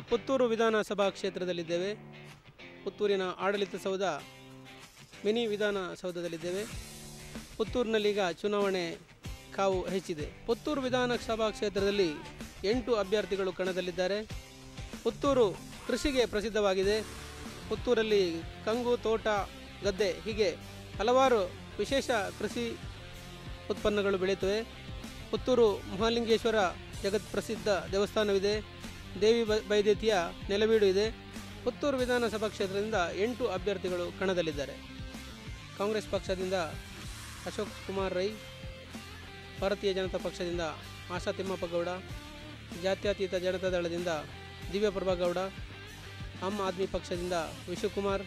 ಪುತ್ತೂರು ವಿಧಾನಸಭಾ ಕ್ಷೇತ್ರದಲ್ಲಿದ್ದೇವೆ ಪುತ್ತೂರಿನ ಆಡಳಿತ ಸೌಧ ಮಿನಿ ವಿಧಾನಸೌಧದಲ್ಲಿದ್ದೇವೆ ಪುತ್ತೂರಿನಲ್ಲೀಗ ಚುನಾವಣೆ ಕಾವು ಹೆಚ್ಚಿದೆ ಪುತ್ತೂರು ವಿಧಾನಸಭಾ ಕ್ಷೇತ್ರದಲ್ಲಿ ಎಂಟು ಅಭ್ಯರ್ಥಿಗಳು ಕಣದಲ್ಲಿದ್ದಾರೆ ಪುತ್ತೂರು ಕೃಷಿಗೆ ಪ್ರಸಿದ್ಧವಾಗಿದೆ ಪುತ್ತೂರಲ್ಲಿ ಕಂಗು ತೋಟ ಗದ್ದೆ ಹೀಗೆ ಹಲವಾರು ವಿಶೇಷ ಕೃಷಿ ಉತ್ಪನ್ನಗಳು ಬೆಳೆಯುತ್ತವೆ ಪುತ್ತೂರು ಮಹಾಲಿಂಗೇಶ್ವರ ಜಗತ್ ಪ್ರಸಿದ್ಧ ದೇವಸ್ಥಾನವಿದೆ ದೇವಿ ಬ- ಬೈದೇತಿಯ ನೆಲವೀಡು ಇದೆ ಪುತ್ತೂರು ವಿಧಾನಸಭಾ ಕ್ಷೇತ್ರದಿಂದ ಎಂಟು ಅಭ್ಯರ್ಥಿಗಳು ಕಣದಲ್ಲಿದ್ದಾರೆ ಕಾಂಗ್ರೆಸ್ ಪಕ್ಷದಿಂದ ಅಶೋಕ್ ಕುಮಾರ್ ರೈ ಭಾರತೀಯ ಜನತಾ ಪಕ್ಷದಿಂದ ಆಶಾ ತಿಮ್ಮಪ್ಪ ಗೌಡ ಜಾತ್ಯತೀತ ಜನತಾ ದಳದಿಂದ ದಿವ್ಯಪ್ರಭಾ ಗೌಡ ಆಮ್ ಆದ್ಮಿ ಪಕ್ಷದಿಂದ ವಿಶ್ವಕುಮಾರ್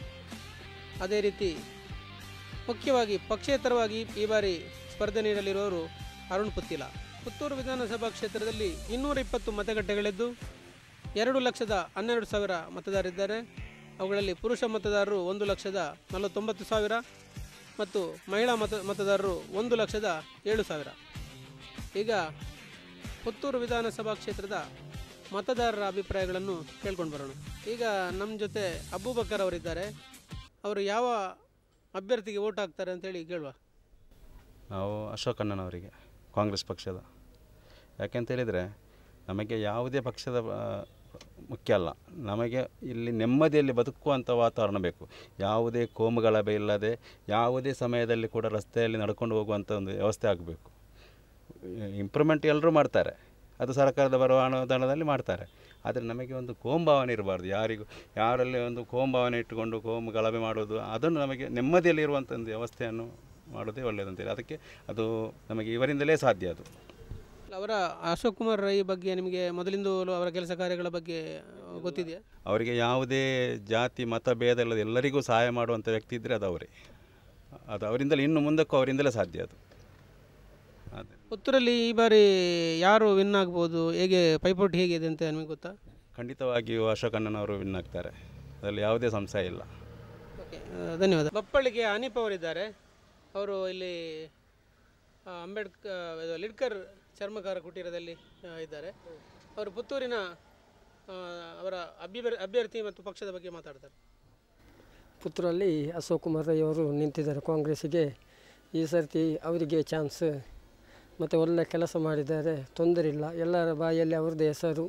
ಅದೇ ರೀತಿ ಮುಖ್ಯವಾಗಿ ಪಕ್ಷೇತರವಾಗಿ ಈ ಬಾರಿ ಸ್ಪರ್ಧೆ ನೀಡಲಿರುವವರು ಅರುಣ್ ಪುತ್ತಿಲ ಪುತ್ತೂರು ವಿಧಾನಸಭಾ ಕ್ಷೇತ್ರದಲ್ಲಿ ಇನ್ನೂರ ಇಪ್ಪತ್ತು ಮತಗಟ್ಟೆಗಳಿದ್ದು ಎರಡು ಲಕ್ಷದ ಹನ್ನೆರಡು ಸಾವಿರ ಮತದಾರರಿದ್ದಾರೆ ಅವುಗಳಲ್ಲಿ ಪುರುಷ ಮತದಾರರು ಒಂದು ಲಕ್ಷದ ನಲವತ್ತೊಂಬತ್ತು ಸಾವಿರ ಮತ್ತು ಮಹಿಳಾ ಮತ ಮತದಾರರು ಒಂದು ಲಕ್ಷದ ಏಳು ಸಾವಿರ ಈಗ ಪುತ್ತೂರು ವಿಧಾನಸಭಾ ಕ್ಷೇತ್ರದ ಮತದಾರರ ಅಭಿಪ್ರಾಯಗಳನ್ನು ಕೇಳ್ಕೊಂಡು ಬರೋಣ ಈಗ ನಮ್ಮ ಜೊತೆ ಅಬೂಬಕರ್ ಅವರಿದ್ದಾರೆ ಅವರು ಯಾವ ಅಭ್ಯರ್ಥಿಗೆ ವೋಟ್ ಹಾಕ್ತಾರೆ ಅಂತೇಳಿ ಕೇಳುವ ನಾವು ಅಶೋಕ್ ಅಣ್ಣನವರಿಗೆ ಕಾಂಗ್ರೆಸ್ ಪಕ್ಷದ ಯಾಕೆಂತ ಹೇಳಿದರೆ ನಮಗೆ ಯಾವುದೇ ಪಕ್ಷದ ಆ, ಮುಖ್ಯ ಅಲ್ಲ ನಮಗೆ ಇಲ್ಲಿ ನೆಮ್ಮದಿಯಲ್ಲಿ ಬದುಕುವಂಥ ವಾತಾವರಣ ಬೇಕು ಯಾವುದೇ ಕೋಮುಗಲಭೆ ಇಲ್ಲದೆ ಯಾವುದೇ ಸಮಯದಲ್ಲಿ ಕೂಡ ರಸ್ತೆಯಲ್ಲಿ ನಡ್ಕೊಂಡು ಹೋಗುವಂಥ ಒಂದು ವ್ಯವಸ್ಥೆ ಆಗಬೇಕು ಇಂಪ್ರೂವ್ಮೆಂಟ್ ಎಲ್ಲರೂ ಮಾಡ್ತಾರೆ ಅದು ಸರ್ಕಾರದ ಬರುವ ಅನುದಾನದಲ್ಲಿ ಮಾಡ್ತಾರೆ ಆದರೆ ನಮಗೆ ಒಂದು ಕೋಮಭಾವನೆ ಇರಬಾರ್ದು ಯಾರಿಗೂ ಯಾರಲ್ಲಿ ಒಂದು ಕೋಮಭಾವನೆ ಇಟ್ಟುಕೊಂಡು ಕೋಮು ಗಲಭೆ ಮಾಡೋದು ಅದನ್ನು ನಮಗೆ ನೆಮ್ಮದಿಯಲ್ಲಿ ಇರುವಂಥ ಒಂದು ವ್ಯವಸ್ಥೆಯನ್ನು ಮಾಡೋದೇ ಒಳ್ಳೆಯದಂತೇಳಿ ಅದಕ್ಕೆ ಅದು ನಮಗೆ ಇವರಿಂದಲೇ ಸಾಧ್ಯ ಅದು ಅವರ ಅಶೋಕ್ ಕುಮಾರ್ ರೈ ಬಗ್ಗೆ ನಿಮಗೆ ಮೊದಲಿಂದಲೂ ಅವರ ಕೆಲಸ ಕಾರ್ಯಗಳ ಬಗ್ಗೆ ಆ, ಗೊತ್ತಿದೆಯಾ ಅವರಿಗೆ ಯಾವುದೇ ಜಾತಿ ಮತ ಭೇದ ಇಲ್ಲದೆ ಎಲ್ಲರಿಗೂ ಸಹಾಯ ಮಾಡುವಂಥ ವ್ಯಕ್ತಿ ಇದ್ದರೆ ಅದು ಅವರೇ ಅದು ಅವರಿಂದಲೇ ಇನ್ನು ಮುಂದಕ್ಕೂ ಅವರಿಂದಲೇ ಸಾಧ್ಯ ಅದು ಅದೇ ಪುತ್ತೂರಲ್ಲಿ ಈ ಬಾರಿ ಯಾರು ವಿನ್ ಆಗ್ಬೋದು ಹೇಗೆ ಪೈಪೋಟಿ ಹೇಗಿದೆ ಅಂತ ನಿಮಗೆ ಗೊತ್ತಾ ಖಂಡಿತವಾಗಿಯೂ ಅಶೋಕ್ ಅಣ್ಣನವರು ವಿನ್ ಆಗ್ತಾರೆ ಅದರಲ್ಲಿ ಯಾವುದೇ ಸಂಶಯ ಇಲ್ಲ ಓಕೆ ಆ, ಧನ್ಯವಾದ ಬಪ್ಪಳಿಗೆ ಹನೀಫ್ ಅವರಿದ್ದಾರೆ ಅವರು ಇಲ್ಲಿ ಆ, ಅಂಬೇಡ್ಕರ್ ಇದು ಲಿಡ್ಕರ್ ಚರ್ಮಕಾರ ಕುಟೀರದಲ್ಲಿ ಆ, ಇದ್ದಾರೆ ಅವರು ಪುತ್ತೂರಿನ ಆ, ಅವರ ಅಭ್ಯರ್ಥಿ ಅಭ್ಯರ್ಥಿ ಮತ್ತು ಪಕ್ಷದ ಬಗ್ಗೆ ಮಾತಾಡ್ತಾರೆ ಪುತ್ತೂರಲ್ಲಿ ಅಶೋಕ್ ಕುಮಾರ್ ರೈ ಅವರು ನಿಂತಿದ್ದಾರೆ ಕಾಂಗ್ರೆಸ್ಸಿಗೆ ಈ ಸರ್ತಿ ಅವರಿಗೆ ಚಾನ್ಸ್ ಮತ್ತು ಒಳ್ಳೆ ಕೆಲಸ ಮಾಡಿದ್ದಾರೆ ತೊಂದರೆ ಇಲ್ಲ ಎಲ್ಲರ ಬಾಯಲ್ಲಿ ಅವ್ರದ್ದೇ ಹೆಸರು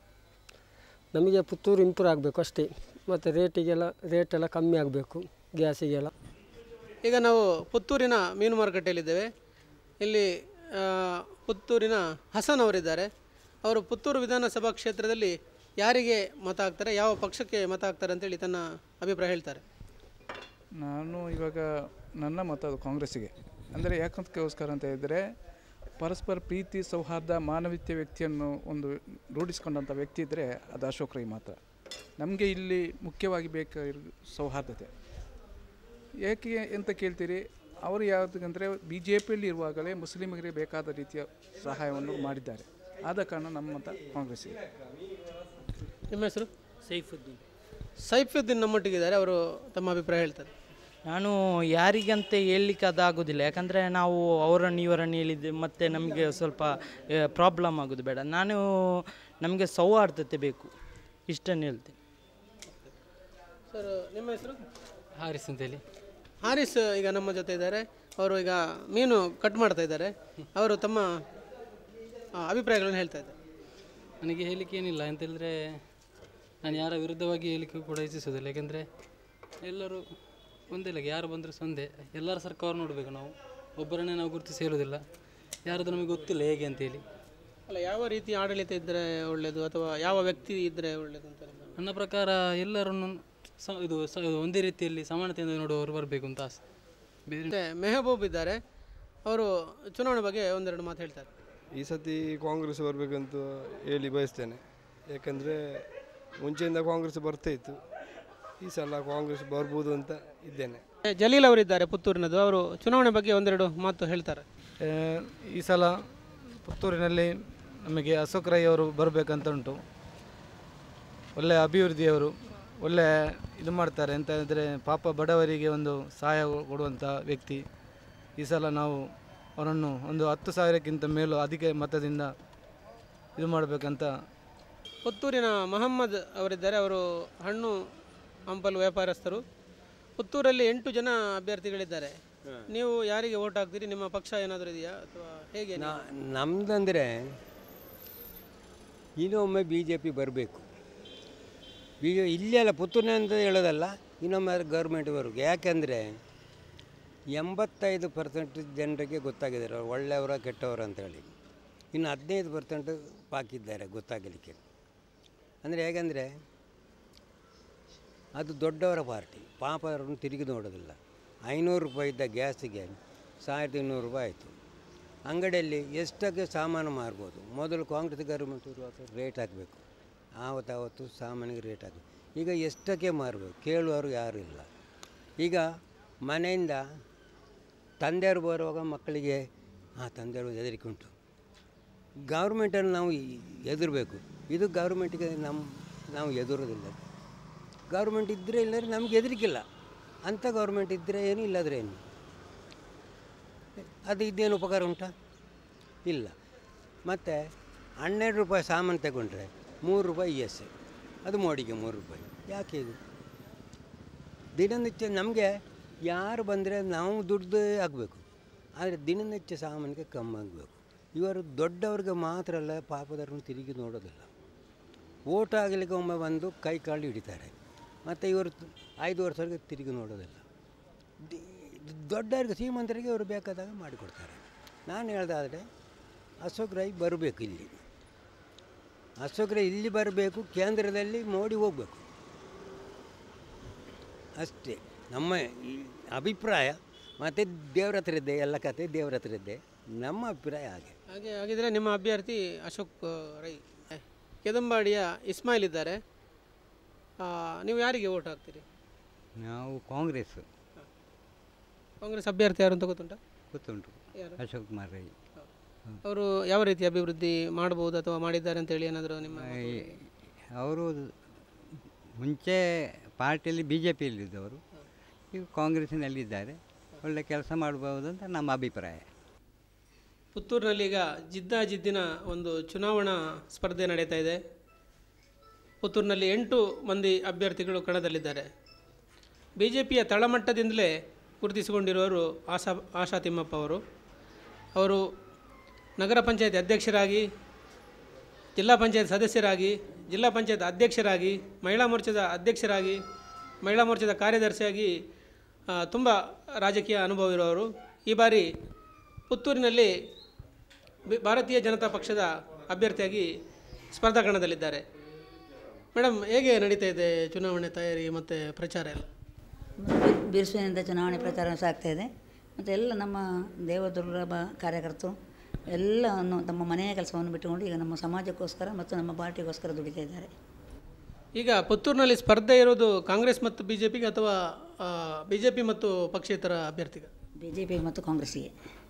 ನಮಗೆ ಪುತ್ತೂರು ಇಂಪ್ರೂವ್ ಆಗಬೇಕು ಅಷ್ಟೇ ಮತ್ತು ರೇಟಿಗೆಲ್ಲ ರೇಟ್ ಎಲ್ಲ ಕಮ್ಮಿ ಆಗಬೇಕು ಗ್ಯಾಸಿಗೆಲ್ಲ ಈಗ ನಾವು ಪುತ್ತೂರಿನ ಮೀನು ಮಾರುಕಟ್ಟೆಯಲ್ಲಿದ್ದೇವೆ ಇಲ್ಲಿ ಆ, ಪುತ್ತೂರಿನ ಹಸನ್ ಅವರಿದ್ದಾರೆ ಅವರು ಪುತ್ತೂರು ವಿಧಾನಸಭಾ ಕ್ಷೇತ್ರದಲ್ಲಿ ಯಾರಿಗೆ ಮತ ಹಾಕ್ತಾರೆ ಯಾವ ಪಕ್ಷಕ್ಕೆ ಮತ ಹಾಕ್ತಾರೆ ಅಂತೇಳಿ ತನ್ನ ಅಭಿಪ್ರಾಯ ಹೇಳ್ತಾರೆ ನಾನು ಇವಾಗ ನನ್ನ ಮತ ಅದು ಕಾಂಗ್ರೆಸ್ಸಿಗೆ ಅಂದರೆ ಯಾಕಂತಕ್ಕೋಸ್ಕರ ಅಂತ ಹೇಳಿದರೆ ಪರಸ್ಪರ ಪ್ರೀತಿ ಸೌಹಾರ್ದ ಮಾನವೀಯ ವ್ಯಕ್ತಿಯನ್ನು ಒಂದು ರೂಢಿಸ್ಕೊಂಡಂಥ ವ್ಯಕ್ತಿ ಇದ್ದರೆ ಅದು ಅಶೋಕ್ ರೈ ಮಾತ್ರ ನಮಗೆ ಇಲ್ಲಿ ಮುಖ್ಯವಾಗಿ ಬೇಕಾಗಿರೋ ಸೌಹಾರ್ದತೆ ಏಕೆ ಅಂತ ಕೇಳ್ತೀರಿ ಅವರು ಯಾವುದಂದರೆ ಬಿ ಜೆ ಪಿಯಲ್ಲಿ ಇರುವಾಗಲೇ ಮುಸ್ಲಿಮರಿಗೆ ಬೇಕಾದ ರೀತಿಯ ಸಹಾಯವನ್ನು ಮಾಡಿದ್ದಾರೆ ಆದ ಕಾರಣ ನಮ್ಮ ಮತ ಕಾಂಗ್ರೆಸ್ಸಿಗೆ ನಿಮ್ಮ ಹೆಸರು ಸೈಫುದ್ದೀನ್ ಸೈಫುದ್ದೀನ್ ನಮ್ಮೊಟ್ಟಿಗಿದ್ದಾರೆ ಅವರು ತಮ್ಮ ಅಭಿಪ್ರಾಯ ಹೇಳ್ತಾರೆ ನಾನು ಯಾರಿಗಂತ ಹೇಳಲಿಕ್ಕೆ ಅದಾಗೋದಿಲ್ಲ ಯಾಕಂದರೆ ನಾವು ಅವರನ್ನು ಇವರನ್ನು ಹೇಳಿದ್ದು ಮತ್ತು ನಮಗೆ ಸ್ವಲ್ಪ ಪ್ರಾಬ್ಲಮ್ ಆಗೋದು ಬೇಡ ನಾನು ನಮಗೆ ಸೌಹಾರ್ದತೆ ಬೇಕು ಇಷ್ಟನ್ನು ಹೇಳ್ತೀನಿ ಸರ್ ನಿಮ್ಮ ಹೆಸರು ಹಾರಿಸ್ ಅಂತೇಳಿ ಹಾರಿಸ್ ಈಗ ನಮ್ಮ ಜೊತೆ ಇದ್ದಾರೆ ಅವರು ಈಗ ಮೀನು ಕಟ್ ಮಾಡ್ತಾ ಇದ್ದಾರೆ ಅವರು ತಮ್ಮ ಆ, ಅಭಿಪ್ರಾಯಗಳನ್ನು ಹೇಳ್ತಾ ಇದ್ದಾರೆ ನನಗೆ ಹೇಳಲಿಕ್ಕೆ ಏನಿಲ್ಲ ಅಂತ ಹೇಳಿದ್ರೆ ನಾನು ಯಾರ ವಿರುದ್ಧವಾಗಿ ಹೇಳಲಿಕ್ಕೆ ಕೂಡ ಇಚ್ಛಿಸೋದಿಲ್ಲ ಯಾಕೆಂದರೆ ಎಲ್ಲರೂ ಒಂದೇ ಲೆಕ್ಕ ಯಾರು ಬಂದರೂ ಒಂದೇ ಎಲ್ಲರ ಸರ್ಕಾರ ನೋಡಬೇಕು ನಾವು ಒಬ್ಬರನ್ನೇ ನಾವು ಗುರುತಿಸಿ ಹೇಳೋದಿಲ್ಲ ಯಾರದು ನಮಗೆ ಗೊತ್ತಿಲ್ಲ ಹೇಗೆ ಅಂತೇಳಿ ಅಲ್ಲ ಯಾವ ರೀತಿ ಆಡಳಿತ ಇದ್ದರೆ ಒಳ್ಳೆಯದು ಅಥವಾ ಯಾವ ವ್ಯಕ್ತಿ ಇದ್ದರೆ ಒಳ್ಳೆಯದು ಅಂತ ನಿಮ್ಮ ನನ್ನ ಪ್ರಕಾರ ಎಲ್ಲರನ್ನು ಸ ಇದು ಸ ಒಂದೇ ರೀತಿಯಲ್ಲಿ ಸಮಾನತೆಯಿಂದ ನೋಡುವವರು ಬರಬೇಕು ಅಂತ ಆಸೆ ಬೇರೆ ಮತ್ತೆ ಮೆಹಬೂಬ್ ಇದ್ದಾರೆ ಅವರು ಚುನಾವಣೆ ಬಗ್ಗೆ ಒಂದೆರಡು ಮಾತು ಹೇಳ್ತಾರೆ ಈ ಸತಿ ಕಾಂಗ್ರೆಸ್ ಬರಬೇಕಂತ ಹೇಳಿ ಬಯಸ್ತೇನೆ ಯಾಕಂದರೆ ಮುಂಚೆಯಿಂದ ಕಾಂಗ್ರೆಸ್ ಬರ್ತಾ ಇತ್ತು ಈ ಸಲ ಕಾಂಗ್ರೆಸ್ ಬರ್ಬೋದು ಅಂತ ಇದ್ದೇನೆ ಜಲೀಲ್ ಅವರಿದ್ದಾರೆ ಪುತ್ತೂರಿನದು ಅವರು ಚುನಾವಣೆ ಬಗ್ಗೆ ಒಂದೆರಡು ಮಾತು ಹೇಳ್ತಾರೆ ಆ, ಈ ಸಲ ಪುತ್ತೂರಿನಲ್ಲಿ ನಮಗೆ ಅಶೋಕ್ ರೈ ಅವರು ಬರಬೇಕಂತ ಉಂಟು ಒಳ್ಳೆಯ ಅಭಿವೃದ್ಧಿಯವರು ಒಳ್ಳೆ ಇದು ಮಾಡ್ತಾರೆ ಅಂತ ಹೇಳಿದ್ರೆ ಪಾಪ ಬಡವರಿಗೆ ಒಂದು ಸಹಾಯ ಕೊಡುವಂಥ ವ್ಯಕ್ತಿ ಈ ಸಲ ನಾವು ಅವರನ್ನು ಒಂದು ಹತ್ತು ಸಾವಿರಕ್ಕಿಂತ ಮೇಲೂ ಅಧಿಕ ಮತದಿಂದ ಇದು ಮಾಡಬೇಕಂತ ಪುತ್ತೂರಿನ ಮೊಹಮ್ಮದ್ ಅವರಿದ್ದಾರೆ ಅವರು ಹಣ್ಣು ಹಂಪಲು ವ್ಯಾಪಾರಸ್ಥರು ಪುತ್ತೂರಲ್ಲಿ ಎಂಟು ಜನ ಅಭ್ಯರ್ಥಿಗಳಿದ್ದಾರೆ ನೀವು ಯಾರಿಗೆ ಓಟ್ ಹಾಕ್ತೀರಿ ನಿಮ್ಮ ಪಕ್ಷ ಏನಾದರೂ ಇದೆಯಾ ಅಥವಾ ಹೇಗೆ ನೀವು? ನಮ್ಮದಂದರೆ ಇನ್ನೊಮ್ಮೆ ಬಿ ಜೆ ಪಿ ಬರಬೇಕು ಬಿ ಜೆ ಇಲ್ಲೇ ಅಲ್ಲ ಪುತ್ತೂರಿನ ಅಂತ ಹೇಳೋದಲ್ಲ ಇನ್ನೊಮ್ಮೆ ಗೌರ್ಮೆಂಟ್ ಬರಬೇಕು ಯಾಕೆಂದರೆ ಎಂಬತ್ತೈದು ಪರ್ಸೆಂಟ್ ಜನರಿಗೆ ಗೊತ್ತಾಗಿದ್ದಾರೆ ಅವ್ರು ಒಳ್ಳೆಯವರ ಕೆಟ್ಟವರು ಅಂತೇಳಿ ಇನ್ನು ಹದಿನೈದು ಪರ್ಸೆಂಟ್ ಬಾಕಿದ್ದಾರೆ ಗೊತ್ತಾಗಲಿಕ್ಕೆ ಅಂದರೆ ಹೇಗೆಂದರೆ ಅದು ದೊಡ್ಡವರ ಪಾರ್ಟಿ ಪಾಪ ಅವರನ್ನು ತಿರುಗಿ ನೋಡೋದಿಲ್ಲ ಐನೂರು ರೂಪಾಯಿ ಇದ್ದ ಗ್ಯಾಸಿಗೆ ಸಾವಿರದ ಇನ್ನೂರು ರೂಪಾಯಿ ಆಯಿತು ಅಂಗಡಿಯಲ್ಲಿ ಎಷ್ಟಕ್ಕೆ ಸಾಮಾನು ಮಾರ್ಬೋದು ಮೊದಲು ಕಾಂಗ್ರೆಸ್ ಗೌರ್ಮೆಂಟ್ ಇರುವಾಗ ರೇಟ್ ಹಾಕಬೇಕು ಆವತ್ತಾವತ್ತು ಸಾಮಾನಿಗೆ ರೇಟ್ ಹಾಕಬೇಕು ಈಗ ಎಷ್ಟಕ್ಕೆ ಮಾರಬೇಕು ಕೇಳುವವರು ಯಾರೂ ಇಲ್ಲ ಈಗ ಮನೆಯಿಂದ ತಂದೆಯವರು ಬರುವಾಗ ಮಕ್ಕಳಿಗೆ ಆ ತಂದೆಯವರು ಹೆದರಿಕೆ ಉಂಟು ಗೌರ್ಮೆಂಟನ್ನು ನಾವು ಎದುರಬೇಕು ಇದು ಗೌರ್ಮೆಂಟಿಗೆ ನಮ್ಮ ನಾವು ಎದುರೋದಿಲ್ಲ ಗೌರ್ಮೆಂಟ್ ಇದ್ದರೆ ಇಲ್ಲದ್ರೆ ನಮ್ಗೆ ಹೆದರಿಕಿಲ್ಲ ಅಂಥ ಗೌರ್ಮೆಂಟ್ ಇದ್ದರೆ ಏನು ಇಲ್ಲದ್ರೆ ಏನು ಅದು ಇದೇನು ಉಪಕಾರ ಉಂಟಾ ಇಲ್ಲ ಮತ್ತು ಹನ್ನೆರಡು ರೂಪಾಯಿ ಸಾಮಾನು ತಗೊಂಡ್ರೆ ಮೂರು ರೂಪಾಯಿ ಇ ಎಸ್ ಅದು ಮೋಡಿಗೆ ಮೂರು ರೂಪಾಯಿ ಯಾಕೆ ಇದು ದಿನನಿತ್ಯ ನಮಗೆ ಯಾರು ಬಂದರೆ ನಾವು ದುಡ್ಡು ಆಗಬೇಕು ಆದರೆ ದಿನನಿತ್ಯ ಸಾಮಾನಿಗೆ ಕಮ್ಮಿ ಆಗಬೇಕು ಇವರು ದೊಡ್ಡವ್ರಿಗೆ ಮಾತ್ರ ಅಲ್ಲ ಪಾಪದವ್ರನ್ನ ತಿರುಗಿ ನೋಡೋದಿಲ್ಲ ಓಟ್ ಆಗಲಿಕ್ಕೆ ಒಮ್ಮೆ ಬಂದು ಕೈ ಕಾಲು ಹಿಡಿತಾರೆ ಮತ್ತು ಇವರು ಐದು ವರ್ಷವರೆಗೆ ತಿರುಗಿ ನೋಡೋದಿಲ್ಲ ದಿ- ದೊಡ್ಡವರಿಗೆ ಶ್ರೀಮಂತರಿಗೆ ಇವರು ಬೇಕಾದಾಗ ಮಾಡಿಕೊಡ್ತಾರೆ ನಾನು ಹೇಳ್ದಾದರೆ ಅಶೋಕ್ ರೈ ಬರಬೇಕು ಇಲ್ಲಿ ಅಶೋಕ್ ರೈ ಇಲ್ಲಿ ಬರಬೇಕು ಕೇಂದ್ರದಲ್ಲಿ ಮೋಡಿ ಹೋಗಬೇಕು ಅಷ್ಟೇ ನಮ್ಮ ಈ ಅಭಿಪ್ರಾಯ ಮತ್ತು ದೇವ್ರ ಹತ್ರ ಇದ್ದೆ ಎಲ್ಲ ಕತೆ ದೇವ್ರ ಹತ್ರ ಇದ್ದೆ ನಮ್ಮ ಅಭಿಪ್ರಾಯ ಹಾಗೆ ಹಾಗೆ ಹಾಗಿದ್ರೆ ನಿಮ್ಮ ಅಭ್ಯರ್ಥಿ ಅಶೋಕ್ ರೈ ಕೆದಂಬಾಡಿಯ ಇಸ್ಮಾಯಿಲ್ ಇದ್ದಾರೆ ಆ, ನೀವು ಯಾರಿಗೆ ಓಟ್ ಹಾಕ್ತೀರಿ ನಾವು ಕಾಂಗ್ರೆಸ್ ಕಾಂಗ್ರೆಸ್ ಅಭ್ಯರ್ಥಿ ಯಾರು ಅಂತ ಗೊತ್ತುಂಟಾ ಗೊತ್ತುಂಟು ಯಾರು? ಅಶೋಕ್ ಕುಮಾರ್ ರೈ ಅವರು ಯಾವ ರೀತಿ ಅಭಿವೃದ್ಧಿ ಮಾಡಬಹುದು ಅಥವಾ ಮಾಡಿದ್ದಾರೆ ಅಂತೇಳಿ ಏನಾದರೂ ನಿಮ್ಮ ಅವರು ಮುಂಚೆ ಪಾರ್ಟಿಯಲ್ಲಿ ಬಿ ಜೆ ಪಿಯಲ್ಲಿದ್ದವರು ಈಗ ಕಾಂಗ್ರೆಸ್ಸಿನಲ್ಲಿದ್ದಾರೆ ಒಳ್ಳೆ ಕೆಲಸ ಮಾಡಬಹುದು ಅಂತ ನಮ್ಮ ಅಭಿಪ್ರಾಯ ಪುತ್ತೂರಿನಲ್ಲಿ ಈಗ ಜಿದ್ದಾಜಿದ್ದಿನ ಒಂದು ಚುನಾವಣಾ ಸ್ಪರ್ಧೆ ನಡೀತಾ ಇದೆ ಪುತ್ತೂರಿನಲ್ಲಿ ಎಂಟು ಮಂದಿ ಅಭ್ಯರ್ಥಿಗಳು ಕಣದಲ್ಲಿದ್ದಾರೆ ಬಿ ಜೆ ಪಿಯ ತಳಮಟ್ಟದಿಂದಲೇ ಗುರುತಿಸಿಕೊಂಡಿರುವವರು ಆಶಾ ಆಶಾ ತಿಮ್ಮಪ್ಪ ಅವರು ಅವರು ನಗರ ಪಂಚಾಯತ್ ಅಧ್ಯಕ್ಷರಾಗಿ ಜಿಲ್ಲಾ ಪಂಚಾಯತ್ ಸದಸ್ಯರಾಗಿ ಜಿಲ್ಲಾ ಪಂಚಾಯತ್ ಅಧ್ಯಕ್ಷರಾಗಿ ಮಹಿಳಾ ಮೋರ್ಚಾದ ಅಧ್ಯಕ್ಷರಾಗಿ ಮಹಿಳಾ ಮೋರ್ಚಾದ ಕಾರ್ಯದರ್ಶಿಯಾಗಿ ತುಂಬ ರಾಜಕೀಯ ಅನುಭವ ಇರುವವರು ಈ ಬಾರಿ ಪುತ್ತೂರಿನಲ್ಲಿ ಬಿ- ಭಾರತೀಯ ಜನತಾ ಪಕ್ಷದ ಅಭ್ಯರ್ಥಿಯಾಗಿ ಸ್ಪರ್ಧಾ ಕಣದಲ್ಲಿದ್ದಾರೆ ಮೇಡಮ್ ಹೇಗೆ ನಡೀತಾ ಇದೆ ಚುನಾವಣೆ ತಯಾರಿ ಮತ್ತು ಪ್ರಚಾರ ಎಲ್ಲ ಬಿರುಸಿನಿಂದ ಚುನಾವಣೆ ಪ್ರಚಾರ ಸಾಗ್ತಾ ಇದೆ ಮತ್ತು ಎಲ್ಲ ನಮ್ಮ ದೇವದುರ್ಲಭ ಕಾರ್ಯಕರ್ತರು ಎಲ್ಲವನ್ನು ತಮ್ಮ ಮನೆಯ ಕೆಲಸವನ್ನು ಬಿಟ್ಟುಕೊಂಡು ಈಗ ನಮ್ಮ ಸಮಾಜಕ್ಕೋಸ್ಕರ ಮತ್ತು ನಮ್ಮ ಪಾರ್ಟಿಗೋಸ್ಕರ ದುಡಿತಾ ಇದ್ದಾರೆ ಈಗ ಪುತ್ತೂರಿನಲ್ಲಿ ಸ್ಪರ್ಧೆ ಇರೋದು ಕಾಂಗ್ರೆಸ್ ಮತ್ತು ಬಿ ಜೆ ಪಿಗೆ ಅಥವಾ ಬಿ ಜೆ ಪಿ ಮತ್ತು ಪಕ್ಷೇತರ ಅಭ್ಯರ್ಥಿಗೆ ಬಿ ಜೆ ಪಿ ಮತ್ತು ಕಾಂಗ್ರೆಸ್ಸಿಗೆ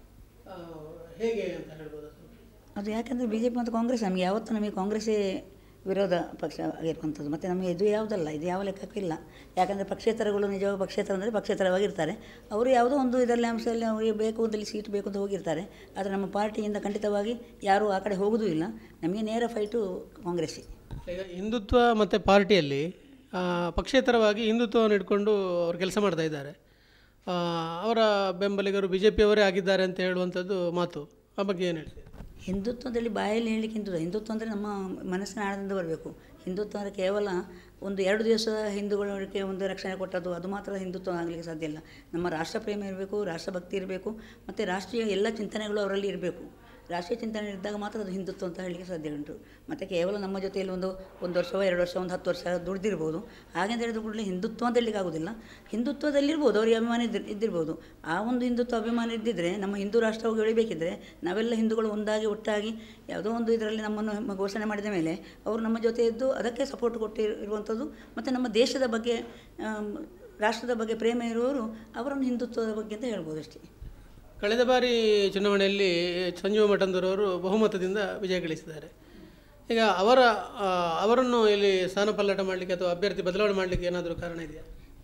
ಹೇಗೆ ಅಂತ ಹೇಳ್ಬೋದು ಅದು ಯಾಕಂದರೆ ಬಿ ಜೆ ಪಿ ಮತ್ತು ಕಾಂಗ್ರೆಸ್ ನಮಗೆ ಯಾವತ್ತೂ ನಮಗೆ ಕಾಂಗ್ರೆಸ್ಸೇ ವಿರೋಧ ಪಕ್ಷ ಆಗಿರುವಂಥದ್ದು ಮತ್ತು ನಮಗೆ ಇದು ಯಾವುದಲ್ಲ ಇದು ಯಾವ ಲೆಕ್ಕಕ್ಕೂ ಇಲ್ಲ ಯಾಕಂದರೆ ಪಕ್ಷೇತರಗಳು ನಿಜವಾಗ ಪಕ್ಷೇತರ ಅಂದರೆ ಪಕ್ಷೇತರವಾಗಿರ್ತಾರೆ ಅವರು ಯಾವುದೋ ಒಂದು ಇದರಲ್ಲಿ ಅಂಶದಲ್ಲಿ ಅವರಿಗೆ ಬೇಕು ಅಂತಲ್ಲಿ ಸೀಟ್ ಬೇಕು ಅಂತ ಹೋಗಿರ್ತಾರೆ ಆದರೆ ನಮ್ಮ ಪಾರ್ಟಿಯಿಂದ ಖಂಡಿತವಾಗಿ ಯಾರೂ ಆ ಕಡೆ ಹೋಗೋದೂ ಇಲ್ಲ ನಮಗೆ ನೇರ ಫೈಟು ಕಾಂಗ್ರೆಸ್ಸೇ ಈಗ ಹಿಂದುತ್ವ ಮತ್ತು ಪಾರ್ಟಿಯಲ್ಲಿ ಆ, ಪಕ್ಷೇತರವಾಗಿ ಹಿಂದುತ್ವವನ್ನು ಇಟ್ಕೊಂಡು ಅವರು ಕೆಲಸ ಮಾಡ್ತಾ ಇದ್ದಾರೆ ಆ, ಅವರ ಬೆಂಬಲಿಗರು ಬಿ ಜೆ ಪಿಯವರೇ ಆಗಿದ್ದಾರೆ ಅಂತ ಹೇಳುವಂಥದ್ದು ಮಾತು ಆ ಬಗ್ಗೆ ಏನು ಹೇಳ್ತೀರಿ ಹಿಂದುತ್ವದಲ್ಲಿ ಬಾಯಲ್ಲಿ ಹೇಳಲಿಕ್ಕೆ ಹಿಂದುತ್ವ ಹಿಂದುತ್ವ ಅಂದರೆ ನಮ್ಮ ಮನಸ್ಸಿನ ಆಳದಿಂದ ಬರಬೇಕು ಹಿಂದುತ್ವ ಅಂದರೆ ಕೇವಲ ಒಂದು ಎರಡು ದಿವಸ ಹಿಂದೂಗಳಿಗೆ ಒಂದು ರಕ್ಷಣೆ ಕೊಟ್ಟದ್ದು ಅದು ಮಾತ್ರ ಹಿಂದುತ್ವ ಆಗಲಿಕ್ಕೆ ಸಾಧ್ಯ ಇಲ್ಲ ನಮ್ಮ ರಾಷ್ಟ್ರ ಪ್ರೇಮ ಇರಬೇಕು ರಾಷ್ಟ್ರಭಕ್ತಿ ಇರಬೇಕು ಮತ್ತು ರಾಷ್ಟ್ರೀಯ ಎಲ್ಲ ಚಿಂತನೆಗಳು ಅವರಲ್ಲಿ ಇರಬೇಕು ರಾಷ್ಟ್ರೀಯ ಚಿಂತನೆ ಇದ್ದಾಗ ಮಾತ್ರ ಅದು ಹಿಂದುತ್ವ ಅಂತ ಹೇಳಲಿಕ್ಕೆ ಸಾಧ್ಯ ಉಂಟು ಮತ್ತು ಕೇವಲ ನಮ್ಮ ಜೊತೆಯಲ್ಲಿ ಒಂದು ಒಂದು ವರ್ಷವೋ ಎರಡು ವರ್ಷ ಒಂದು ಹತ್ತು ವರ್ಷ ದುಡ್ದಿರ್ಬೋದು ಹಾಗೆಂತ ಹೇಳಿದ ಕೂಡಲೇ ಹಿಂದುತ್ವ ಅಂತ ಹೇಳಲಿಕ್ಕೆ ಆಗೋದಿಲ್ಲ ಹಿಂದುತ್ವದಲ್ಲಿರ್ಬೋದು ಅವರಿಗೆ ಅಭಿಮಾನ ಇದ್ದಿರ್ ಇದ್ದಿರ್ಬೋದು ಆ ಒಂದು ಹಿಂದುತ್ವ ಅಭಿಮಾನ ಇದ್ದಿದ್ದರೆ ನಮ್ಮ ಹಿಂದೂ ರಾಷ್ಟ್ರವಾಗಿ ಬೆಳಿಬೇಕಿದ್ರೆ ನಾವೆಲ್ಲ ಹಿಂದೂಗಳು ಒಂದಾಗಿ ಒಟ್ಟಾಗಿ ಯಾವುದೋ ಒಂದು ಇದರಲ್ಲಿ ನಮ್ಮನ್ನು ಮ- ಘೋಷಣೆ ಮಾಡಿದ ಮೇಲೆ ಅವರು ನಮ್ಮ ಜೊತೆ ಇದ್ದು ಅದಕ್ಕೆ ಸಪೋರ್ಟ್ ಕೊಟ್ಟು ಇರುವಂಥದ್ದು ಮತ್ತು ನಮ್ಮ ದೇಶದ ಬಗ್ಗೆ ಆಮ್, ರಾಷ್ಟ್ರದ ಬಗ್ಗೆ ಪ್ರೇಮ ಇರುವವರು ಅವರನ್ನು ಹಿಂದುತ್ವದ ಬಗ್ಗೆ ಅಂತ ಹೇಳ್ಬೋದು ಅಷ್ಟೇ ಕಳೆದ ಬಾರಿ ಚುನಾವಣೆಯಲ್ಲಿ ಸಂಜೀವ ಮಠಂದೂರವರು ಬಹುಮತದಿಂದ ವಿಜಯ ಗಳಿಸಿದ್ದಾರೆ ಈಗ ಅವರ ಆ, ಅವರನ್ನು ಇಲ್ಲಿ ಸ್ಥಾನ ಪಲ್ಲಟ ಮಾಡಲಿಕ್ಕೆ ಅಥವಾ ಅಭ್ಯರ್ಥಿ ಬದಲಾವಣೆ ಮಾಡಲಿಕ್ಕೆ ಏನಾದರೂ ಕಾರಣ ಇದೆಯಾ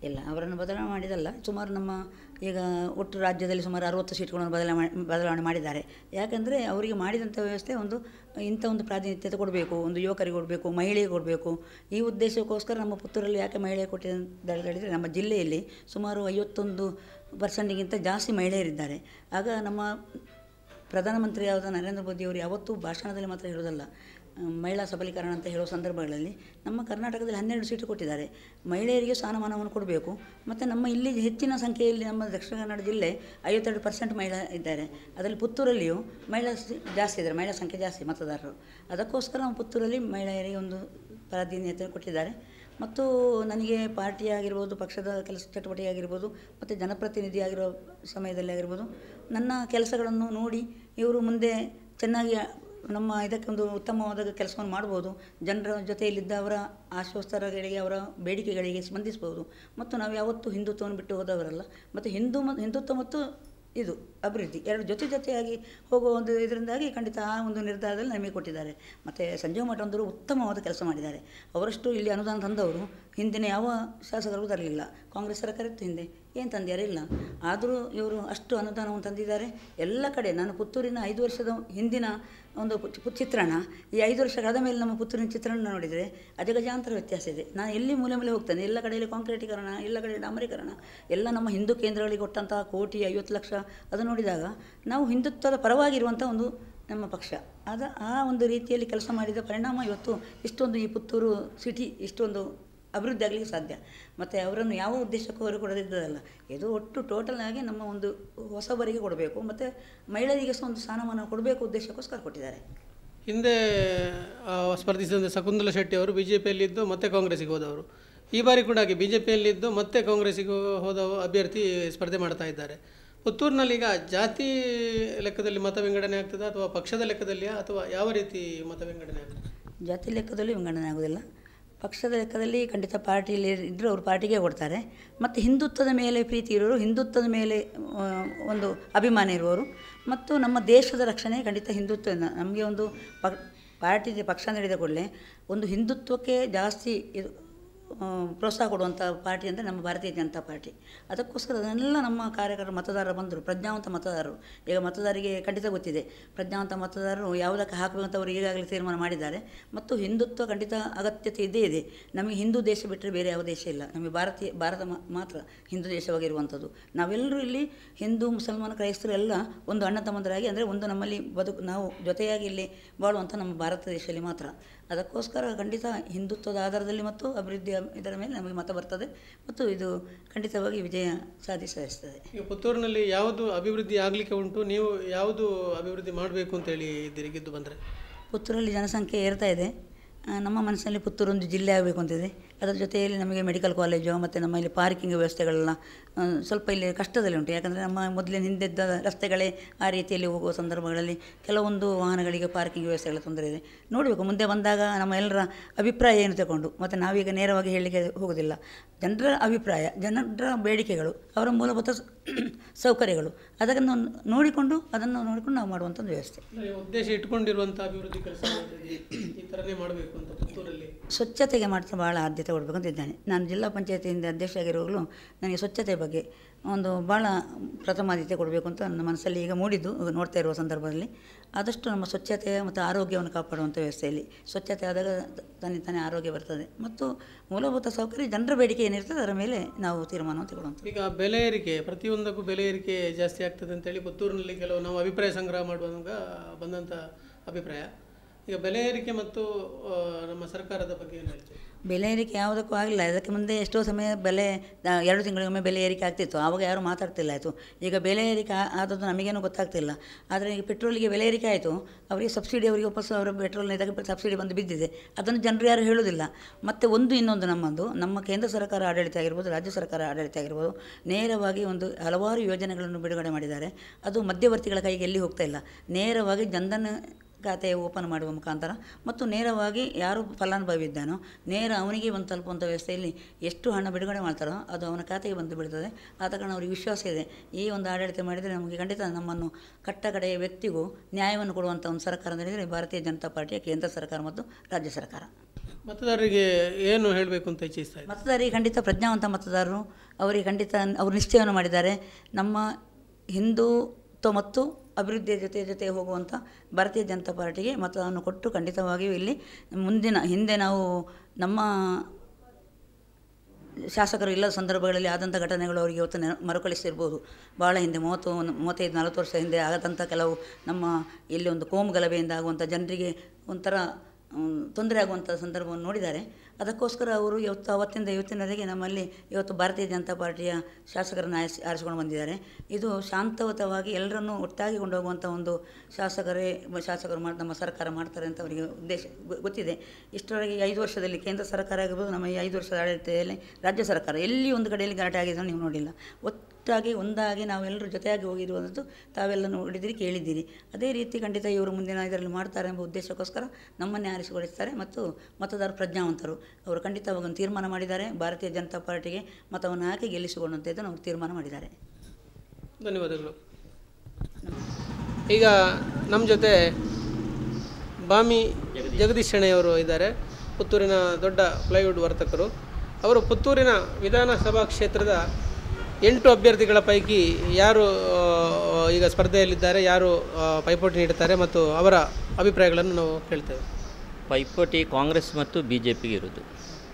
ಇಲ್ಲ ಅವರನ್ನು ಬದಲಾವಣೆ ಮಾಡಿದಲ್ಲ ಸುಮಾರು ನಮ್ಮ ಈಗ ಒಟ್ಟು ರಾಜ್ಯದಲ್ಲಿ ಸುಮಾರು ಅರುವತ್ತು ಸೀಟ್ಗಳನ್ನು ಬದಲಾವಣೆ ಬದಲಾವಣೆ ಮಾಡಿದ್ದಾರೆ ಯಾಕಂದರೆ ಅವರಿಗೆ ಮಾಡಿದಂಥ ವ್ಯವಸ್ಥೆ ಒಂದು ಇಂಥ ಒಂದು ಪ್ರಾತಿನಿಧ್ಯತೆ ಕೊಡಬೇಕು ಒಂದು ಯುವಕರಿಗೆ ಕೊಡಬೇಕು ಮಹಿಳೆಗೆ ಕೊಡಬೇಕು ಈ ಉದ್ದೇಶಕ್ಕೋಸ್ಕರ ನಮ್ಮ ಪುತ್ತೂರಲ್ಲಿ ಯಾಕೆ ಮಹಿಳೆ ಕೊಟ್ಟಿದೆ ಅಂತ ಹೇಳಿದರೆ ನಮ್ಮ ಜಿಲ್ಲೆಯಲ್ಲಿ ಸುಮಾರು ಐವತ್ತೊಂದು ಪರ್ಸೆಂಟಿಗಿಂತ ಜಾಸ್ತಿ ಮಹಿಳೆಯರಿದ್ದಾರೆ ಆಗ ನಮ್ಮ ಪ್ರಧಾನಮಂತ್ರಿಯಾದ ನರೇಂದ್ರ ಮೋದಿಯವರು ಯಾವತ್ತೂ ಭಾಷಣದಲ್ಲಿ ಮಾತ್ರ ಹೇಳೋದಲ್ಲ ಆ, ಮಹಿಳಾ ಸಬಲೀಕರಣ ಅಂತ ಹೇಳುವ ಸಂದರ್ಭಗಳಲ್ಲಿ ನಮ್ಮ ಕರ್ನಾಟಕದಲ್ಲಿ ಹನ್ನೆರಡು ಸೀಟು ಕೊಟ್ಟಿದ್ದಾರೆ ಮಹಿಳೆಯರಿಗೆ ಸ್ಥಾನಮಾನವನ್ನು ಕೊಡಬೇಕು ಮತ್ತು ನಮ್ಮ ಇಲ್ಲಿ ಹೆಚ್ಚಿನ ಸಂಖ್ಯೆಯಲ್ಲಿ ನಮ್ಮ ದಕ್ಷಿಣ ಕನ್ನಡ ಜಿಲ್ಲೆ ಐವತ್ತೆರಡು ಪರ್ಸೆಂಟ್ ಮಹಿಳಾ ಇದ್ದಾರೆ ಅದರಲ್ಲಿ ಪುತ್ತೂರಲ್ಲಿಯೂ ಮಹಿಳಾ ಸಿ- ಜಾಸ್ತಿ ಇದ್ದಾರೆ ಮಹಿಳಾ ಸಂಖ್ಯೆ ಜಾಸ್ತಿ ಮತದಾರರು ಅದಕ್ಕೋಸ್ಕರ ನಾವು ಪುತ್ತೂರಲ್ಲಿ ಮಹಿಳೆಯರಿಗೆ ಒಂದು ಪ್ರಾಧಾನ್ಯತೆ ಕೊಟ್ಟಿದ್ದಾರೆ ಮತ್ತು ನನಗೆ ಪಾರ್ಟಿ ಆಗಿರ್ಬೋದು ಪಕ್ಷದ ಕೆಲಸ ಚಟುವಟಿಕೆ ಆಗಿರ್ಬೋದು ಮತ್ತು ಜನಪ್ರತಿನಿಧಿ ಆಗಿರೋ ಸಮಯದಲ್ಲಿ ಆಗಿರ್ಬೋದು ನನ್ನ ಕೆಲಸಗಳನ್ನು ನೋಡಿ ಇವರು ಮುಂದೆ ಚೆನ್ನಾಗಿ ನಮ್ಮ ಇದಕ್ಕೆ ಒಂದು ಉತ್ತಮವಾದ ಕೆಲಸವನ್ನು ಮಾಡ್ಬೋದು ಜನರ ಜೊತೆಯಲ್ಲಿದ್ದ ಅವರ ಆಶ್ವಸ್ತರಗಳಿಗೆ ಅವರ ಬೇಡಿಕೆಗಳಿಗೆ ಸ್ಪಂದಿಸ್ಬೋದು ಮತ್ತು ನಾವು ಯಾವತ್ತೂ ಹಿಂದುತ್ವವನ್ನು ಬಿಟ್ಟು ಹೋದವರಲ್ಲ ಮತ್ತು ಹಿಂದೂ ಮ ಹಿಂದುತ್ವ ಮತ್ತು ಇದು ಅಭಿವೃದ್ಧಿ ಎರಡು ಜೊತೆ ಜೊತೆಯಾಗಿ ಹೋಗುವ ಒಂದು ಇದರಿಂದಾಗಿ ಖಂಡಿತ ಆ ಒಂದು ನಿರ್ಧಾರದಲ್ಲಿ ನಮಗೆ ಕೊಟ್ಟಿದ್ದಾರೆ ಮತ್ತು ಸಂಜೀವ ಮಠ ಅಂದರು ಉತ್ತಮವಾದ ಕೆಲಸ ಮಾಡಿದ್ದಾರೆ ಅವರಷ್ಟು ಇಲ್ಲಿ ಅನುದಾನ ತಂದವರು ಹಿಂದಿನ ಯಾವ ಶಾಸಕರು ತರಲಿಲ್ಲ ಕಾಂಗ್ರೆಸ್ ಸರ್ಕಾರ ಇತ್ತು ಹಿಂದೆ ಏನು ತಂದ್ಯಾರ ಇಲ್ಲ ಆದರೂ ಇವರು ಅಷ್ಟು ಅನುದಾನವನ್ನು ತಂದಿದ್ದಾರೆ ಎಲ್ಲ ಕಡೆ ನಾನು ಪುತ್ತೂರಿನ ಐದು ವರ್ಷದ ಹಿಂದಿನ ಒಂದು ಪು- ಪು- ಚಿತ್ರಣ ಈ ಐದು ವರ್ಷ ಕಳೆದ ಮೇಲೆ ನಮ್ಮ ಪುತ್ತೂರಿನ ಚಿತ್ರಣ ನೋಡಿದರೆ ಅಜಗಜಾಂತರ ವ್ಯತ್ಯಾಸ ಇದೆ ನಾನು ಎಲ್ಲಿ ಮೂಲೆ ಮೂಲೆ ಹೋಗ್ತೇನೆ ಎಲ್ಲ ಕಡೆಯಲ್ಲಿ ಕಾಂಕ್ರೀಟೀಕರಣ ಎಲ್ಲ ಕಡೆ ಡಾಮರೀಕರಣ ಎಲ್ಲ ನಮ್ಮ ಹಿಂದೂ ಕೇಂದ್ರಗಳಿಗೆ ಕೊಟ್ಟಂತಹ ಕೋಟಿ ಐವತ್ತು ಲಕ್ಷ ಅದು ನೋಡಿದಾಗ ನಾವು ಹಿಂದುತ್ವದ ಪರವಾಗಿರುವಂಥ ಒಂದು ನಮ್ಮ ಪಕ್ಷ ಆದ ಆ ಒಂದು ರೀತಿಯಲ್ಲಿ ಕೆಲಸ ಮಾಡಿದ ಪರಿಣಾಮ ಇವತ್ತು ಇಷ್ಟೊಂದು ಈ ಪುತ್ತೂರು ಸಿಟಿ ಇಷ್ಟೊಂದು ಅಭಿವೃದ್ಧಿ ಆಗಲಿಕ್ಕೆ ಸಾಧ್ಯ ಮತ್ತು ಅವರನ್ನು ಯಾವ ಉದ್ದೇಶಕ್ಕೂ ಅವರು ಕೊಡದಿದ್ದದಲ್ಲ ಇದು ಒಟ್ಟು ಟೋಟಲ್ ಆಗಿ ನಮ್ಮ ಒಂದು ಹೊಸಬರಿಗೆ ಕೊಡಬೇಕು ಮತ್ತು ಮಹಿಳೆಯರಿಗೆ ಸಹ ಒಂದು ಸ್ಥಾನಮಾನ ಕೊಡಬೇಕು ಉದ್ದೇಶಕ್ಕೋಸ್ಕರ ಕೊಟ್ಟಿದ್ದಾರೆ ಹಿಂದೆ ಆ, ಸ್ಪರ್ಧಿಸಿದಂಥ ಶಕುಂತಲ ಶೆಟ್ಟಿ ಅವರು ಬಿ ಜೆ ಪಿಯಲ್ಲಿದ್ದು ಮತ್ತೆ ಕಾಂಗ್ರೆಸ್ಸಿಗೆ ಹೋದವರು ಈ ಬಾರಿ ಕೂಡ ಹಾಗೆ ಬಿ ಜೆ ಪಿಯಲ್ಲಿದ್ದು ಮತ್ತೆ ಕಾಂಗ್ರೆಸ್ಸಿಗೆ ಹೋದ ಅಭ್ಯರ್ಥಿ ಸ್ಪರ್ಧೆ ಮಾಡ್ತಾ ಇದ್ದಾರೆ ಪುತ್ತೂರಿನಲ್ಲಿ ಈಗ ಜಾತಿ ಲೆಕ್ಕದಲ್ಲಿ ಮತ ವಿಂಗಡಣೆ ಆಗ್ತದಾ ಅಥವಾ ಪಕ್ಷದ ಲೆಕ್ಕದಲ್ಲಿಯಾ ಅಥವಾ ಯಾವ ರೀತಿ ಮತ ವಿಂಗಡಣೆ ಆಗ್ತದೆ ಜಾತಿ ಲೆಕ್ಕದಲ್ಲಿ ವಿಂಗಡಣೆ ಆಗೋದಿಲ್ಲ ಪಕ್ಷದ ಲೆಕ್ಕದಲ್ಲಿ ಖಂಡಿತ ಪಾರ್ಟಿಯಲ್ಲಿ ಇದ್ದರೂ ಅವರು ಪಾರ್ಟಿಗೆ ಕೊಡ್ತಾರೆ ಮತ್ತು ಹಿಂದುತ್ವದ ಮೇಲೆ ಪ್ರೀತಿ ಇರೋರು ಹಿಂದುತ್ವದ ಮೇಲೆ ಆ, ಒಂದು ಅಭಿಮಾನ ಇರುವವರು ಮತ್ತು ನಮ್ಮ ದೇಶದ ರಕ್ಷಣೆ ಖಂಡಿತ ಹಿಂದುತ್ವ ನಮಗೆ ಒಂದು ಪ ಪಾರ್ಟಿ ಪಕ್ಷ ನಡೆದ ಕೂಡಲೇ ಒಂದು ಹಿಂದುತ್ವಕ್ಕೆ ಜಾಸ್ತಿ ಇದು ಆ, ಪ್ರೋತ್ಸಾಹ ಕೊಡುವಂಥ ಪಾರ್ಟಿ ಅಂದರೆ ನಮ್ಮ ಭಾರತೀಯ ಜನತಾ ಪಾರ್ಟಿ ಅದಕ್ಕೋಸ್ಕರ ಅದನ್ನೆಲ್ಲ ನಮ್ಮ ಕಾರ್ಯಕರ್ತರು ಮತದಾರರು ಬಂದರು ಪ್ರಜ್ಞಾವಂತ ಮತದಾರರು ಈಗ ಮತದಾರರಿಗೆ ಖಂಡಿತ ಗೊತ್ತಿದೆ ಪ್ರಜ್ಞಾವಂತ ಮತದಾರರು ಯಾವುದಕ್ಕೆ ಹಾಕಬೇಕು ಅಂತ ಅವರು ಈಗಾಗಲೇ ತೀರ್ಮಾನ ಮಾಡಿದ್ದಾರೆ ಮತ್ತು ಹಿಂದುತ್ವ ಖಂಡಿತ ಅಗತ್ಯತೆ ಇದ್ದೇ ಇದೆ ನಮಗೆ ಹಿಂದೂ ದೇಶ ಬಿಟ್ಟರೆ ಬೇರೆ ಯಾವ ದೇಶ ಇಲ್ಲ ನಮಗೆ ಭಾರತೀಯ ಭಾರತ ಮಾ- ಮಾತ್ರ ಹಿಂದೂ ದೇಶವಾಗಿರುವಂಥದ್ದು ನಾವೆಲ್ಲರೂ ಇಲ್ಲಿ ಹಿಂದೂ ಮುಸಲ್ಮಾನ ಕ್ರೈಸ್ತರು ಎಲ್ಲ ಒಂದು ಅಣ್ಣ ತಮ್ಮಂದರಾಗಿ ಅಂದರೆ ಒಂದು ನಮ್ಮಲ್ಲಿ ಬದುಕು ನಾವು ಜೊತೆಯಾಗಿ ಇಲ್ಲಿ ಬಾಳುವಂಥ ನಮ್ಮ ಭಾರತ ದೇಶದಲ್ಲಿ ಮಾತ್ರ ಅದಕ್ಕೋಸ್ಕರ ಖಂಡಿತ ಹಿಂದುತ್ವದ ಆಧಾರದಲ್ಲಿ ಮತ್ತು ಅಭಿವೃದ್ಧಿಯ ಇದರ ಮೇಲೆ ನಮಗೆ ಮತ ಬರ್ತದೆ ಮತ್ತು ಇದು ಖಂಡಿತವಾಗಿ ವಿಜಯ ಸಾಧಿಸ್ತದೆ ಈಗ ಪುತ್ತೂರಿನಲ್ಲಿ ಯಾವುದು ಅಭಿವೃದ್ಧಿ ಆಗಲಿಕ್ಕೆ ಉಂಟು ನೀವು ಯಾವುದು ಅಭಿವೃದ್ಧಿ ಮಾಡಬೇಕು ಅಂತೇಳಿ ಇದ್ದೀರಿ ಗೆದ್ದು ಬಂದರೆ ಪುತ್ತೂರಲ್ಲಿ ಜನಸಂಖ್ಯೆ ಏರ್ತಾ ಇದೆ ಆ, ನಮ್ಮ ಮನಸ್ಸಿನಲ್ಲಿ ಪುತ್ತೂರು ಒಂದು ಜಿಲ್ಲೆ ಆಗಬೇಕು ಅಂತಿದೆ ಅದರ ಜೊತೆಯಲ್ಲಿ ನಮಗೆ ಮೆಡಿಕಲ್ ಕಾಲೇಜು ಮತ್ತು ನಮ್ಮ ಇಲ್ಲಿ ಪಾರ್ಕಿಂಗ್ ವ್ಯವಸ್ಥೆಗಳೆಲ್ಲ ಆ, ಸ್ವಲ್ಪ ಇಲ್ಲಿ ಕಷ್ಟದಲ್ಲಿ ಉಂಟು ಯಾಕಂದರೆ ನಮ್ಮ ಮೊದಲಿನ ಹಿಂದಿದ್ದ ರಸ್ತೆಗಳೇ ಆ ರೀತಿಯಲ್ಲಿ ಹೋಗುವ ಸಂದರ್ಭಗಳಲ್ಲಿ ಕೆಲವೊಂದು ವಾಹನಗಳಿಗೆ ಪಾರ್ಕಿಂಗ್ ವ್ಯವಸ್ಥೆಗಳ ತೊಂದರೆ ಇದೆ ನೋಡಬೇಕು ಮುಂದೆ ಬಂದಾಗ ನಮ್ಮ ಎಲ್ಲರ ಅಭಿಪ್ರಾಯ ಏನು ತಗೊಂಡು ಮತ್ತು ನಾವೀಗ ನೇರವಾಗಿ ಹೇಳಲಿಕ್ಕೆ ಹೋಗೋದಿಲ್ಲ ಜನರ ಅಭಿಪ್ರಾಯ ಜನರ ಬೇಡಿಕೆಗಳು ಅವರ ಮೂಲಭೂತ ಸ- ಸೌಕರ್ಯಗಳು ಅದನ್ನು ನೋಡಿಕೊಂಡು ಅದನ್ನು ನೋಡಿಕೊಂಡು ನಾವು ಮಾಡುವಂಥದ್ದು ವ್ಯವಸ್ಥೆ ಅಂದ್ರೆ ಉದ್ದೇಶ ಇಟ್ಕೊಂಡಿರುವಂಥ ಅಭಿವೃದ್ಧಿ ಕೆಲಸ ಈ ಥರನೇ ಮಾಡಬೇಕು ಅಂತ ಪುತ್ತೂರಲ್ಲಿ ಸ್ವಚ್ಛತೆಗೆ ಮಾತ್ರ ಭಾಳ ಆದ್ಯತೆ ಕೊಡಬೇಕು ಅಂತ ಇದ್ದೇನೆ ನಾನು ಜಿಲ್ಲಾ ಪಂಚಾಯತಿಯಿಂದ ಅಧ್ಯಕ್ಷ ಆಗಿರುವಾಗಲೂ ನನಗೆ ಸ್ವಚ್ಛತೆ ಬಗ್ಗೆ ಒಂದು ಭಾಳ ಪ್ರಥಮಾದ್ಯತೆ ಕೊಡಬೇಕು ಅಂತ ನನ್ನ ಮನಸ್ಸಲ್ಲಿ ಈಗ ಮೂಡಿದ್ದು ಈಗ ನೋಡ್ತಾ ಇರುವ ಸಂದರ್ಭದಲ್ಲಿ ಆದಷ್ಟು ನಮ್ಮ ಸ್ವಚ್ಛತೆ ಮತ್ತು ಆರೋಗ್ಯವನ್ನು ಕಾಪಾಡುವಂಥ ವ್ಯವಸ್ಥೆಯಲ್ಲಿ ಸ್ವಚ್ಛತೆ ಆದಾಗ ತಾನೇ ತಾನೇ ಆರೋಗ್ಯ ಬರ್ತದೆ ಮತ್ತು ಮೂಲಭೂತ ಸೌಕರ್ಯ ಜನರ ಬೇಡಿಕೆ ಏನಿರ್ತದೆ ಅದರ ಮೇಲೆ ನಾವು ತೀರ್ಮಾನವನ್ನು ತಗೊಳ್ಳುವಂಥದ್ದು ಈಗ ಬೆಲೆ ಏರಿಕೆ ಪ್ರತಿಯೊಂದಕ್ಕೂ ಬೆಲೆ ಏರಿಕೆ ಜಾಸ್ತಿ ಆಗ್ತದೆ ಅಂತೇಳಿ ಪುತ್ತೂರಿನಲ್ಲಿ ಕೆಲವು ನಾವು ಅಭಿಪ್ರಾಯ ಸಂಗ್ರಹ ಮಾಡುವಾಗ ಬಂದಂಥ ಅಭಿಪ್ರಾಯ ಈಗ ಬೆಲೆ ಏರಿಕೆ ಮತ್ತು ಆ, ನಮ್ಮ ಸರ್ಕಾರದ ಬಗ್ಗೆ ಏನು ಹೇಳ್ತೀವಿ ಬೆಲೆ ಏರಿಕೆ ಯಾವುದಕ್ಕೂ ಆಗಲಿಲ್ಲ ಇದಕ್ಕೆ ಮುಂದೆ ಎಷ್ಟೋ ಸಮಯ ಬೆಲೆ ಆ, ಎರಡು ತಿಂಗಳಿಗೊಮ್ಮೆ ಬೆಲೆ ಏರಿಕೆ ಆಗ್ತಿತ್ತು ಆವಾಗ ಯಾರೂ ಮಾತಾಡ್ತಿಲ್ಲ ಆಯಿತು ಈಗ ಬೆಲೆ ಏರಿಕೆ ಆ- ಆದದ್ದು ನಮಗೇನು ಗೊತ್ತಾಗ್ತಿಲ್ಲ ಆದರೆ ಈಗ ಪೆಟ್ರೋಲಿಗೆ ಬೆಲೆ ಏರಿಕೆ ಆಯಿತು ಅವರಿಗೆ ಸಬ್ಸಿಡಿ ಅವರಿಗೆ ವಾಪಸ್ ಅವರ ಪೆಟ್ರೋಲ್ನ ಇದಕ್ಕೆ ಸಬ್ಸಿಡಿ ಬಂದು ಬಿದ್ದಿದೆ ಅದನ್ನು ಜನರು ಯಾರು ಹೇಳೋದಿಲ್ಲ ಮತ್ತು ಒಂದು ಇನ್ನೊಂದು ನಮ್ಮದು ನಮ್ಮ ಕೇಂದ್ರ ಸರ್ಕಾರ ಆಡಳಿತ ಆಗಿರ್ಬೋದು ರಾಜ್ಯ ಸರ್ಕಾರ ಆಡಳಿತ ಆಗಿರ್ಬೋದು ನೇರವಾಗಿ ಒಂದು ಹಲವಾರು ಯೋಜನೆಗಳನ್ನು ಬಿಡುಗಡೆ ಮಾಡಿದ್ದಾರೆ ಅದು ಮಧ್ಯವರ್ತಿಗಳ ಕೈಗೆ ಎಲ್ಲಿ ಹೋಗ್ತಾ ಇಲ್ಲ ನೇರವಾಗಿ ಜನ್ಧನ್ ಖಾತೆ ಓಪನ್ ಮಾಡುವ ಮುಖಾಂತರ ಮತ್ತು ನೇರವಾಗಿ ಯಾರು ಫಲಾನುಭವಿ ಇದ್ದಾನೋ ನೇರ ಅವನಿಗೆ ಬಂದು ತಲುಪುವಂಥ ವ್ಯವಸ್ಥೆಯಲ್ಲಿ ಎಷ್ಟು ಹಣ ಬಿಡುಗಡೆ ಮಾಡ್ತಾರೋ ಅದು ಅವನ ಖಾತೆಗೆ ಬಂದು ಬೀಳ್ತದೆ ಆದ ಕಾರಣ ಅವರಿಗೆ ವಿಶ್ವಾಸ ಇದೆ ಈ ಒಂದು ಆಡಳಿತ ಮಾಡಿದರೆ ನಮಗೆ ಖಂಡಿತ ನಮ್ಮನ್ನು ಕಟ್ಟ ಕಡೆಯ ವ್ಯಕ್ತಿಗೂ ನ್ಯಾಯವನ್ನು ಕೊಡುವಂಥ ಒಂದು ಸರ್ಕಾರ ನಡೆದರೆ ಭಾರತೀಯ ಜನತಾ ಪಾರ್ಟಿಯ ಕೇಂದ್ರ ಸರ್ಕಾರ ಮತ್ತು ರಾಜ್ಯ ಸರ್ಕಾರ ಮತದಾರರಿಗೆ ಏನು ಹೇಳಬೇಕು ಅಂತ ಇಚ್ಛಿಸ್ತಾ ಇದ್ದಾರೆ ಮತದಾರರಿಗೆ ಖಂಡಿತ ಪ್ರಜ್ಞಾವಂತ ಮತದಾರರು ಅವರಿಗೆ ಖಂಡಿತ ಅವರು ನಿಶ್ಚಯವನ್ನು ಮಾಡಿದ್ದಾರೆ ನಮ್ಮ ಹಿಂದುತ್ವ ಮತ್ತು ಅಭಿವೃದ್ಧಿಯ ಜೊತೆ ಜೊತೆ ಹೋಗುವಂಥ ಭಾರತೀಯ ಜನತಾ ಪಾರ್ಟಿಗೆ ಮತವನ್ನು ಕೊಟ್ಟು ಖಂಡಿತವಾಗಿಯೂ ಇಲ್ಲಿ ಮುಂದಿನ ಹಿಂದೆ ನಾವು ನಮ್ಮ ಶಾಸಕರು ಇಲ್ಲದ ಸಂದರ್ಭಗಳಲ್ಲಿ ಆದಂಥ ಘಟನೆಗಳು ಅವರಿಗೆ ಇವತ್ತು ನೆನ ಮರುಕಳಿಸಿರ್ಬೋದು ಭಾಳ ಹಿಂದೆ ಮೂವತ್ತು ಒಂದು ಮೂವತ್ತೈದು ನಲವತ್ತು ವರ್ಷ ಹಿಂದೆ ಆದಂಥ ಕೆಲವು ನಮ್ಮ ಇಲ್ಲಿ ಒಂದು ಕೋಮು ಗಲಭೆಯಿಂದ ಆಗುವಂಥ ಜನರಿಗೆ ಒಂಥರ ಮ್, ತೊಂದರೆ ಆಗುವಂಥ ಸಂದರ್ಭವನ್ನು ನೋಡಿದ್ದಾರೆ ಅದಕ್ಕೋಸ್ಕರ ಅವರು ಇವತ್ತು ಅವತ್ತಿಂದ ಇವತ್ತಿನವರೆಗೆ ನಮ್ಮಲ್ಲಿ ಇವತ್ತು ಭಾರತೀಯ ಜನತಾ ಪಾರ್ಟಿಯ ಶಾಸಕರನ್ನು ಆರಿಸಿ ಆರಿಸಿಕೊಂಡು ಬಂದಿದ್ದಾರೆ ಇದು ಶಾಂತಯುತವಾಗಿ ಎಲ್ಲರನ್ನೂ ಒಟ್ಟಾಗಿ ಕೊಂಡೋಗುವಂಥ ಒಂದು ಶಾಸಕರೇ ಶಾಸಕರು ಮಾಡಿ ನಮ್ಮ ಸರ್ಕಾರ ಮಾಡ್ತಾರೆ ಅಂತ ಅವರಿಗೆ ಉದ್ದೇಶ ಗೊ- ಗೊತ್ತಿದೆ ಇಷ್ಟರವರೆಗೆ ಈ ಐದು ವರ್ಷದಲ್ಲಿ ಕೇಂದ್ರ ಸರ್ಕಾರ ಆಗಿರ್ಬೋದು ನಮ್ಮ ಈ ಐದು ವರ್ಷದ ಆಡಳಿತದಲ್ಲಿ ರಾಜ್ಯ ಸರ್ಕಾರ ಎಲ್ಲಿ ಒಂದು ಕಡೆಯಲ್ಲಿ ಗಲಾಟೆ ಆಗಿದ್ದನ್ನು ನೀವು ನೋಡಿಲ್ಲ ಒಟ್ಟಾಗಿ ಒಂದಾಗಿ ನಾವೆಲ್ಲರೂ ಜೊತೆಯಾಗಿ ಹೋಗಿರುವಂಥದ್ದು ತಾವೆಲ್ಲ ನೋಡಿದಿರಿ ಕೇಳಿದ್ದೀರಿ ಅದೇ ರೀತಿ ಖಂಡಿತ ಇವರು ಮುಂದಿನ ಇದರಲ್ಲಿ ಮಾಡ್ತಾರೆ ಎಂಬ ಉದ್ದೇಶಕ್ಕೋಸ್ಕರ ನಮ್ಮನ್ನೇ ಆರಿಸಿಗೊಳಿಸ್ತಾರೆ ಮತ್ತು ಮತದಾರರು ಪ್ರಜ್ಞಾವಂತರು ಅವರು ಖಂಡಿತವಾಗಿ ಒಂದು ತೀರ್ಮಾನ ಮಾಡಿದ್ದಾರೆ ಭಾರತೀಯ ಜನತಾ ಪಾರ್ಟಿಗೆ ಮತವನ್ನು ಹಾಕಿ ಗೆಲ್ಲಿಸಿಕೊಳ್ಳುವಂಥದ್ದನ್ನು ಅವರು ತೀರ್ಮಾನ ಮಾಡಿದ್ದಾರೆ ಧನ್ಯವಾದಗಳು ಈಗ ನಮ್ಮ ಜೊತೆ ಬಾಮಿ ಜಗದೀಶ್ ಶೆಣೆಯವರು ಇದ್ದಾರೆ ಪುತ್ತೂರಿನ ದೊಡ್ಡ ಪ್ಲೈವುಡ್ ವರ್ತಕರು ಅವರು ಪುತ್ತೂರಿನ ವಿಧಾನಸಭಾ ಕ್ಷೇತ್ರದ ಎಂಟು ಅಭ್ಯರ್ಥಿಗಳ ಪೈಕಿ ಯಾರು ಆ, ಈಗ ಸ್ಪರ್ಧೆಯಲ್ಲಿದ್ದಾರೆ ಯಾರು ಆ, ಪೈಪೋಟಿ ನೀಡುತ್ತಾರೆ ಮತ್ತು ಅವರ ಅಭಿಪ್ರಾಯಗಳನ್ನು ನಾವು ಕೇಳ್ತೇವೆ ಪೈಪೋಟಿ ಕಾಂಗ್ರೆಸ್ ಮತ್ತು ಬಿ ಜೆ ಪಿಗೆ ಇರೋದು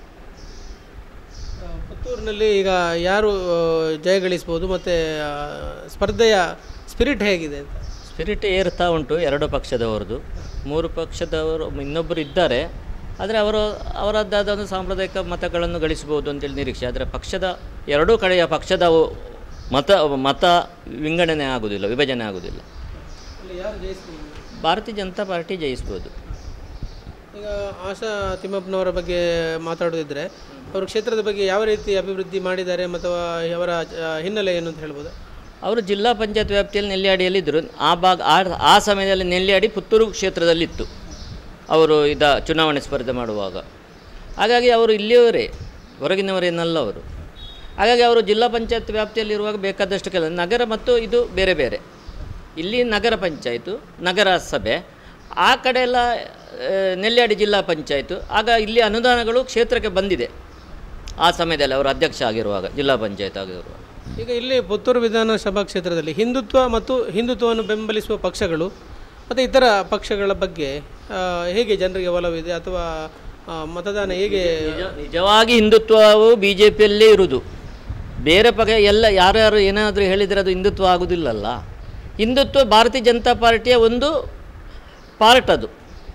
ಪುತ್ತೂರಿನಲ್ಲಿ ಈಗ ಯಾರು ಆ, ಜಯಗಳಿಸ್ಬೋದು ಮತ್ತು ಆ, ಸ್ಪರ್ಧೆಯ ಸ್ಪಿರಿಟ್ ಹೇಗಿದೆ ಅಂತ ಸ್ಪಿರಿಟ್ ಏರ್ತಾ ಉಂಟು ಎರಡು ಪಕ್ಷದವರದು ಮೂರು ಪಕ್ಷದವರು ಇನ್ನೊಬ್ಬರು ಇದ್ದಾರೆ ಆದರೆ ಅವರು ಅವರದ್ದಾದ ಒಂದು ಸಾಂಪ್ರದಾಯಿಕ ಮತಗಳನ್ನು ಗಳಿಸ್ಬೋದು ಅಂತೇಳಿ ನಿರೀಕ್ಷೆ ಆದರೆ ಪಕ್ಷದ ಎರಡೂ ಕಡೆಯ ಪಕ್ಷದ ಮತ ಮತ ವಿಂಗಡಣೆ ಆಗೋದಿಲ್ಲ ವಿಭಜನೆ ಆಗೋದಿಲ್ಲ ಅಲ್ಲಿ ಯಾರು ಜಯಿಸ್ಬೋದು ಭಾರತೀಯ ಜನತಾ ಪಾರ್ಟಿ ಜಯಿಸ್ಬೋದು ಈಗ ಆಶಾ ತಿಮ್ಮಪ್ಪನವರ ಬಗ್ಗೆ ಮಾತಾಡೋದಿದ್ರೆ ಅವರು ಕ್ಷೇತ್ರದ ಬಗ್ಗೆ ಯಾವ ರೀತಿ ಅಭಿವೃದ್ಧಿ ಮಾಡಿದ್ದಾರೆ ಮತ್ತು ಅವರ ಆ, ಹಿನ್ನೆಲೆ ಏನು ಅಂತ ಹೇಳ್ಬೋದು ಅವರು ಜಿಲ್ಲಾ ಪಂಚಾಯತ್ ವ್ಯಾಪ್ತಿಯಲ್ಲಿ ನೆಲ್ಲಿಯಾಡಿಯಲ್ಲಿದ್ದರು ಆ ಭಾಗ ಆ ಆ ಸಮಯದಲ್ಲಿ ನೆಲ್ಲಿಯಾಡಿ ಪುತ್ತೂರು ಕ್ಷೇತ್ರದಲ್ಲಿತ್ತು ಅವರು ಇದ ಚುನಾವಣೆ ಸ್ಪರ್ಧೆ ಮಾಡುವಾಗ ಹಾಗಾಗಿ ಅವರು ಇಲ್ಲಿಯವರೇ ಹೊರಗಿನವರೇನಲ್ಲ ಅವರು ಹಾಗಾಗಿ ಅವರು ಜಿಲ್ಲಾ ಪಂಚಾಯತ್ ವ್ಯಾಪ್ತಿಯಲ್ಲಿರುವಾಗ ಬೇಕಾದಷ್ಟು ಕೆಲ ನಗರ ಮತ್ತು ಇದು ಬೇರೆ ಬೇರೆ ಇಲ್ಲಿ ನಗರ ಪಂಚಾಯಿತು ನಗರ ಸಭೆ ಆ ಕಡೆ ಎಲ್ಲ ಆ, ನೆಲ್ಯಾಡಿ ಜಿಲ್ಲಾ ಪಂಚಾಯಿತು ಆಗ ಇಲ್ಲಿ ಅನುದಾನಗಳು ಕ್ಷೇತ್ರಕ್ಕೆ ಬಂದಿದೆ ಆ ಸಮಯದಲ್ಲಿ ಅವರು ಅಧ್ಯಕ್ಷ ಆಗಿರುವಾಗ ಜಿಲ್ಲಾ ಪಂಚಾಯತ್ ಆಗಿರುವಾಗ ಈಗ ಇಲ್ಲಿ ಪುತ್ತೂರು ವಿಧಾನಸಭಾ ಕ್ಷೇತ್ರದಲ್ಲಿ ಹಿಂದುತ್ವ ಮತ್ತು ಹಿಂದುತ್ವವನ್ನು ಬೆಂಬಲಿಸುವ ಪಕ್ಷಗಳು ಮತ್ತು ಇತರ ಪಕ್ಷಗಳ ಬಗ್ಗೆ ಆ, ಹೇಗೆ ಜನರಿಗೆ ಒಲವಿದೆ ಅಥವಾ ಆ, ಮತದಾನ ಹೇಗೆ ನಿಜವಾಗಿ ಹಿಂದುತ್ವವು ಬಿ ಜೆ ಪಿಯಲ್ಲೇ ಇರುವುದು ಬೇರೆ ಪಕ್ಷ ಎಲ್ಲ ಯಾರ್ಯಾರು ಏನಾದರೂ ಹೇಳಿದರೆ ಅದು ಹಿಂದುತ್ವ ಆಗುವುದಿಲ್ಲಲ್ಲ ಹಿಂದುತ್ವ ಭಾರತೀಯ ಜನತಾ ಪಾರ್ಟಿಯ ಒಂದು ಪಾರ್ಟ್ ಅದು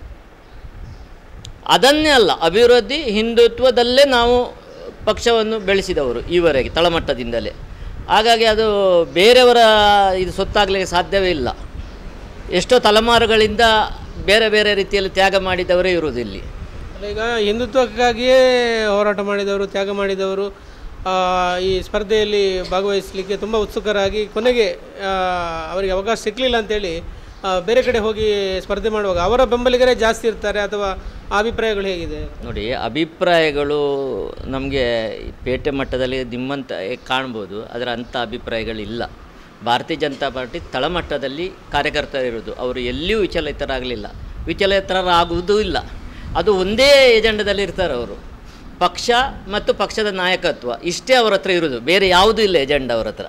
ಅದನ್ನೇ ಅಲ್ಲ ಅಭಿವೃದ್ಧಿ ಹಿಂದುತ್ವದಲ್ಲೇ ನಾವು ಪಕ್ಷವನ್ನು ಬೆಳೆಸಿದವರು ಈವರೆಗೆ ತಳಮಟ್ಟದಿಂದಲೇ ಹಾಗಾಗಿ ಅದು ಬೇರೆಯವರ ಇದು ಸೊತ್ತಾಗಲಿಕ್ಕೆ ಸಾಧ್ಯವೇ ಇಲ್ಲ ಎಷ್ಟೋ ತಲೆಮಾರುಗಳಿಂದ ಬೇರೆ ಬೇರೆ ರೀತಿಯಲ್ಲಿ ತ್ಯಾಗ ಮಾಡಿದವರೇ ಇರುವುದು ಇಲ್ಲಿ ಅಲ್ಲ, ಈಗ ಹಿಂದುತ್ವಕ್ಕಾಗಿಯೇ ಹೋರಾಟ ಮಾಡಿದವರು ತ್ಯಾಗ ಮಾಡಿದವರು ಆ, ಈ ಸ್ಪರ್ಧೆಯಲ್ಲಿ ಭಾಗವಹಿಸಲಿಕ್ಕೆ ತುಂಬ ಉತ್ಸುಕರಾಗಿ ಕೊನೆಗೆ ಆ, ಅವರಿಗೆ ಅವಕಾಶ ಸಿಕ್ಕಲಿಲ್ಲ ಅಂತೇಳಿ ಆ, ಬೇರೆ ಕಡೆ ಹೋಗಿ ಸ್ಪರ್ಧೆ ಮಾಡುವಾಗ ಅವರ ಬೆಂಬಲಿಗರೇ ಜಾಸ್ತಿ ಇರ್ತಾರೆ ಅಥವಾ ಆ ಅಭಿಪ್ರಾಯಗಳು ಹೇಗಿದೆ ನೋಡಿ ಅಭಿಪ್ರಾಯಗಳು ನಮಗೆ ಪೇಟೆ ಮಟ್ಟದಲ್ಲಿ ನಿಮ್ಮಂತ ಕಾಣ್ಬೋದು ಅದರ ಅಂಥ ಅಭಿಪ್ರಾಯಗಳಿಲ್ಲ ಭಾರತೀಯ ಜನತಾ ಪಾರ್ಟಿ ತಳಮಟ್ಟದಲ್ಲಿ ಕಾರ್ಯಕರ್ತರಿರೋದು ಅವರು ಎಲ್ಲಿಯೂ ವಿಚಲಿತರಾಗಲಿಲ್ಲ ವಿಚಲಿತರಾಗುವುದೂ ಇಲ್ಲ ಅದು ಒಂದೇ ಏಜೆಂಡದಲ್ಲಿ ಇರ್ತಾರೆ ಅವರು ಪಕ್ಷ ಮತ್ತು ಪಕ್ಷದ ನಾಯಕತ್ವ ಇಷ್ಟೇ ಅವರ ಹತ್ರ ಇರೋದು ಬೇರೆ ಯಾವುದೂ ಇಲ್ಲ ಏಜೆಂಡ ಅವರ ಹತ್ರ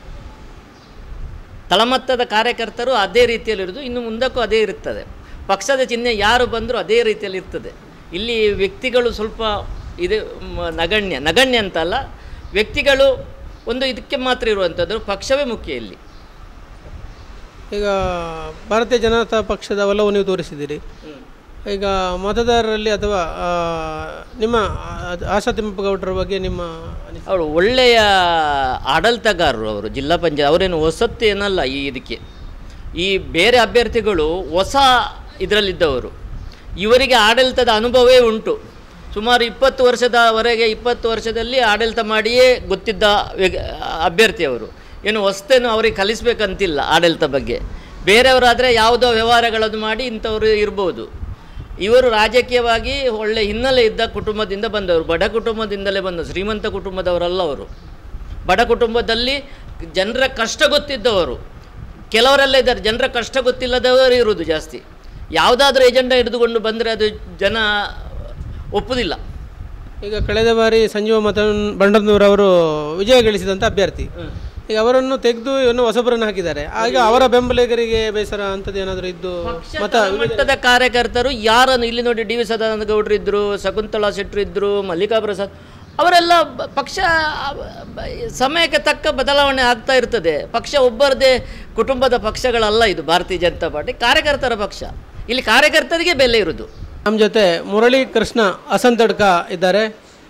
ತಳಮಟ್ಟದ ಕಾರ್ಯಕರ್ತರು ಅದೇ ರೀತಿಯಲ್ಲಿರೋದು ಇನ್ನು ಮುಂದಕ್ಕೂ ಅದೇ ಇರುತ್ತದೆ ಪಕ್ಷದ ಚಿಹ್ನೆ ಯಾರು ಬಂದರೂ ಅದೇ ರೀತಿಯಲ್ಲಿ ಇರ್ತದೆ ಇಲ್ಲಿ ವ್ಯಕ್ತಿಗಳು ಸ್ವಲ್ಪ ಇದೆ ಮ- ನಗಣ್ಯ ನಗಣ್ಯ ಅಂತಲ್ಲ ವ್ಯಕ್ತಿಗಳು ಒಂದು ಇದಕ್ಕೆ ಮಾತ್ರ ಇರುವಂಥದ್ದು ಪಕ್ಷವೇ ಮುಖ್ಯ ಇಲ್ಲಿ ಈಗ ಭಾರತೀಯ ಜನತಾ ಪಕ್ಷದ ಒಲವು ನೀವು ತೋರಿಸಿದ್ದೀರಿ ಈಗ ಮತದಾರರಲ್ಲಿ ಅಥವಾ ಆ, ನಿಮ್ಮ ಆ- ಆಶಾ ತಿಮ್ಮಪ್ಪಗೌಡರ ಬಗ್ಗೆ ನಿಮ್ಮ ಅನಿಸಿಕೆ ಅವರು ಒಳ್ಳೆಯ ಆಡಳಿತಗಾರರು ಅವರು ಜಿಲ್ಲಾ ಪಂಚಾಯತ್ ಅವರೇನು ಹೊಸತ್ತು ಏನಲ್ಲ ಈ ಇದಕ್ಕೆ ಈ ಬೇರೆ ಅಭ್ಯರ್ಥಿಗಳು ಹೊಸ ಇದರಲ್ಲಿದ್ದವರು ಇವರಿಗೆ ಆಡಳಿತದ ಅನುಭವವೇ ಉಂಟು ಸುಮಾರು ಇಪ್ಪತ್ತು ವರ್ಷದವರೆಗೆ ಇಪ್ಪತ್ತು ವರ್ಷದಲ್ಲಿ ಆಡಳಿತ ಮಾಡಿಯೇ ಗೊತ್ತಿದ್ದ ವ್ಯ- ಅಭ್ಯರ್ಥಿಯವರು ಏನು ಹೊಸ್ತೇನು ಅವರಿಗೆ ಕಲಿಸ್ಬೇಕಂತಿಲ್ಲ ಆಡಳಿತ ಬಗ್ಗೆ ಬೇರೆಯವರಾದರೆ ಯಾವುದೋ ವ್ಯವಹಾರಗಳನ್ನು ಮಾಡಿ ಇಂಥವರು ಇರ್ಬೋದು ಇವರು ರಾಜಕೀಯವಾಗಿ ಒಳ್ಳೆ ಹಿನ್ನೆಲೆ ಇದ್ದ ಕುಟುಂಬದಿಂದ ಬಂದವರು ಬಡ ಕುಟುಂಬದಿಂದಲೇ ಬಂದವರು ಶ್ರೀಮಂತ ಕುಟುಂಬದವರಲ್ಲ ಅವರು ಬಡ ಕುಟುಂಬದಲ್ಲಿ ಜನರ ಕಷ್ಟ ಗೊತ್ತಿದ್ದವರು ಕೆಲವರೆಲ್ಲ ಇದ್ದಾರೆ ಜನರ ಕಷ್ಟ ಗೊತ್ತಿಲ್ಲದವರು ಇರುವುದು ಜಾಸ್ತಿ ಯಾವುದಾದ್ರೂ ಏಜೆಂಡ ಹಿಡಿದುಕೊಂಡು ಬಂದರೆ ಅದು ಜನ ಒಪ್ಪುದಿಲ್ಲ ಈಗ ಕಳೆದ ಬಾರಿ ಸಂಜೀವ ಮತ ಬಂಡನ್ನೂರ್ ಅವರು ವಿಜಯ ಗಳಿಸಿದಂಥ ಅಭ್ಯರ್ಥಿ ಈಗ ಅವರನ್ನು ತೆಗೆದು ಇನ್ನು ಹೊಸಬರನ್ನು ಹಾಕಿದ್ದಾರೆ ಆಗ ಅವರ ಬೆಂಬಲಿಗರಿಗೆ ಬೇಸರ ಅಂತದ್ದು ಏನಾದರೂ ಇದ್ದು ಮತ ಮಟ್ಟದ ಕಾರ್ಯಕರ್ತರು ಯಾರನ್ನು ಇಲ್ಲಿ ನೋಡಿ ಡಿ ವಿ ಸದಾನಂದ ಗೌಡರು ಇದ್ದರು ಶಕುಂತಲಾ ಶೆಟ್ಟರು ಇದ್ದರು ಮಲ್ಲಿಕಾ ಪ್ರಸಾದ್ ಅವರೆಲ್ಲ ಬ- ಪಕ್ಷ ಆ, ಬ- ಸಮಯಕ್ಕೆ ತಕ್ಕ ಬದಲಾವಣೆ ಆಗ್ತಾ ಇರ್ತದೆ ಪಕ್ಷ ಒಬ್ಬರದೇ ಕುಟುಂಬದ ಪಕ್ಷಗಳಲ್ಲ ಇದು ಭಾರತೀಯ ಜನತಾ ಪಾರ್ಟಿ ಕಾರ್ಯಕರ್ತರ ಪಕ್ಷ ಇಲ್ಲಿ ಕಾರ್ಯಕರ್ತರಿಗೆ ಬೆಲೆ ಇರುವುದು ನಮ್ಮ ಜೊತೆ ಮುರಳಿ ಕೃಷ್ಣ ಅಸಂತಡ್ಕ ಇದ್ದಾರೆ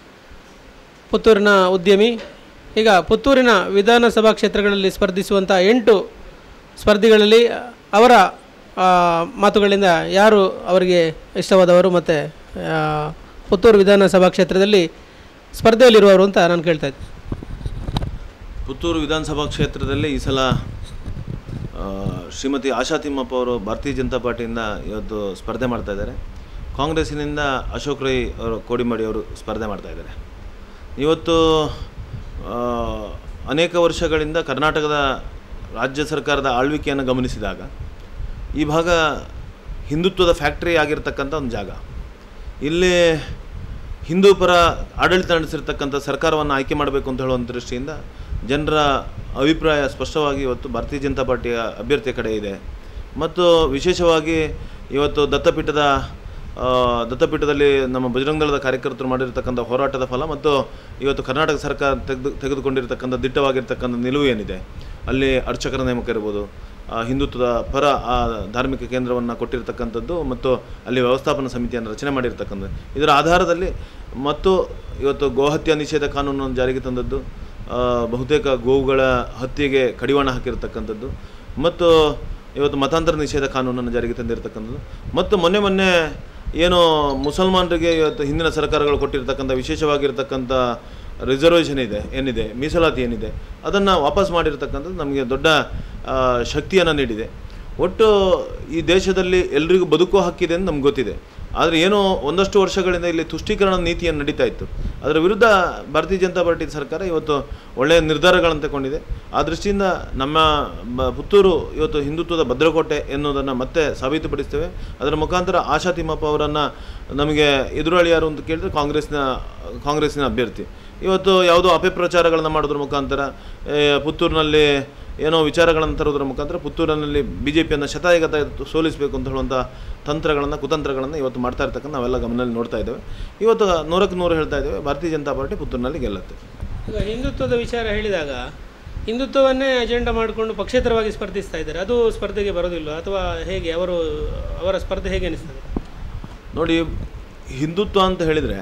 ಪುತ್ತೂರಿನ ಉದ್ಯಮಿ ಈಗ ಪುತ್ತೂರಿನ ವಿಧಾನಸಭಾ ಕ್ಷೇತ್ರಗಳಲ್ಲಿ ಸ್ಪರ್ಧಿಸುವಂಥ ಎಂಟು ಸ್ಪರ್ಧಿಗಳಲ್ಲಿ ಅವರ ಆ, ಮಾತುಗಳಿಂದ ಯಾರು ಅವರಿಗೆ ಇಷ್ಟವಾದವರು ಮತ್ತು ಪುತ್ತೂರು ವಿಧಾನಸಭಾ ಕ್ಷೇತ್ರದಲ್ಲಿ ಸ್ಪರ್ಧೆಯಲ್ಲಿರುವವರು ಅಂತ ನಾನು ಕೇಳ್ತಾ ಇದ್ದೆ ಪುತ್ತೂರು ವಿಧಾನಸಭಾ ಕ್ಷೇತ್ರದಲ್ಲಿ ಈ ಸಲ ಆ, ಶ್ರೀಮತಿ ಆಶಾ ತಿಮ್ಮಪ್ಪ ಅವರು ಭಾರತೀಯ ಜನತಾ ಪಾರ್ಟಿಯಿಂದ ಇವತ್ತು ಸ್ಪರ್ಧೆ ಮಾಡ್ತಾ ಇದ್ದಾರೆ ಕಾಂಗ್ರೆಸ್ಸಿನಿಂದ ಅಶೋಕ್ ರೈ ಅವರು ಕೋಡಿಮಡಿ ಅವರು ಸ್ಪರ್ಧೆ ಮಾಡ್ತಾ ಇದ್ದಾರೆ ಇವತ್ತು ಆ, ಅನೇಕ ವರ್ಷಗಳಿಂದ ಕರ್ನಾಟಕದ ರಾಜ್ಯ ಸರ್ಕಾರದ ಆಳ್ವಿಕೆಯನ್ನು ಗಮನಿಸಿದಾಗ ಈ ಭಾಗ ಹಿಂದುತ್ವದ ಫ್ಯಾಕ್ಟ್ರಿ ಆಗಿರ್ತಕ್ಕಂಥ ಒಂದು ಜಾಗ ಇಲ್ಲಿ ಹಿಂದೂ ಪರ ಆಡಳಿತ ನಡೆಸಿರ್ತಕ್ಕಂಥ ಸರ್ಕಾರವನ್ನು ಆಯ್ಕೆ ಮಾಡಬೇಕು ಅಂತ ಹೇಳುವಂಥ ದೃಷ್ಟಿಯಿಂದ ಜನರ ಅಭಿಪ್ರಾಯ ಸ್ಪಷ್ಟವಾಗಿ ಇವತ್ತು ಭಾರತೀಯ ಜನತಾ ಪಾರ್ಟಿಯ ಅಭ್ಯರ್ಥಿಯ ಕಡೆ ಇದೆ ಮತ್ತು ವಿಶೇಷವಾಗಿ ಇವತ್ತು ದತ್ತಪೀಠದ ಆ, ದತ್ತಪೀಠದಲ್ಲಿ ನಮ್ಮ ಬಜರಂಗ ದಳದ ಕಾರ್ಯಕರ್ತರು ಮಾಡಿರ್ತಕ್ಕಂಥ ಹೋರಾಟದ ಫಲ ಮತ್ತು ಇವತ್ತು ಕರ್ನಾಟಕ ಸರ್ಕಾರ ತೆಗೆದು ತೆಗೆದುಕೊಂಡಿರ್ತಕ್ಕಂಥ ದಿಟ್ಟವಾಗಿರ್ತಕ್ಕಂಥ ನಿಲುವು ಏನಿದೆ ಅಲ್ಲಿ ಅರ್ಚಕರ ನೇಮಕ ಇರ್ಬೋದು ಆ, ಹಿಂದುತ್ವದ ಪರ ಆ ಧಾರ್ಮಿಕ ಕೇಂದ್ರವನ್ನು ಕೊಟ್ಟಿರ್ತಕ್ಕಂಥದ್ದು ಮತ್ತು ಅಲ್ಲಿ ವ್ಯವಸ್ಥಾಪನಾ ಸಮಿತಿಯನ್ನು ರಚನೆ ಮಾಡಿರ್ತಕ್ಕಂಥದ್ದು ಇದರ ಆಧಾರದಲ್ಲಿ ಮತ್ತು ಇವತ್ತು ಗೋಹತ್ಯೆ ನಿಷೇಧ ಕಾನೂನನ್ನು ಜಾರಿಗೆ ತಂದದ್ದು ಆ, ಬಹುತೇಕ ಗೋವುಗಳ ಹತ್ಯೆಗೆ ಕಡಿವಾಣ ಹಾಕಿರ್ತಕ್ಕಂಥದ್ದು ಮತ್ತು ಇವತ್ತು ಮತಾಂತರ ನಿಷೇಧ ಕಾನೂನನ್ನು ಜಾರಿಗೆ ತಂದಿರತಕ್ಕಂಥದ್ದು ಮತ್ತು ಮೊನ್ನೆ ಮೊನ್ನೆ ಏನು ಮುಸಲ್ಮಾನರಿಗೆ ಇವತ್ತು ಹಿಂದಿನ ಸರ್ಕಾರಗಳು ಕೊಟ್ಟಿರ್ತಕ್ಕಂಥ ವಿಶೇಷವಾಗಿರ್ತಕ್ಕಂಥ ರಿಸರ್ವೇಷನ್ ಇದೆ ಏನಿದೆ ಮೀಸಲಾತಿ ಏನಿದೆ ಅದನ್ನು ವಾಪಸ್ ಮಾಡಿರ್ತಕ್ಕಂಥದ್ದು ನಮಗೆ ದೊಡ್ಡ ಆ, ಶಕ್ತಿಯನ್ನು ನೀಡಿದೆ ಒಟ್ಟು ಈ ದೇಶದಲ್ಲಿ ಎಲ್ರಿಗೂ ಬದುಕೋ ಹಕ್ಕಿದೆ ಅಂತ ನಮ್ಗೆ ಗೊತ್ತಿದೆ ಆದರೆ ಏನೋ ಒಂದಷ್ಟು ವರ್ಷಗಳಿಂದ ಇಲ್ಲಿ ತುಷ್ಟೀಕರಣ ನೀತಿಯನ್ನು ನಡೀತಾ ಇತ್ತು ಅದರ ವಿರುದ್ಧ ಭಾರತೀಯ ಜನತಾ ಪಾರ್ಟಿ ಸರ್ಕಾರ ಇವತ್ತು ಒಳ್ಳೆಯ ನಿರ್ಧಾರಗಳನ್ನು ತಗೊಂಡಿದೆ ಆ ದೃಷ್ಟಿಯಿಂದ ನಮ್ಮ ಬ- ಪುತ್ತೂರು ಇವತ್ತು ಹಿಂದುತ್ವದ ಭದ್ರಕೋಟೆ ಎನ್ನುವುದನ್ನು ಮತ್ತೆ ಸಾಬೀತುಪಡಿಸ್ತೇವೆ ಅದರ ಮುಖಾಂತರ ಆಶಾ ತಿಮ್ಮಪ್ಪ ಅವರನ್ನು ನಮಗೆ ಎದುರಾಳಿ ಯಾರು ಅಂತ ಕೇಳಿದ್ರೆ ಕಾಂಗ್ರೆಸ್ನ ಕಾಂಗ್ರೆಸ್ಸಿನ ಅಭ್ಯರ್ಥಿ ಇವತ್ತು ಯಾವುದೋ ಅಪಪ್ರಚಾರಗಳನ್ನು ಮಾಡೋದ್ರ ಮುಖಾಂತರ ಏ, ಪುತ್ತೂರಿನಲ್ಲಿ ಏನೋ ವಿಚಾರಗಳನ್ನು ತರೋದ್ರ ಮುಖಾಂತರ ಪುತ್ತೂರಿನಲ್ಲಿ ಬಿ ಜೆ ಪಿಯನ್ನು ಶತಾಯಗತ ಸೋಲಿಸಬೇಕು ಅಂತ ಹೇಳುವಂಥ ತಂತ್ರಗಳನ್ನು ಕುತಂತ್ರಗಳನ್ನು ಇವತ್ತು ಮಾಡ್ತಾ ಇರ್ತಕ್ಕಂಥ ನಾವೆಲ್ಲ ಗಮನದಲ್ಲಿ ನೋಡ್ತಾ ಇದ್ದೇವೆ ಇವತ್ತು ನೂರಕ್ಕೆ ನೂರು ಹೇಳ್ತಾ ಇದ್ದೇವೆ ಭಾರತೀಯ ಜನತಾ ಪಾರ್ಟಿ ಪುತ್ತೂರಿನಲ್ಲಿ ಗೆಲ್ಲುತ್ತೆ ಈಗ ಹಿಂದುತ್ವದ ವಿಚಾರ ಹೇಳಿದಾಗ ಹಿಂದುತ್ವವನ್ನೇ ಅಜೆಂಡಾ ಮಾಡಿಕೊಂಡು ಪಕ್ಷೇತರವಾಗಿ ಸ್ಪರ್ಧಿಸ್ತಾ ಇದ್ದಾರೆ ಅದು ಸ್ಪರ್ಧೆಗೆ ಬರೋದಿಲ್ಲ ಅಥವಾ ಹೇಗೆ ಅವರು ಅವರ ಸ್ಪರ್ಧೆ ಹೇಗೆ ಅನಿಸ್ತದೆ ನೋಡಿ ಹಿಂದುತ್ವ ಅಂತ ಹೇಳಿದರೆ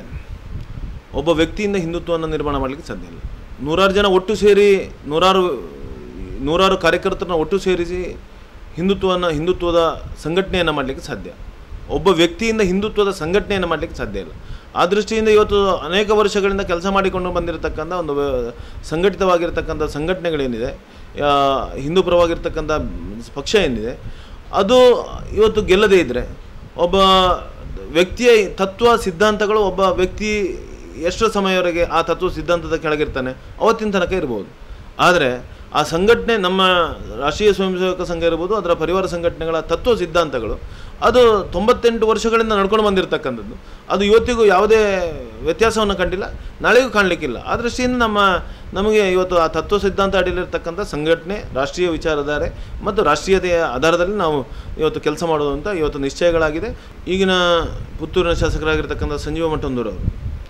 ಒಬ್ಬ ವ್ಯಕ್ತಿಯಿಂದ ಹಿಂದುತ್ವವನ್ನು ನಿರ್ಮಾಣ ಮಾಡಲಿಕ್ಕೆ ಸಾಧ್ಯ ಇಲ್ಲ ನೂರಾರು ಜನ ಒಟ್ಟು ಸೇರಿ ನೂರಾರು ನೂರಾರು ಕಾರ್ಯಕರ್ತರನ್ನ ಒಟ್ಟು ಸೇರಿಸಿ ಹಿಂದುತ್ವವನ್ನು ಹಿಂದುತ್ವದ ಸಂಘಟನೆಯನ್ನು ಮಾಡಲಿಕ್ಕೆ ಸಾಧ್ಯ ಒಬ್ಬ ವ್ಯಕ್ತಿಯಿಂದ ಹಿಂದುತ್ವದ ಸಂಘಟನೆಯನ್ನು ಮಾಡಲಿಕ್ಕೆ ಸಾಧ್ಯ ಇಲ್ಲ ಆ ದೃಷ್ಟಿಯಿಂದ ಇವತ್ತು ಅನೇಕ ವರ್ಷಗಳಿಂದ ಕೆಲಸ ಮಾಡಿಕೊಂಡು ಬಂದಿರತಕ್ಕಂಥ ಒಂದು ವ್ಯ- ಸಂಘಟಿತವಾಗಿರ್ತಕ್ಕಂಥ ಸಂಘಟನೆಗಳೇನಿದೆ ಆ, ಹಿಂದೂ ಪರವಾಗಿರ್ತಕ್ಕಂಥ ಪಕ್ಷ ಏನಿದೆ ಅದು ಇವತ್ತು ಗೆಲ್ಲದೇ ಇದ್ದರೆ ಒಬ್ಬ ವ್ಯಕ್ತಿಯ ತತ್ವ ಸಿದ್ಧಾಂತಗಳು ಒಬ್ಬ ವ್ಯಕ್ತಿ ಎಷ್ಟು ಸಮಯವರೆಗೆ ಆ ತತ್ವ ಸಿದ್ಧಾಂತದ ಕೆಳಗಿರ್ತಾನೆ ಅವತ್ತಿನ ತನಕ ಇರ್ಬೋದು ಆದರೆ ಆ ಸಂಘಟನೆ ನಮ್ಮ ರಾಷ್ಟ್ರೀಯ ಸ್ವಯಂ ಸೇವಕ ಸಂಘ ಇರ್ಬೋದು ಅದರ ಪರಿವಾರ ಸಂಘಟನೆಗಳ ತತ್ವ ಸಿದ್ಧಾಂತಗಳು ಅದು ತೊಂಬತ್ತೆಂಟು ವರ್ಷಗಳಿಂದ ನಡ್ಕೊಂಡು ಬಂದಿರತಕ್ಕಂಥದ್ದು ಅದು ಇವತ್ತಿಗೂ ಯಾವುದೇ ವ್ಯತ್ಯಾಸವನ್ನು ಕಂಡಿಲ್ಲ ನಾಳೆಗೂ ಕಾಣಲಿಕ್ಕಿಲ್ಲ ಆ ದೃಷ್ಟಿಯಿಂದ ನಮ್ಮ ನಮಗೆ ಇವತ್ತು ಆ ತತ್ವ ಸಿದ್ಧಾಂತ ಅಡಿಯಲ್ಲಿರ್ತಕ್ಕಂಥ ಸಂಘಟನೆ ರಾಷ್ಟ್ರೀಯ ವಿಚಾರಧಾರೆ ಮತ್ತು ರಾಷ್ಟ್ರೀಯತೆಯ ಆಧಾರದಲ್ಲಿ ನಾವು ಇವತ್ತು ಕೆಲಸ ಮಾಡೋದು ಅಂತ ಇವತ್ತು ನಿಶ್ಚಯಗಳಾಗಿದೆ ಈಗಿನ ಪುತ್ತೂರಿನ ಶಾಸಕರಾಗಿರ್ತಕ್ಕಂಥ ಸಂಜೀವ ಮಠಂದೂರವರು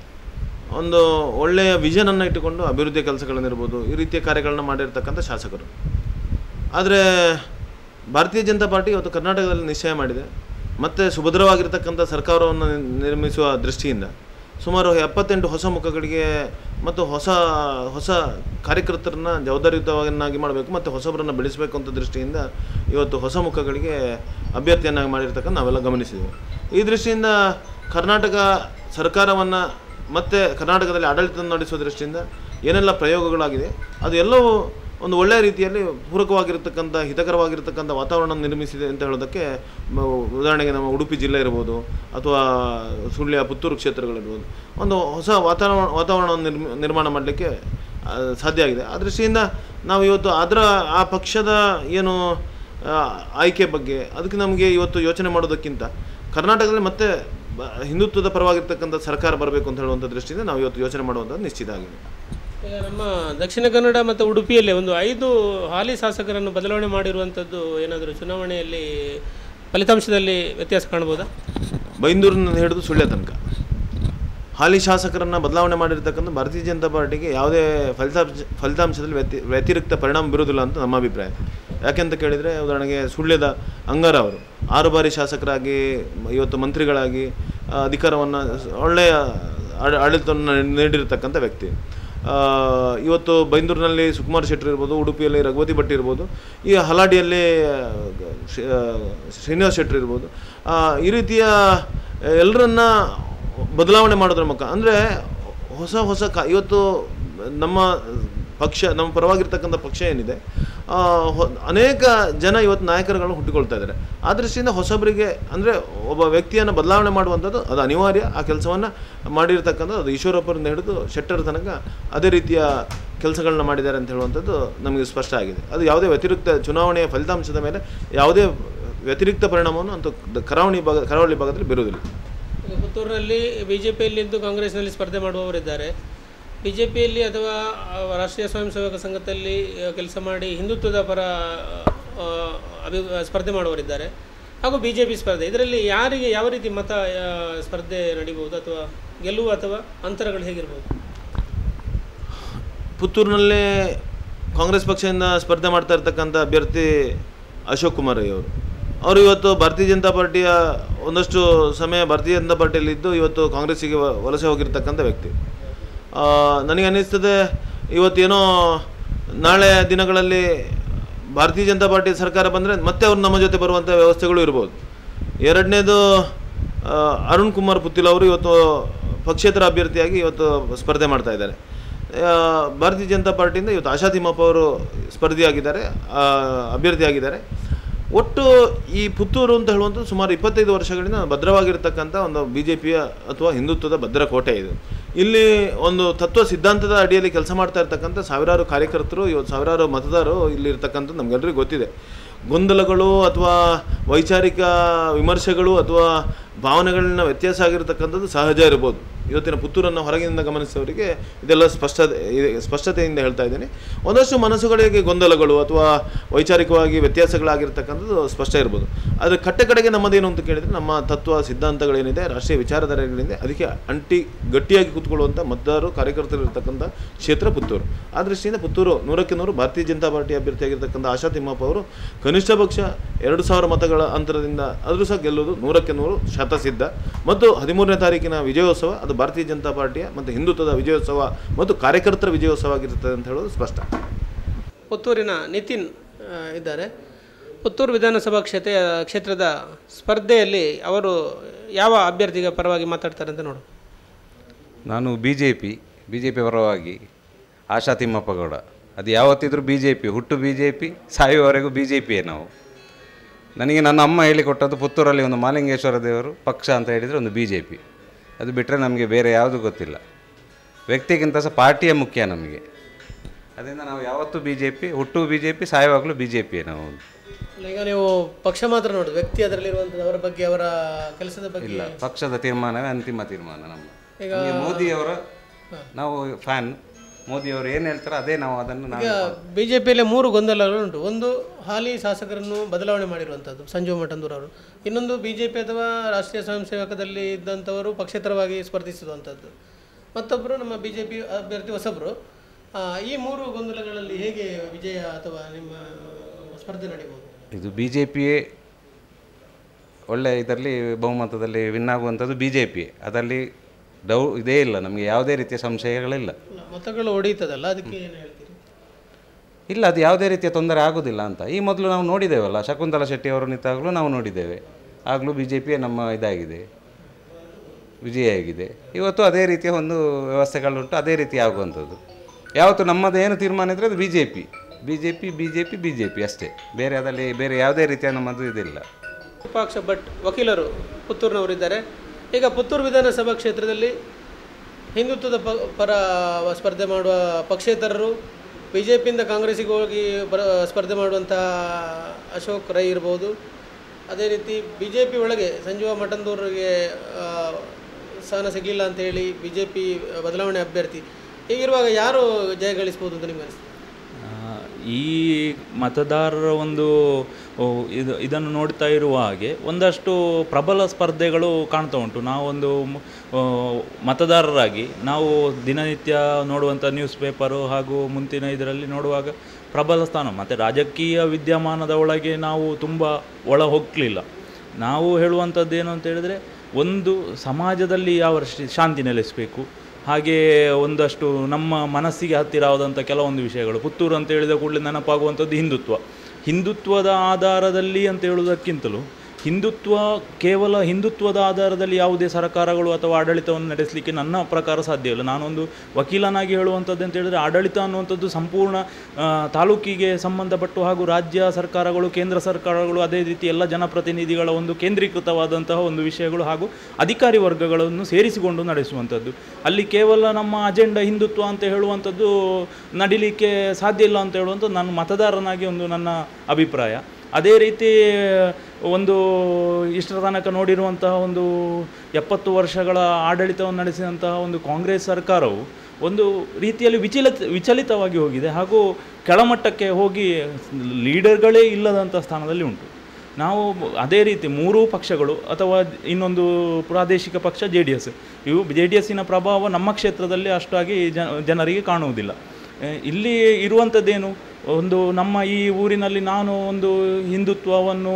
ಒಂದು ಒಳ್ಳೆಯ ವಿಷನನ್ನು ಇಟ್ಟುಕೊಂಡು ಅಭಿವೃದ್ಧಿ ಕೆಲಸಗಳನ್ನಿರ್ಬೋದು ಈ ರೀತಿಯ ಕಾರ್ಯಗಳನ್ನ ಮಾಡಿರ್ತಕ್ಕಂಥ ಶಾಸಕರು ಆದರೆ ಭಾರತೀಯ ಜನತಾ ಪಾರ್ಟಿ ಇವತ್ತು ಕರ್ನಾಟಕದಲ್ಲಿ ನಿಶ್ಚಯ ಮಾಡಿದೆ ಮತ್ತು ಸುಭದ್ರವಾಗಿರ್ತಕ್ಕಂಥ ಸರ್ಕಾರವನ್ನು ನಿರ್ಮಿಸುವ ದೃಷ್ಟಿಯಿಂದ ಸುಮಾರು ಎಪ್ಪತ್ತೆಂಟು ಹೊಸ ಮುಖಗಳಿಗೆ ಮತ್ತು ಹೊಸ ಹೊಸ ಕಾರ್ಯಕರ್ತರನ್ನ ಜವಾಬ್ದಾರಿಯುತವನ್ನಾಗಿ ಮಾಡಬೇಕು ಮತ್ತು ಹೊಸಬರನ್ನು ಬೆಳೆಸಬೇಕು ಅಂತ ದೃಷ್ಟಿಯಿಂದ ಇವತ್ತು ಹೊಸ ಮುಖಗಳಿಗೆ ಅಭ್ಯರ್ಥಿಯನ್ನಾಗಿ ಮಾಡಿರ್ತಕ್ಕಂಥ ನಾವೆಲ್ಲ ಗಮನಿಸಿದ್ದೇವೆ ಈ ದೃಷ್ಟಿಯಿಂದ ಕರ್ನಾಟಕ ಸರ್ಕಾರವನ್ನು ಮತ್ತು ಕರ್ನಾಟಕದಲ್ಲಿ ಆಡಳಿತ ನಡೆಸುವ ದೃಷ್ಟಿಯಿಂದ ಏನೆಲ್ಲ ಪ್ರಯೋಗಗಳಾಗಿದೆ ಅದು ಎಲ್ಲವೂ ಒಂದು ಒಳ್ಳೆಯ ರೀತಿಯಲ್ಲಿ ಪೂರಕವಾಗಿರ್ತಕ್ಕಂಥ ಹಿತಕರವಾಗಿರ್ತಕ್ಕಂಥ ವಾತಾವರಣ ನಿರ್ಮಿಸಿದೆ ಅಂತ ಹೇಳೋದಕ್ಕೆ ಮ- ಉದಾಹರಣೆಗೆ ನಮ್ಮ ಉಡುಪಿ ಜಿಲ್ಲೆ ಇರ್ಬೋದು ಅಥವಾ ಸುಳ್ಯ ಪುತ್ತೂರು ಕ್ಷೇತ್ರಗಳಿರ್ಬೋದು ಒಂದು ಹೊಸ ವಾತಾವರಣ ವಾತಾವರಣವನ್ನು ನಿರ್ಮ ನಿರ್ಮಾಣ ಮಾಡಲಿಕ್ಕೆ ಆ, ಸಾಧ್ಯ ಆಗಿದೆ ಆ ದೃಷ್ಟಿಯಿಂದ ನಾವು ಇವತ್ತು ಅದರ ಆ ಪಕ್ಷದ ಏನು ಆ, ಆಯ್ಕೆ ಬಗ್ಗೆ ಅದಕ್ಕೆ ನಮಗೆ ಇವತ್ತು ಯೋಚನೆ ಮಾಡೋದಕ್ಕಿಂತ ಕರ್ನಾಟಕದಲ್ಲಿ ಮತ್ತೆ ಬ- ಹಿಂದುತ್ವದ ಪರವಾಗಿರ್ತಕ್ಕಂಥ ಸರ್ಕಾರ ಬರಬೇಕು ಅಂತ ಹೇಳುವಂಥ ದೃಷ್ಟಿಯಿಂದ ನಾವು ಇವತ್ತು ಯೋಚನೆ ಮಾಡುವಂಥದ್ದು ನಿಶ್ಚಿತ ಆಗಿದೆ ಈಗ ನಮ್ಮ ದಕ್ಷಿಣ ಕನ್ನಡ ಮತ್ತು ಉಡುಪಿಯಲ್ಲಿ ಒಂದು ಐದು ಹಾಲಿ ಶಾಸಕರನ್ನು ಬದಲಾವಣೆ ಮಾಡಿರುವಂಥದ್ದು ಏನಾದರೂ ಚುನಾವಣೆಯಲ್ಲಿ ಫಲಿತಾಂಶದಲ್ಲಿ ವ್ಯತ್ಯಾಸ ಕಾಣ್ಬೋದಾ ಬೈಂದೂರಿನ ಹಿಡಿದು ಸುಳ್ಯ ತನಕ ಹಾಲಿ ಶಾಸಕರನ್ನು ಬದಲಾವಣೆ ಮಾಡಿರ್ತಕ್ಕಂಥ ಭಾರತೀಯ ಜನತಾ ಪಾರ್ಟಿಗೆ ಯಾವುದೇ ಫಲಿತಾಂಶ ಫಲಿತಾಂಶದಲ್ಲಿ ವ್ಯತಿ ವ್ಯತಿರಿಕ್ತ ಪರಿಣಾಮ ಬೀರುವುದಿಲ್ಲ ಅಂತ ನಮ್ಮ ಅಭಿಪ್ರಾಯ ಯಾಕೆಂತ ಕೇಳಿದರೆ ಉದಾಹರಣೆಗೆ ಸುಳ್ಯದ ಅಂಗಾರ ಅವರು ಆರು ಬಾರಿ ಶಾಸಕರಾಗಿ ಮ- ಇವತ್ತು ಮಂತ್ರಿಗಳಾಗಿ ಆ, ಅಧಿಕಾರವನ್ನು ಸ- ಒಳ್ಳೆಯ ಆಡ- ಆಡಳಿತವನ್ನು ನೀಡಿರ್ತಕ್ಕಂಥ ವ್ಯಕ್ತಿ ಆ, ಇವತ್ತು ಬೈಂದೂರಿನಲ್ಲಿ ಸುಕುಮಾರ್ ಶೆಟ್ಟಿ ಇರ್ಬೋದು ಉಡುಪಿಯಲ್ಲಿ ರಘುವತಿ ಭಟ್ ಇರ್ಬೋದು ಈ ಹಲಾಡಿಯಲ್ಲಿ ಆ, ಶ್ರೀ- ಆ, ಶ್ರೀನಿವಾಸ್ ಶೆಟ್ಟಿ ಇರ್ಬೋದು ಆ, ಈ ರೀತಿಯ ಎಲ್ಲರನ್ನ ಬದಲಾವಣೆ ಮಾಡೋದ್ರ ಮುಖ ಅಂದರೆ ಹೊಸ ಹೊಸ ಕ ಇವತ್ತು ನಮ್ಮ ಪಕ್ಷ ನಮ್ಮ ಪರವಾಗಿರ್ತಕ್ಕಂಥ ಪಕ್ಷ ಏನಿದೆ ಆ, ಹೊ- ಅನೇಕ ಜನ ಇವತ್ತು ನಾಯಕರುಗಳು ಹುಟ್ಟಿಕೊಳ್ತಾ ಇದ್ದಾರೆ ಆ ದೃಷ್ಟಿಯಿಂದ ಹೊಸಬರಿಗೆ ಅಂದರೆ ಒಬ್ಬ ವ್ಯಕ್ತಿಯನ್ನು ಬದಲಾವಣೆ ಮಾಡುವಂಥದ್ದು ಅದು ಅನಿವಾರ್ಯ ಆ ಕೆಲಸವನ್ನು ಮಾಡಿರ್ತಕ್ಕಂಥದ್ದು ಅದು ಈಶ್ವರಪ್ಪರಿಂದ ಹಿಡಿದು ಶೆಟ್ಟರ್ ತನಕ ಅದೇ ರೀತಿಯ ಕೆಲಸಗಳನ್ನ ಮಾಡಿದ್ದಾರೆ ಅಂತ ಹೇಳುವಂಥದ್ದು ನಮಗೆ ಸ್ಪಷ್ಟ ಆಗಿದೆ ಅದು ಯಾವುದೇ ವ್ಯತಿರಿಕ್ತ ಚುನಾವಣೆಯ ಫಲಿತಾಂಶದ ಮೇಲೆ ಯಾವುದೇ ವ್ಯತಿರಿಕ್ತ ಪರಿಣಾಮವನ್ನು ಅಂತ ಕರಾವಳಿ ಭಾಗ ಕರಾವಳಿ ಭಾಗದಲ್ಲಿ ಬೀರುವುದಿಲ್ಲ ಈಗ ಪುತ್ತೂರಿನಲ್ಲಿ ಬಿ ಜೆ ಪಿಯಲ್ಲಿದ್ದು ಕಾಂಗ್ರೆಸ್ನಲ್ಲಿ ಸ್ಪರ್ಧೆ ಮಾಡುವವರಿದ್ದಾರೆ ಬಿ ಜೆ ಪಿಯಲ್ಲಿ ಅಥವಾ ಆ, ರಾಷ್ಟ್ರೀಯ ಸ್ವಯಂ ಸೇವಕ ಸಂಘದಲ್ಲಿ ಕೆಲಸ ಮಾಡಿ ಹಿಂದುತ್ವದ ಪರ ಆ, ಅಭಿ ಸ್ಪರ್ಧೆ ಮಾಡುವವರಿದ್ದಾರೆ ಹಾಗೂ ಬಿ ಜೆ ಪಿ ಸ್ಪರ್ಧೆ ಇದರಲ್ಲಿ ಯಾರಿಗೆ ಯಾವ ರೀತಿ ಮತ ಆ, ಸ್ಪರ್ಧೆ ನಡೀಬಹುದು ಅಥವಾ ಗೆಲುವು ಅಥವಾ ಅಂತರಗಳು ಹೇಗಿರ್ಬೋದು ಪುತ್ತೂರಿನಲ್ಲೇ ಕಾಂಗ್ರೆಸ್ ಪಕ್ಷದಿಂದ ಸ್ಪರ್ಧೆ ಮಾಡ್ತಾ ಇರ್ತಕ್ಕಂಥ ಅಭ್ಯರ್ಥಿ ಅಶೋಕ್ ಕುಮಾರ್ ರೈ ಅವರು ಅವರು ಇವತ್ತು ಭಾರತೀಯ ಜನತಾ ಪಾರ್ಟಿಯ ಒಂದಷ್ಟು ಸಮಯ ಭಾರತೀಯ ಜನತಾ ಪಾರ್ಟಿಯಲ್ಲಿದ್ದು ಇವತ್ತು ಕಾಂಗ್ರೆಸ್ಸಿಗೆ ವ- ವಲಸೆ ಹೋಗಿರ್ತಕ್ಕಂಥ ವ್ಯಕ್ತಿ ಆ, ನನಗೆ ಅನ್ನಿಸ್ತದೆ ಇವತ್ತೇನೋ ನಾಳೆ ದಿನಗಳಲ್ಲಿ ಭಾರತೀಯ ಜನತಾ ಪಾರ್ಟಿ ಸರ್ಕಾರ ಬಂದರೆ ಮತ್ತೆ ಅವ್ರು ನಮ್ಮ ಜೊತೆ ಬರುವಂಥ ವ್ಯವಸ್ಥೆಗಳು ಇರ್ಬೋದು ಎರಡನೇದು ಆ, ಅರುಣ್ ಕುಮಾರ್ ಪುತ್ತಿಲ್ ಅವರು ಇವತ್ತು ಪಕ್ಷೇತರ ಅಭ್ಯರ್ಥಿಯಾಗಿ ಇವತ್ತು ಸ್ಪರ್ಧೆ ಮಾಡ್ತಾ ಇದ್ದಾರೆ ಆ, ಭಾರತೀಯ ಜನತಾ ಪಾರ್ಟಿಯಿಂದ ಇವತ್ತು ಆಶಾ ತಿಮ್ಮಪ್ಪ ಅವರು ಸ್ಪರ್ಧಿಯಾಗಿದ್ದಾರೆ ಆ, ಅಭ್ಯರ್ಥಿಯಾಗಿದ್ದಾರೆ ಒಟ್ಟು ಈ ಪುತ್ತೂರು ಅಂತ ಹೇಳುವಂಥದ್ದು ಸುಮಾರು ಇಪ್ಪತ್ತೈದು ವರ್ಷಗಳಿಂದ ಭದ್ರವಾಗಿರ್ತಕ್ಕಂಥ ಒಂದು ಬಿ ಜೆ ಪಿಯ ಅಥವಾ ಹಿಂದುತ್ವದ ಭದ್ರ ಕೋಟೆ ಇದು ಇಲ್ಲಿ ಒಂದು ತತ್ವ ಸಿದ್ಧಾಂತದ ಅಡಿಯಲ್ಲಿ ಕೆಲಸ ಮಾಡ್ತಾ ಇರ್ತಕ್ಕಂಥ ಸಾವಿರಾರು ಕಾರ್ಯಕರ್ತರು ಇವತ್ತು ಸಾವಿರಾರು ಮತದಾರರು ಇಲ್ಲಿ ಇರ್ತಕ್ಕಂಥದ್ದು ನಮಗೆಲ್ಲರಿಗೂ ಗೊತ್ತಿದೆ ಗೊಂದಲಗಳು ಅಥವಾ ವೈಚಾರಿಕ ವಿಮರ್ಶೆಗಳು ಅಥವಾ ಭಾವನೆಗಳನ್ನ ವ್ಯತ್ಯಾಸ ಆಗಿರ್ತಕ್ಕಂಥದ್ದು ಸಹಜ ಇರ್ಬೋದು ಇವತ್ತಿನ ಪುತ್ತೂರನ್ನು ಹೊರಗಿನಿಂದ ಗಮನಿಸಿದವರಿಗೆ ಇದೆಲ್ಲ ಸ್ಪಷ್ಟತೆ ಇದೆ- ಸ್ಪಷ್ಟತೆಯಿಂದ ಹೇಳ್ತಾ ಇದ್ದೀನಿ ಒಂದಷ್ಟು ಮನಸ್ಸುಗಳಿಗೆ ಗೊಂದಲಗಳು ಅಥವಾ ವೈಚಾರಿಕವಾಗಿ ವ್ಯತ್ಯಾಸಗಳಾಗಿರ್ತಕ್ಕಂಥದ್ದು ಸ್ಪಷ್ಟ ಇರ್ಬೋದು ಆದರೆ ಕಟ್ಟೆ ಕಡೆಗೆ ನಮ್ಮದೇನು ಅಂತ ಕೇಳಿದರೆ ನಮ್ಮ ತತ್ವ ಸಿದ್ಧಾಂತಗಳೇನಿದೆ ರಾಷ್ಟ್ರೀಯ ವಿಚಾರಧಾರೆಗಳಿದೆ ಅದಕ್ಕೆ ಅಂಟಿ ಗಟ್ಟಿಯಾಗಿ ಕೂತ್ಕೊಳ್ಳುವಂಥ ಮತದಾರರು ಕಾರ್ಯಕರ್ತರು ಇರತಕ್ಕಂಥ ಕ್ಷೇತ್ರ ಪುತ್ತೂರು ಆ ದೃಷ್ಟಿಯಿಂದ ಪುತ್ತೂರು ನೂರಕ್ಕೆ ನೂರು ಭಾರತೀಯ ಜನತಾ ಪಾರ್ಟಿ ಅಭ್ಯರ್ಥಿಯಾಗಿರ್ತಕ್ಕಂಥ ಆಶಾ ತಿಮ್ಮಪ್ಪ ಅವರು ಕನಿಷ್ಠ ಪಕ್ಷ ಎರಡು ಸಾವಿರ ಮತಗಳ ಅಂತರದಿಂದ ಆದರೂ ಸಹ ಗೆಲ್ಲುವುದು ನೂರಕ್ಕೆ ನೂರು ಶತಸಿದ್ಧ ಮತ್ತು ಹದಿಮೂರನೇ ತಾರೀಕಿನ ವಿಜಯೋತ್ಸವ ಅದು ಭಾರತೀಯ ಜನತಾ ಪಾರ್ಟಿಯ ಮತ್ತು ಹಿಂದುತ್ವದ ವಿಜಯೋತ್ಸವ ಮತ್ತು ಕಾರ್ಯಕರ್ತರ ವಿಜಯೋತ್ಸವ ಆಗಿರುತ್ತದೆ ಅಂತ ಹೇಳೋದು ಸ್ಪಷ್ಟ ಪುತ್ತೂರಿನ ನಿತಿನ್ ಆ, ಇದ್ದಾರೆ ಪುತ್ತೂರು ವಿಧಾನಸಭಾ ಕ್ಷೇತ್ರ ಕ್ಷೇತ್ರದ ಸ್ಪರ್ಧೆಯಲ್ಲಿ ಅವರು ಯಾವ ಅಭ್ಯರ್ಥಿಗೆ ಪರವಾಗಿ ಮಾತಾಡ್ತಾರೆ ಅಂತ ನೋಡು ನಾನು B J P B J P ಪರವಾಗಿ ಆಶಾ ತಿಮ್ಮಪ್ಪ ಗೌಡ ಅದು ಯಾವತ್ತಿದ್ರೂ ಬಿ ಜೆ ಪಿ ಹುಟ್ಟು ಬಿ ಜೆ ಪಿ ಸಾಯುವವರೆಗೂ ಬಿ ಜೆ ಪಿಯೇ ನಾವು ನನಗೆ ನನ್ನ ಅಮ್ಮ ಹೇಳಿಕೊಟ್ಟದ್ದು ಪುತ್ತೂರಲ್ಲಿ ಒಂದು ಮಾಲಿಂಗೇಶ್ವರ ದೇವರು ಪಕ್ಷ ಅಂತ ಹೇಳಿದರೆ ಒಂದು ಬಿ ಜೆ ಪಿ ಅದು ಬಿಟ್ಟರೆ ನಮಗೆ ಬೇರೆ ಯಾವುದೂ ಗೊತ್ತಿಲ್ಲ ವ್ಯಕ್ತಿಗಿಂತ ಸಹ ಪಾರ್ಟಿಯೇ ಮುಖ್ಯ ನಮಗೆ ಅದರಿಂದ ನಾವು ಯಾವತ್ತೂ ಬಿ ಜೆ ಪಿ ಹುಟ್ಟು ಬಿ ಜೆ ಪಿ ಸಾಯುವಾಗಲೂ ಬಿ ಜೆ ಪಿಯೇ ನಾವು ಅಲ್ಲ, ಈಗ ನೀವು ಪಕ್ಷ ಮಾತ್ರ ನೋಡುದು ವ್ಯಕ್ತಿ ಅದರಲ್ಲಿರುವಂಥದ್ದು ಅವರ ಬಗ್ಗೆ ಅವರ ಕೆಲಸದ ಬಗ್ಗೆ ಇಲ್ಲ ಪಕ್ಷದ ತೀರ್ಮಾನವೇ ಅಂತಿಮ ತೀರ್ಮಾನ ನಮ್ಮ ಈಗ- ನಮಗೆ ಮೋದಿಯವರ ನಾವು ಫ್ಯಾನ್ ಮೋದಿಯವರು ಏನು ಹೇಳ್ತಾರೆ ಅದೇ ನಾವು ಅದನ್ನು ಈಗ ನಾವು ಬಿ ಜೆ ಪಿಯಲ್ಲಿ ಮೂರು ಗೊಂದಲಗಳುಂಟು ಒಂದು ಹಾಲಿ ಶಾಸಕರನ್ನು ಬದಲಾವಣೆ ಮಾಡಿರುವಂಥದ್ದು ಸಂಜೀವ್ ಮಠಂದೂರ್ ಅವರು ಇನ್ನೊಂದು ಬಿ ಜೆ ಪಿ ಅಥವಾ ರಾಷ್ಟ್ರೀಯ ಸ್ವಯಂ ಸೇವಕದಲ್ಲಿ ಇದ್ದಂಥವರು ಪಕ್ಷೇತರವಾಗಿ ಸ್ಪರ್ಧಿಸಿರುವಂಥದ್ದು ಮತ್ತೊಬ್ಬರು ನಮ್ಮ ಬಿ ಜೆ ಪಿ ಅಭ್ಯರ್ಥಿ ಹೊಸಬರು ಆ, ಈ ಮೂರು ಗೊಂದಲಗಳಲ್ಲಿ ಹೇಗೆ ವಿಜಯ ಅಥವಾ ನಿಮ್ಮ ಸ್ಪರ್ಧೆ ನಡೀಬೋದು ಇದು ಬಿ ಜೆ ಪಿಯೇ ಒಳ್ಳೆ ಇದರಲ್ಲಿ ಬಹುಮತದಲ್ಲಿ ವಿನ್ ಆಗುವಂಥದ್ದು ಬಿ ಜೆ ಪಿ ಅದರಲ್ಲಿ ಡೌ ಇದೇ ಇಲ್ಲ ನಮಗೆ ಯಾವುದೇ ರೀತಿಯ ಸಂಶಯಗಳಿಲ್ಲ ಅಲ್ಲ, ಮತಗಳು ಒಡೆಯುತ್ತದಲ್ಲ ಅದಕ್ಕೆ ಏನು ಹೇಳ್ತೀರಿ ಇಲ್ಲ ಅದು ಯಾವುದೇ ರೀತಿಯ ತೊಂದರೆ ಆಗೋದಿಲ್ಲ ಅಂತ ಈ ಮೊದಲು ನಾವು ನೋಡಿದ್ದೇವಲ್ಲ ಶಕುಂತಲಾ ಶೆಟ್ಟಿ ಅವರು ನಿಂತಾಗಲೂ ನಾವು ನೋಡಿದ್ದೇವೆ ಆಗಲೂ ಬಿ ಜೆ ಪಿಯೇ ನಮ್ಮ ಇದಾಗಿದೆ ವಿಜಯ ಆಗಿದೆ ಇವತ್ತು ಅದೇ ರೀತಿಯ ಒಂದು ವ್ಯವಸ್ಥೆಗಳುಂಟು ಅದೇ ರೀತಿ ಆಗುವಂಥದ್ದು ಯಾವತ್ತು ನಮ್ಮದು ಏನು ತೀರ್ಮಾನ ಇದ್ದರೆ ಅದು B J P B J P B J P B J P ಅಷ್ಟೇ ಬೇರೆ ಅದರಲ್ಲಿ ಬೇರೆ ಯಾವುದೇ ರೀತಿಯ ನಮ್ಮದು ಇದಿಲ್ಲ ವಿರೂಪಾಕ್ಷ ಭಟ್ ವಕೀಲರು ಪುತ್ತೂರಿನವರಿದ್ದಾರೆ ಈಗ ಪುತ್ತೂರು ವಿಧಾನಸಭಾ ಕ್ಷೇತ್ರದಲ್ಲಿ ಹಿಂದುತ್ವದ ಪ ಪರ ಸ್ಪರ್ಧೆ ಮಾಡುವ ಪಕ್ಷೇತರರು ಬಿ ಜೆ ಪಿಯಿಂದ ಕಾಂಗ್ರೆಸ್ಸಿಗೆ ಹೋಗಿ ಬರ ಸ್ಪರ್ಧೆ ಮಾಡುವಂಥ ಅಶೋಕ್ ರೈ ಇರ್ಬೋದು ಅದೇ ರೀತಿ ಬಿ ಜೆ ಪಿ ಒಳಗೆ ಸಂಜೀವ ಮಠಂದೂರಿಗೆ ಆ, ಸ್ಥಾನ ಸಿಗಲಿಲ್ಲ ಅಂತ ಹೇಳಿ ಬಿ ಜೆ ಪಿ ಬದಲಾವಣೆ ಅಭ್ಯರ್ಥಿ ಹೀಗಿರುವಾಗ ಯಾರು ಜಯ ಗಳಿಸ್ಬೋದು ಅಂತ ನಿಮಗೆ ಅನಿಸ್ತದೆ ಆ, ಈ ಮತದಾರರ ಒಂದು ಓ, ಇದು ಇದನ್ನು ನೋಡ್ತಾ ಇರುವ ಹಾಗೆ ಒಂದಷ್ಟು ಪ್ರಬಲ ಸ್ಪರ್ಧೆಗಳು ಕಾಣ್ತಾ ಉಂಟು ನಾವೊಂದು ಮ್- ಆ, ಮತದಾರರಾಗಿ ನಾವು ದಿನನಿತ್ಯ ನೋಡುವಂಥ ನ್ಯೂಸ್ ಪೇಪರು ಹಾಗೂ ಮುಂತಿನ ಇದರಲ್ಲಿ ನೋಡುವಾಗ ಪ್ರಬಲ ಸ್ಥಾನ ಮತ್ತು ರಾಜಕೀಯ ವಿದ್ಯಮಾನದ ಒಳಗೆ ನಾವು ತುಂಬ ಒಳ ಹೋಗಲಿಲ್ಲ ನಾವು ಹೇಳುವಂಥದ್ದು ಏನು ಅಂತ ಹೇಳಿದರೆ ಒಂದು ಸಮಾಜದಲ್ಲಿ ಯಾವ ಶ್- ಶಾಂತಿ ನೆಲೆಸಬೇಕು ಹಾಗೆ ಒಂದಷ್ಟು ನಮ್ಮ ಮನಸ್ಸಿಗೆ ಹತ್ತಿರವಾದಂಥ ಕೆಲವೊಂದು ವಿಷಯಗಳು ಪುತ್ತೂರು ಅಂತ ಹೇಳಿದ ಕೂಡಲೇ ನೆನಪಾಗುವಂಥದ್ದು ಹಿಂದುತ್ವ ಹಿಂದುತ್ವದ ಆಧಾರದಲ್ಲಿ ಅಂತ ಹೇಳುವುದಕ್ಕಿಂತಲೂ ಹಿಂದುತ್ವ ಕೇವಲ ಹಿಂದುತ್ವದ ಆಧಾರದಲ್ಲಿ ಯಾವುದೇ ಸರ್ಕಾರಗಳು ಅಥವಾ ಆಡಳಿತವನ್ನು ನಡೆಸಲಿಕ್ಕೆ ನನ್ನ ಪ್ರಕಾರ ಸಾಧ್ಯ ಇಲ್ಲ ನಾನೊಂದು ವಕೀಲನಾಗಿ ಹೇಳುವಂಥದ್ದು ಅಂತ ಹೇಳಿದರೆ ಆಡಳಿತ ಅನ್ನುವಂಥದ್ದು ಸಂಪೂರ್ಣ ಆ, ತಾಲೂಕಿಗೆ ಸಂಬಂಧಪಟ್ಟು ಹಾಗೂ ರಾಜ್ಯ ಸರ್ಕಾರಗಳು ಕೇಂದ್ರ ಸರ್ಕಾರಗಳು ಅದೇ ರೀತಿ ಎಲ್ಲ ಜನಪ್ರತಿನಿಧಿಗಳ ಒಂದು ಕೇಂದ್ರೀಕೃತವಾದಂತಹ ಒಂದು ವಿಷಯಗಳು ಹಾಗೂ ಅಧಿಕಾರಿ ವರ್ಗಗಳನ್ನು ಸೇರಿಸಿಕೊಂಡು ನಡೆಸುವಂಥದ್ದು ಅಲ್ಲಿ ಕೇವಲ ನಮ್ಮ ಅಜೆಂಡಾ ಹಿಂದುತ್ವ ಅಂತ ಹೇಳುವಂಥದ್ದು ನಡಿಲಿಕ್ಕೆ ಸಾಧ್ಯ ಇಲ್ಲ ಅಂತ ಹೇಳುವಂಥದ್ದು ನಾನು ಮತದಾರನಾಗಿ ಒಂದು ನನ್ನ ಅಭಿಪ್ರಾಯ ಅದೇ ರೀತಿ ಒಂದು ಇಷ್ಟರ ತನಕ ನೋಡಿರುವಂತಹ ಒಂದು ಎಪ್ಪತ್ತು ವರ್ಷಗಳ ಆಡಳಿತವನ್ನು ನಡೆಸಿದಂತಹ ಒಂದು ಕಾಂಗ್ರೆಸ್ ಸರ್ಕಾರವು ಒಂದು ರೀತಿಯಲ್ಲಿ ವಿಚಲಿತ ವಿಚಲಿತವಾಗಿ ಹೋಗಿದೆ ಹಾಗೂ ಕೆಳಮಟ್ಟಕ್ಕೆ ಹೋಗಿ ಲೀಡರ್ಗಳೇ ಇಲ್ಲದಂಥ ಸ್ಥಾನದಲ್ಲಿ ಉಂಟು ನಾವು ಅದೇ ರೀತಿ ಮೂರೂ ಪಕ್ಷಗಳು ಅಥವಾ ಇನ್ನೊಂದು ಪ್ರಾದೇಶಿಕ ಪಕ್ಷ ಜೆ ಡಿ ಎಸ್ ಇವು ಜೆ ಡಿ ಎಸ್ಸಿನ ಪ್ರಭಾವ ನಮ್ಮ ಕ್ಷೇತ್ರದಲ್ಲಿ ಅಷ್ಟಾಗಿ ಜನ ಜನರಿಗೆ ಕಾಣುವುದಿಲ್ಲ ಆ, ಇಲ್ಲಿ ಇರುವಂಥದ್ದೇನು ಒಂದು ನಮ್ಮ ಈ ಊರಿನಲ್ಲಿ ನಾನು ಒಂದು ಹಿಂದುತ್ವವನ್ನು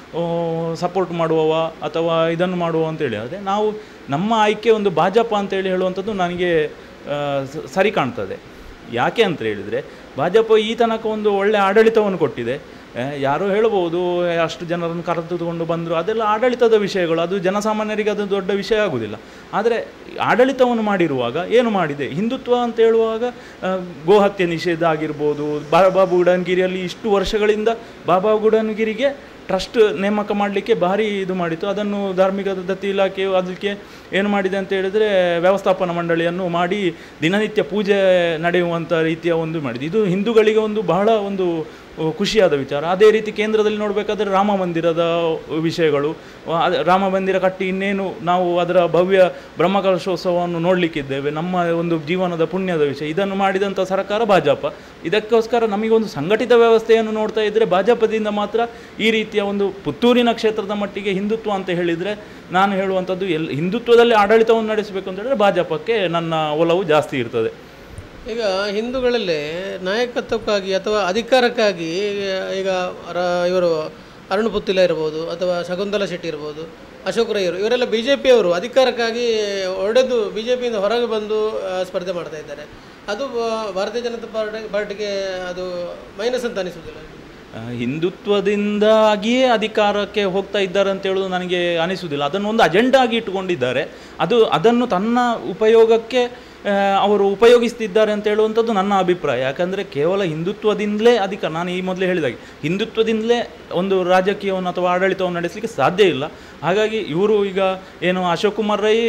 ಸಪೋರ್ಟ್ ಮಾಡುವವ ಅಥವಾ ಇದನ್ನು ಮಾಡುವ ಅಂತೇಳಿ ಆದರೆ ನಾವು ನಮ್ಮ ಆಯ್ಕೆ ಒಂದು ಭಾಜಪ ಅಂತೇಳಿ ಹೇಳುವಂಥದ್ದು ನನಗೆ ಆ, ಸ- ಸರಿ ಕಾಣ್ತದೆ ಯಾಕೆ ಅಂತ ಹೇಳಿದರೆ ಭಾಜಪ ಈ ತನಕ ಒಂದು ಒಳ್ಳೆ ಆಡಳಿತವನ್ನು ಕೊಟ್ಟಿದೆ ಆ, ಯಾರೋ ಹೇಳ್ಬೋದು ಅಷ್ಟು ಜನರನ್ನು ಕರೆದುಕೊಂಡು ಬಂದರು ಅದೆಲ್ಲ ಆಡಳಿತದ ವಿಷಯಗಳು ಅದು ಜನಸಾಮಾನ್ಯರಿಗೆ ಅದು ದೊಡ್ಡ ವಿಷಯ ಆಗುವುದಿಲ್ಲ ಆದರೆ ಆಡಳಿತವನ್ನು ಮಾಡಿರುವಾಗ ಏನು ಮಾಡಿದೆ ಹಿಂದುತ್ವ ಅಂತ ಹೇಳುವಾಗ ಆ, ಗೋಹತ್ಯೆ ನಿಷೇಧ ಆಗಿರ್ಬೋದು ಬಾಬಾ ಬುಡನ್ಗಿರಿಯಲ್ಲಿ ಇಷ್ಟು ವರ್ಷಗಳಿಂದ ಬಾಬಾ ಬುಡನ್ಗಿರಿಗೆ ಟ್ರಸ್ಟ್ ನೇಮಕ ಮಾಡಲಿಕ್ಕೆ ಭಾರಿ ಇದು ಮಾಡಿತು ಅದನ್ನು ಧಾರ್ಮಿಕ ದತ್ತಿ ಇಲಾಖೆಯು ಅದಕ್ಕೆ ಏನು ಮಾಡಿದೆ ಅಂತ ಹೇಳಿದರೆ ವ್ಯವಸ್ಥಾಪನಾ ಮಂಡಳಿಯನ್ನು ಮಾಡಿ ದಿನನಿತ್ಯ ಪೂಜೆ ನಡೆಯುವಂಥ ರೀತಿಯ ಒಂದು ಮಾಡಿದೆ ಇದು ಹಿಂದೂಗಳಿಗೆ ಒಂದು ಬಹಳ ಒಂದು ಅಹ್, ಖುಷಿಯಾದ ವಿಚಾರ ಅದೇ ರೀತಿ ಕೇಂದ್ರದಲ್ಲಿ ನೋಡಬೇಕಾದ್ರೆ ರಾಮ ಮಂದಿರದ ವಿಷಯಗಳು ಅದ್- ರಾಮ ಮಂದಿರ ಕಟ್ಟಿ ಇನ್ನೇನು ನಾವು ಅದರ ಭವ್ಯ ಬ್ರಹ್ಮಕಲಶೋತ್ಸವವನ್ನು ನೋಡಲಿಕ್ಕಿದ್ದೇವೆ ನಮ್ಮ ಒಂದು ಜೀವನದ ಪುಣ್ಯದ ವಿಷಯ ಇದನ್ನು ಮಾಡಿದಂಥ ಸರ್ಕಾರ ಭಾಜಪ ಇದಕ್ಕೋಸ್ಕರ ನಮಗೊಂದು ಸಂಘಟಿತ ವ್ಯವಸ್ಥೆಯನ್ನು ನೋಡ್ತಾ ಇದ್ದರೆ ಭಾಜಪದಿಂದ ಮಾತ್ರ ಈ ರೀತಿಯ ಒಂದು ಪುತ್ತೂರಿನ ಕ್ಷೇತ್ರದ ಮಟ್ಟಿಗೆ ಹಿಂದುತ್ವ ಅಂತ ಹೇಳಿದರೆ ನಾನು ಹೇಳುವಂಥದ್ದು ಎಲ್ ಹಿಂದುತ್ವದಲ್ಲಿ ಆಡಳಿತವನ್ನು ನಡೆಸಬೇಕು ಅಂತ ಹೇಳಿದ್ರೆ ಭಾಜಪಕ್ಕೆ ನನ್ನ ಒಲವು ಜಾಸ್ತಿ ಇರ್ತದೆ ಈಗ ಹಿಂದೂಗಳಲ್ಲೇ ನಾಯಕತ್ವಕ್ಕಾಗಿ ಅಥವಾ ಅಧಿಕಾರಕ್ಕಾಗಿ ಈಗ ರ- ಇವರು ಅರುಣ್ ಪುತ್ತಿಲ ಇರ್ಬೋದು ಅಥವಾ ಶಕುಂತಲಾ ಶೆಟ್ಟಿ ಇರ್ಬೋದು ಅಶೋಕ್ ರೈ ಅವರು ಇವರೆಲ್ಲ ಬಿ ಜೆ ಪಿಯವರು ಅಧಿಕಾರಕ್ಕಾಗಿ ಒಡೆದು ಬಿ ಜೆ ಪಿಯಿಂದ ಹೊರಗೆ ಬಂದು ಆ, ಸ್ಪರ್ಧೆ ಮಾಡ್ತಾ ಇದ್ದಾರೆ ಅದು ಆ, ಭಾರತೀಯ ಜನತಾ ಪಾರ್ಟಿ ಪಾರ್ಟಿಗೆ ಅದು ಮೈನಸ್ ಅಂತ ಅನಿಸುವುದಿಲ್ಲ ಆ, ಹಿಂದುತ್ವದಿಂದಾಗಿಯೇ ಅಧಿಕಾರಕ್ಕೆ ಹೋಗ್ತಾ ಇದ್ದಾರೆ ಅಂತ ಹೇಳೋದು ನನಗೆ ಅನಿಸುವುದಿಲ್ಲ ಅದನ್ನು ಒಂದು ಅಜೆಂಡಾ ಆಗಿ ಇಟ್ಟುಕೊಂಡಿದ್ದಾರೆ ಅದು ಅದನ್ನು ತನ್ನ ಉಪಯೋಗಕ್ಕೆ ಆ, ಅವರು ಉಪಯೋಗಿಸ್ತಿದ್ದಾರೆ ಅಂತ ಹೇಳುವಂಥದ್ದು ನನ್ನ ಅಭಿಪ್ರಾಯ ಯಾಕಂದರೆ ಕೇವಲ ಹಿಂದುತ್ವದಿಂದಲೇ ಅಧಿಕಾರ ನಾನು ಈ ಮೊದಲೇ ಹೇಳಿದಾಗೆ ಹಿಂದುತ್ವದಿಂದಲೇ ಒಂದು ರಾಜಕೀಯವನ್ನು ಅಥವಾ ಆಡಳಿತವನ್ನು ನಡೆಸಲಿಕ್ಕೆ ಸಾಧ್ಯ ಇಲ್ಲ ಹಾಗಾಗಿ ಇವರು ಈಗ ಏನು ಅಶೋಕ್ ಕುಮಾರ್ ರೈ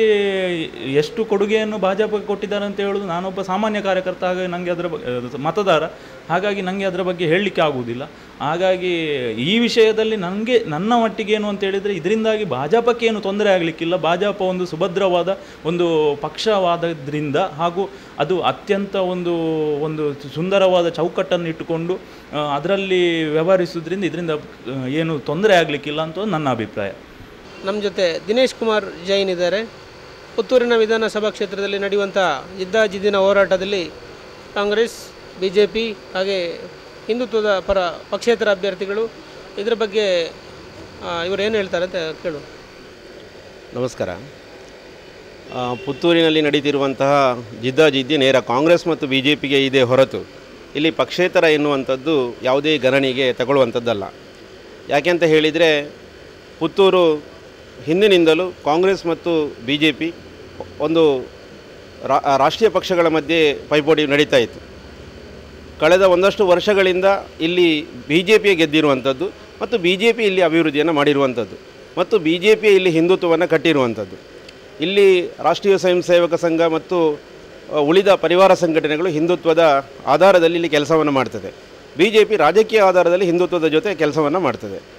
ಎಷ್ಟು ಕೊಡುಗೆಯನ್ನು ಭಾಜಪಕ್ಕೆ ಕೊಟ್ಟಿದ್ದಾರೆ ಅಂತ ಹೇಳೋದು ನಾನೊಬ್ಬ ಸಾಮಾನ್ಯ ಕಾರ್ಯಕರ್ತ ಹಾಗಾಗಿ ನನಗೆ ಅದರ ಬಗ್ಗೆ ಮತದಾರ ಹಾಗಾಗಿ ನನಗೆ ಅದರ ಬಗ್ಗೆ ಹೇಳಲಿಕ್ಕೆ ಆಗುವುದಿಲ್ಲ ಹಾಗಾಗಿ ಈ ವಿಷಯದಲ್ಲಿ ನನಗೆ ನನ್ನ ಮಟ್ಟಿಗೆ ಏನು ಅಂತ ಹೇಳಿದರೆ ಇದರಿಂದಾಗಿ ಭಾಜಪಕ್ಕೆ ಏನು ತೊಂದರೆ ಆಗಲಿಕ್ಕಿಲ್ಲ ಭಾಜಪ ಒಂದು ಸುಭದ್ರವಾದ ಒಂದು ಪಕ್ಷವಾದದ್ರಿಂದ ಹಾಗೂ ಅದು ಅತ್ಯಂತ ಒಂದು ಒಂದು ಸುಂದರವಾದ ಚೌಕಟ್ಟನ್ನು ಇಟ್ಟುಕೊಂಡು ಆ, ಅದರಲ್ಲಿ ವ್ಯವಹರಿಸೋದ್ರಿಂದ ಇದರಿಂದ ಆ, ಏನು ತೊಂದರೆ ಆಗಲಿಕ್ಕಿಲ್ಲ ಅಂತ ನನ್ನ ಅಭಿಪ್ರಾಯ ನಮ್ಮ ಜೊತೆ ದಿನೇಶ್ ಕುಮಾರ್ ಜೈನ್ ಇದ್ದಾರೆ ಪುತ್ತೂರಿನ ವಿಧಾನಸಭಾ ಕ್ಷೇತ್ರದಲ್ಲಿ ನಡೆಯುವಂಥ ಜಿದ್ದಾಜಿದ್ದಿನ ಹೋರಾಟದಲ್ಲಿ ಕಾಂಗ್ರೆಸ್ ಬಿ ಜೆ ಪಿ ಹಾಗೆ ಹಿಂದುತ್ವದ ಪರ ಪಕ್ಷೇತರ ಅಭ್ಯರ್ಥಿಗಳು ಇದರ ಬಗ್ಗೆ ಇವರು ಏನು ಹೇಳ್ತಾರೆ ಅಂತ ಕೇಳು ನಮಸ್ಕಾರ ಆ, ಪುತ್ತೂರಿನಲ್ಲಿ ನಡೀತಿರುವಂತಹ ಜಿದ್ದಾಜಿದ್ದಿ ನೇರ ಕಾಂಗ್ರೆಸ್ ಮತ್ತು ಬಿ ಜೆ ಪಿಗೆ ಇದೆ ಹೊರತು ಇಲ್ಲಿ ಪಕ್ಷೇತರ ಎನ್ನುವಂಥದ್ದು ಯಾವುದೇ ಗಣನೆಗೆ ತಗೊಳ್ಳುವಂಥದ್ದಲ್ಲ ಯಾಕೆಂತ ಹೇಳಿದರೆ ಪುತ್ತೂರು ಹಿಂದಿನಿಂದಲೂ ಕಾಂಗ್ರೆಸ್ ಮತ್ತು ಬಿ ಜೆ ಪಿ ಒಂದು ರಾ- ರಾಷ್ಟ್ರೀಯ ಪಕ್ಷಗಳ ಮಧ್ಯೆ ಪೈಪೋಟಿ ನಡೀತಾ ಇತ್ತು ಕಳೆದ ಒಂದಷ್ಟು ವರ್ಷಗಳಿಂದ ಇಲ್ಲಿ ಬಿ ಜೆ ಪಿಯೇ ಗೆದ್ದಿರುವಂಥದ್ದು ಮತ್ತು ಬಿ ಜೆ ಪಿ ಇಲ್ಲಿ ಅಭಿವೃದ್ಧಿಯನ್ನು ಮಾಡಿರುವಂಥದ್ದು ಮತ್ತು ಬಿ ಜೆ ಪಿ ಇಲ್ಲಿ ಹಿಂದುತ್ವವನ್ನು ಕಟ್ಟಿರುವಂಥದ್ದು ಇಲ್ಲಿ ರಾಷ್ಟ್ರೀಯ ಸ್ವಯಂ ಸೇವಕ ಸಂಘ ಮತ್ತು ಆ, ಉಳಿದ ಪರಿವಾರ ಸಂಘಟನೆಗಳು ಹಿಂದುತ್ವದ ಆಧಾರದಲ್ಲಿ ಇಲ್ಲಿ ಕೆಲಸವನ್ನು ಮಾಡ್ತದೆ ಬಿ ಜೆ ಪಿ ರಾಜಕೀಯ ಆಧಾರದಲ್ಲಿ ಹಿಂದುತ್ವದ ಜೊತೆ ಕೆಲಸವನ್ನು ಮಾಡ್ತದೆ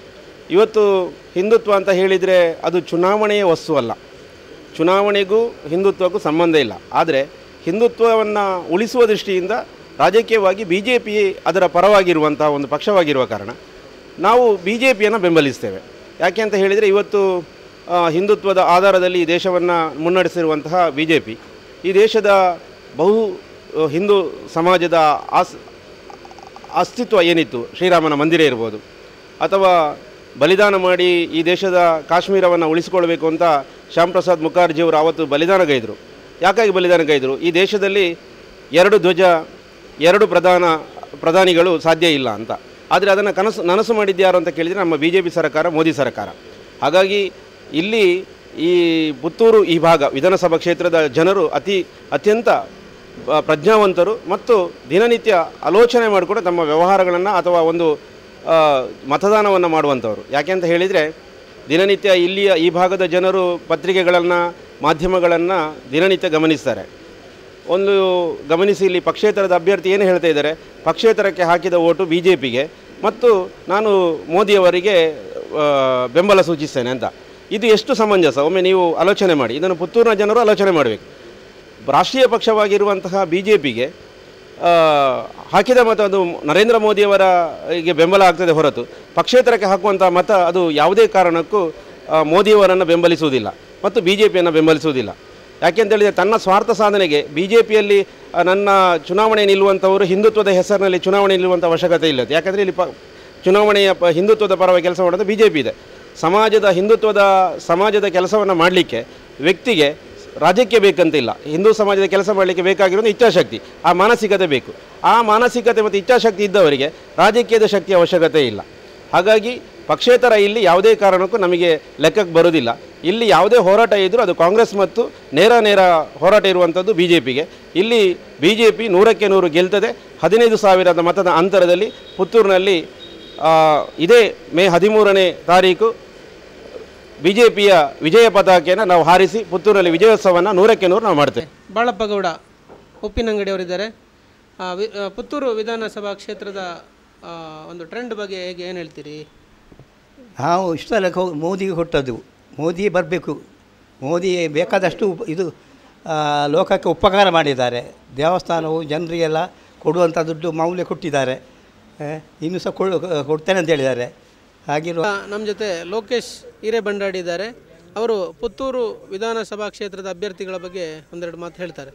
ಇವತ್ತು ಹಿಂದುತ್ವ ಅಂತ ಹೇಳಿದರೆ ಅದು ಚುನಾವಣೆಯ ವಸ್ತು ಅಲ್ಲ ಚುನಾವಣೆಗೂ ಹಿಂದುತ್ವಕ್ಕೂ ಸಂಬಂಧ ಇಲ್ಲ ಆದರೆ ಹಿಂದುತ್ವವನ್ನು ಉಳಿಸುವ ದೃಷ್ಟಿಯಿಂದ ರಾಜಕೀಯವಾಗಿ ಬಿ ಜೆ ಪಿ ಅದರ ಪರವಾಗಿರುವಂಥ ಒಂದು ಪಕ್ಷವಾಗಿರುವ ಕಾರಣ ನಾವು ಬಿ ಜೆ ಪಿಯನ್ನು ಬೆಂಬಲಿಸ್ತೇವೆ ಯಾಕೆ ಅಂತ ಹೇಳಿದರೆ ಇವತ್ತು ಆ, ಹಿಂದುತ್ವದ ಆಧಾರದಲ್ಲಿ ಈ ದೇಶವನ್ನು ಮುನ್ನಡೆಸಿರುವಂತಹ ಬಿ ಜೆ ಪಿ ಈ ದೇಶದ ಬಹು ಆ, ಹಿಂದೂ ಸಮಾಜದ ಆಸ್ ಅಸ್ತಿತ್ವ ಏನಿತ್ತು ಶ್ರೀರಾಮನ ಮಂದಿರ ಇರ್ಬೋದು ಅಥವಾ ಬಲಿದಾನ ಮಾಡಿ ಈ ದೇಶದ ಕಾಶ್ಮೀರವನ್ನು ಉಳಿಸಿಕೊಳ್ಬೇಕು ಅಂತ ಶ್ಯಾಮ್ ಪ್ರಸಾದ್ ಮುಖರ್ಜಿಯವರು ಆವತ್ತು ಬಲಿದಾನಗೈದರು ಯಾಕಾಗಿ ಬಲಿದಾನಗೈದರು ಈ ದೇಶದಲ್ಲಿ ಎರಡು ಧ್ವಜ ಎರಡು ಪ್ರಧಾನ ಪ್ರಧಾನಿಗಳು ಸಾಧ್ಯ ಇಲ್ಲ ಅಂತ ಆದರೆ ಅದನ್ನು ಕನಸು ನನಸು ಮಾಡಿದ್ದು ಯಾರು ಅಂತ ಕೇಳಿದರೆ ನಮ್ಮ ಬಿ ಜೆ ಪಿ ಸರ್ಕಾರ ಮೋದಿ ಸರ್ಕಾರ ಹಾಗಾಗಿ ಇಲ್ಲಿ ಈ ಪುತ್ತೂರು ಈ ಭಾಗ ವಿಧಾನಸಭಾ ಕ್ಷೇತ್ರದ ಜನರು ಅತಿ ಅತ್ಯಂತ ಆ, ಪ್ರಜ್ಞಾವಂತರು ಮತ್ತು ದಿನನಿತ್ಯ ಆಲೋಚನೆ ಮಾಡಿಕೊಂಡು ತಮ್ಮ ವ್ಯವಹಾರಗಳನ್ನು ಅಥವಾ ಒಂದು ಆ, ಮತದಾನವನ್ನು ಮಾಡುವಂಥವ್ರು ಯಾಕೆ ಅಂತ ಹೇಳಿದರೆ ದಿನನಿತ್ಯ ಇಲ್ಲಿಯ ಈ ಭಾಗದ ಜನರು ಪತ್ರಿಕೆಗಳನ್ನು ಮಾಧ್ಯಮಗಳನ್ನು ದಿನನಿತ್ಯ ಗಮನಿಸ್ತಾರೆ ಒಂದು ಗಮನಿಸಿ ಇಲ್ಲಿ ಪಕ್ಷೇತರದ ಅಭ್ಯರ್ಥಿ ಏನು ಹೇಳ್ತಾ ಇದ್ದಾರೆ ಪಕ್ಷೇತರಕ್ಕೆ ಹಾಕಿದ ಓಟು ಬಿ ಜೆ ಪಿಗೆ ಮತ್ತು ನಾನು ಮೋದಿಯವರಿಗೆ ಆ, ಬೆಂಬಲ ಸೂಚಿಸ್ತೇನೆ ಅಂತ ಇದು ಎಷ್ಟು ಸಮಂಜಸ ಒಮ್ಮೆ ನೀವು ಆಲೋಚನೆ ಮಾಡಿ ಇದನ್ನು ಪುತ್ತೂರಿನ ಜನರು ಆಲೋಚನೆ ಮಾಡಬೇಕು ರಾಷ್ಟ್ರೀಯ ಪಕ್ಷವಾಗಿರುವಂತಹ ಬಿ ಜೆ ಪಿಗೆ ಹಾಕಿದ ಮತ ಅದು ನರೇಂದ್ರ ಮೋದಿಯವರ ಗೆ ಬೆಂಬಲ ಆಗ್ತದೆ ಹೊರತು ಪಕ್ಷೇತರಕ್ಕೆ ಹಾಕುವಂಥ ಮತ ಅದು ಯಾವುದೇ ಕಾರಣಕ್ಕೂ ಆ, ಮೋದಿಯವರನ್ನು ಬೆಂಬಲಿಸುವುದಿಲ್ಲ ಮತ್ತು ಬಿ ಜೆ ಪಿಯನ್ನು ಬೆಂಬಲಿಸುವುದಿಲ್ಲ ಯಾಕೆಂತೇಳಿದರೆ ತನ್ನ ಸ್ವಾರ್ಥ ಸಾಧನೆಗೆ ಬಿ ಜೆ ಪಿಯಲ್ಲಿ ನನ್ನ ಚುನಾವಣೆ ನಿಲ್ಲುವಂಥವರು ಹಿಂದುತ್ವದ ಹೆಸರಿನಲ್ಲಿ ಚುನಾವಣೆ ನಿಲ್ಲುವಂಥ ಅವಶ್ಯಕತೆ ಇಲ್ಲ ಯಾಕೆಂದರೆ ಇಲ್ಲಿ ಪ ಚುನಾವಣೆಯ ಪ ಹಿಂದುತ್ವದ ಪರವಾಗಿ ಕೆಲಸ ಮಾಡೋದು ಬಿ ಜೆ ಪಿ ಇದೆ ಸಮಾಜದ ಹಿಂದುತ್ವದ ಸಮಾಜದ ಕೆಲಸವನ್ನು ಮಾಡಲಿಕ್ಕೆ ವ್ಯಕ್ತಿಗೆ ರಾಜ್ಯಕ್ಕೆ ಬೇಕಂತಿಲ್ಲ ಹಿಂದೂ ಸಮಾಜದ ಕೆಲಸ ಮಾಡಲಿಕ್ಕೆ ಬೇಕಾಗಿರೋದು ಇಚ್ಛಾಶಕ್ತಿ ಆ ಮಾನಸಿಕತೆ ಬೇಕು ಆ ಮಾನಸಿಕತೆ ಮತ್ತು ಇಚ್ಛಾಶಕ್ತಿ ಇದ್ದವರಿಗೆ ರಾಜಕೀಯದ ಶಕ್ತಿಯ ಅವಶ್ಯಕತೆ ಇಲ್ಲ ಹಾಗಾಗಿ ಪಕ್ಷೇತರ ಇಲ್ಲಿ ಯಾವುದೇ ಕಾರಣಕ್ಕೂ ನಮಗೆ ಲೆಕ್ಕಕ್ಕೆ ಬರೋದಿಲ್ಲ ಇಲ್ಲಿ ಯಾವುದೇ ಹೋರಾಟ ಇದ್ದರೂ ಅದು ಕಾಂಗ್ರೆಸ್ ಮತ್ತು ನೇರ ನೇರ ಹೋರಾಟ ಇರುವಂಥದ್ದು ಬಿ ಜೆ ಪಿಗೆ ಇಲ್ಲಿ ಬಿ ಜೆ ಪಿ ನೂರಕ್ಕೆ ನೂರು ಗೆಲ್ತದೆ ಹದಿನೈದು ಸಾವಿರದ ಮತದ ಅಂತರದಲ್ಲಿ ಪುತ್ತೂರಿನಲ್ಲಿ ಆ, ಇದೇ ಮೇ ಹದಿಮೂರನೇ ತಾರೀಕು ಬಿ ಜೆ ಪಿಯ ವಿಜಯ ಪತಾಕೆಯನ್ನು ನಾವು ಹಾರಿಸಿ ಪುತ್ತೂರಿನಲ್ಲಿ ವಿಜಯೋತ್ಸವವನ್ನು ನೂರಕ್ಕೆ ನೂರು ನಾವು ಮಾಡ್ತೇವೆ ಬಾಳಪ್ಪ ಗೌಡ ಉಪ್ಪಿನಂಗಡಿಯವರಿದ್ದಾರೆ ಆ, ವಿ- ಆ, ಪುತ್ತೂರು ವಿಧಾನಸಭಾ ಕ್ಷೇತ್ರದ ಆ, ಒಂದು ಟ್ರೆಂಡ್ ಬಗ್ಗೆ ಹೇಗೆ ಏನು ಹೇಳ್ತೀರಿ ನಾವು ಇಷ್ಟೆಲ್ಲ ಹೋಗಿ ಮೋದಿಗೆ ಕೊಟ್ಟದ್ದು ಮೋದಿ ಬರಬೇಕು ಮೋದಿ ಬೇಕಾದಷ್ಟು ಉಪ- ಇದು ಆ, ಲೋಕಕ್ಕೆ ಉಪಕಾರ ಮಾಡಿದ್ದಾರೆ ದೇವಸ್ಥಾನವು ಜನರಿಗೆಲ್ಲ ಕೊಡುವಂಥ ದುಡ್ಡು ಮೌಲ್ಯ ಕೊಟ್ಟಿದ್ದಾರೆ ಆ, ಇನ್ನೂ ಸಹ ಕೊಡು ಕೊಡ್ತೇನೆ ಅಂತ ಹೇಳಿದ್ದಾರೆ ಹಾಗಿರುವ ನಮ್ಮ ಜೊತೆ ಲೋಕೇಶ್ ಹಿರೇಬಂಡಾಡಿ ಇದ್ದಾರೆ ಅವರು ಪುತ್ತೂರು ವಿಧಾನಸಭಾ ಕ್ಷೇತ್ರದ ಅಭ್ಯರ್ಥಿಗಳ ಬಗ್ಗೆ ಒಂದೆರಡು ಮಾತು ಹೇಳ್ತಾರೆ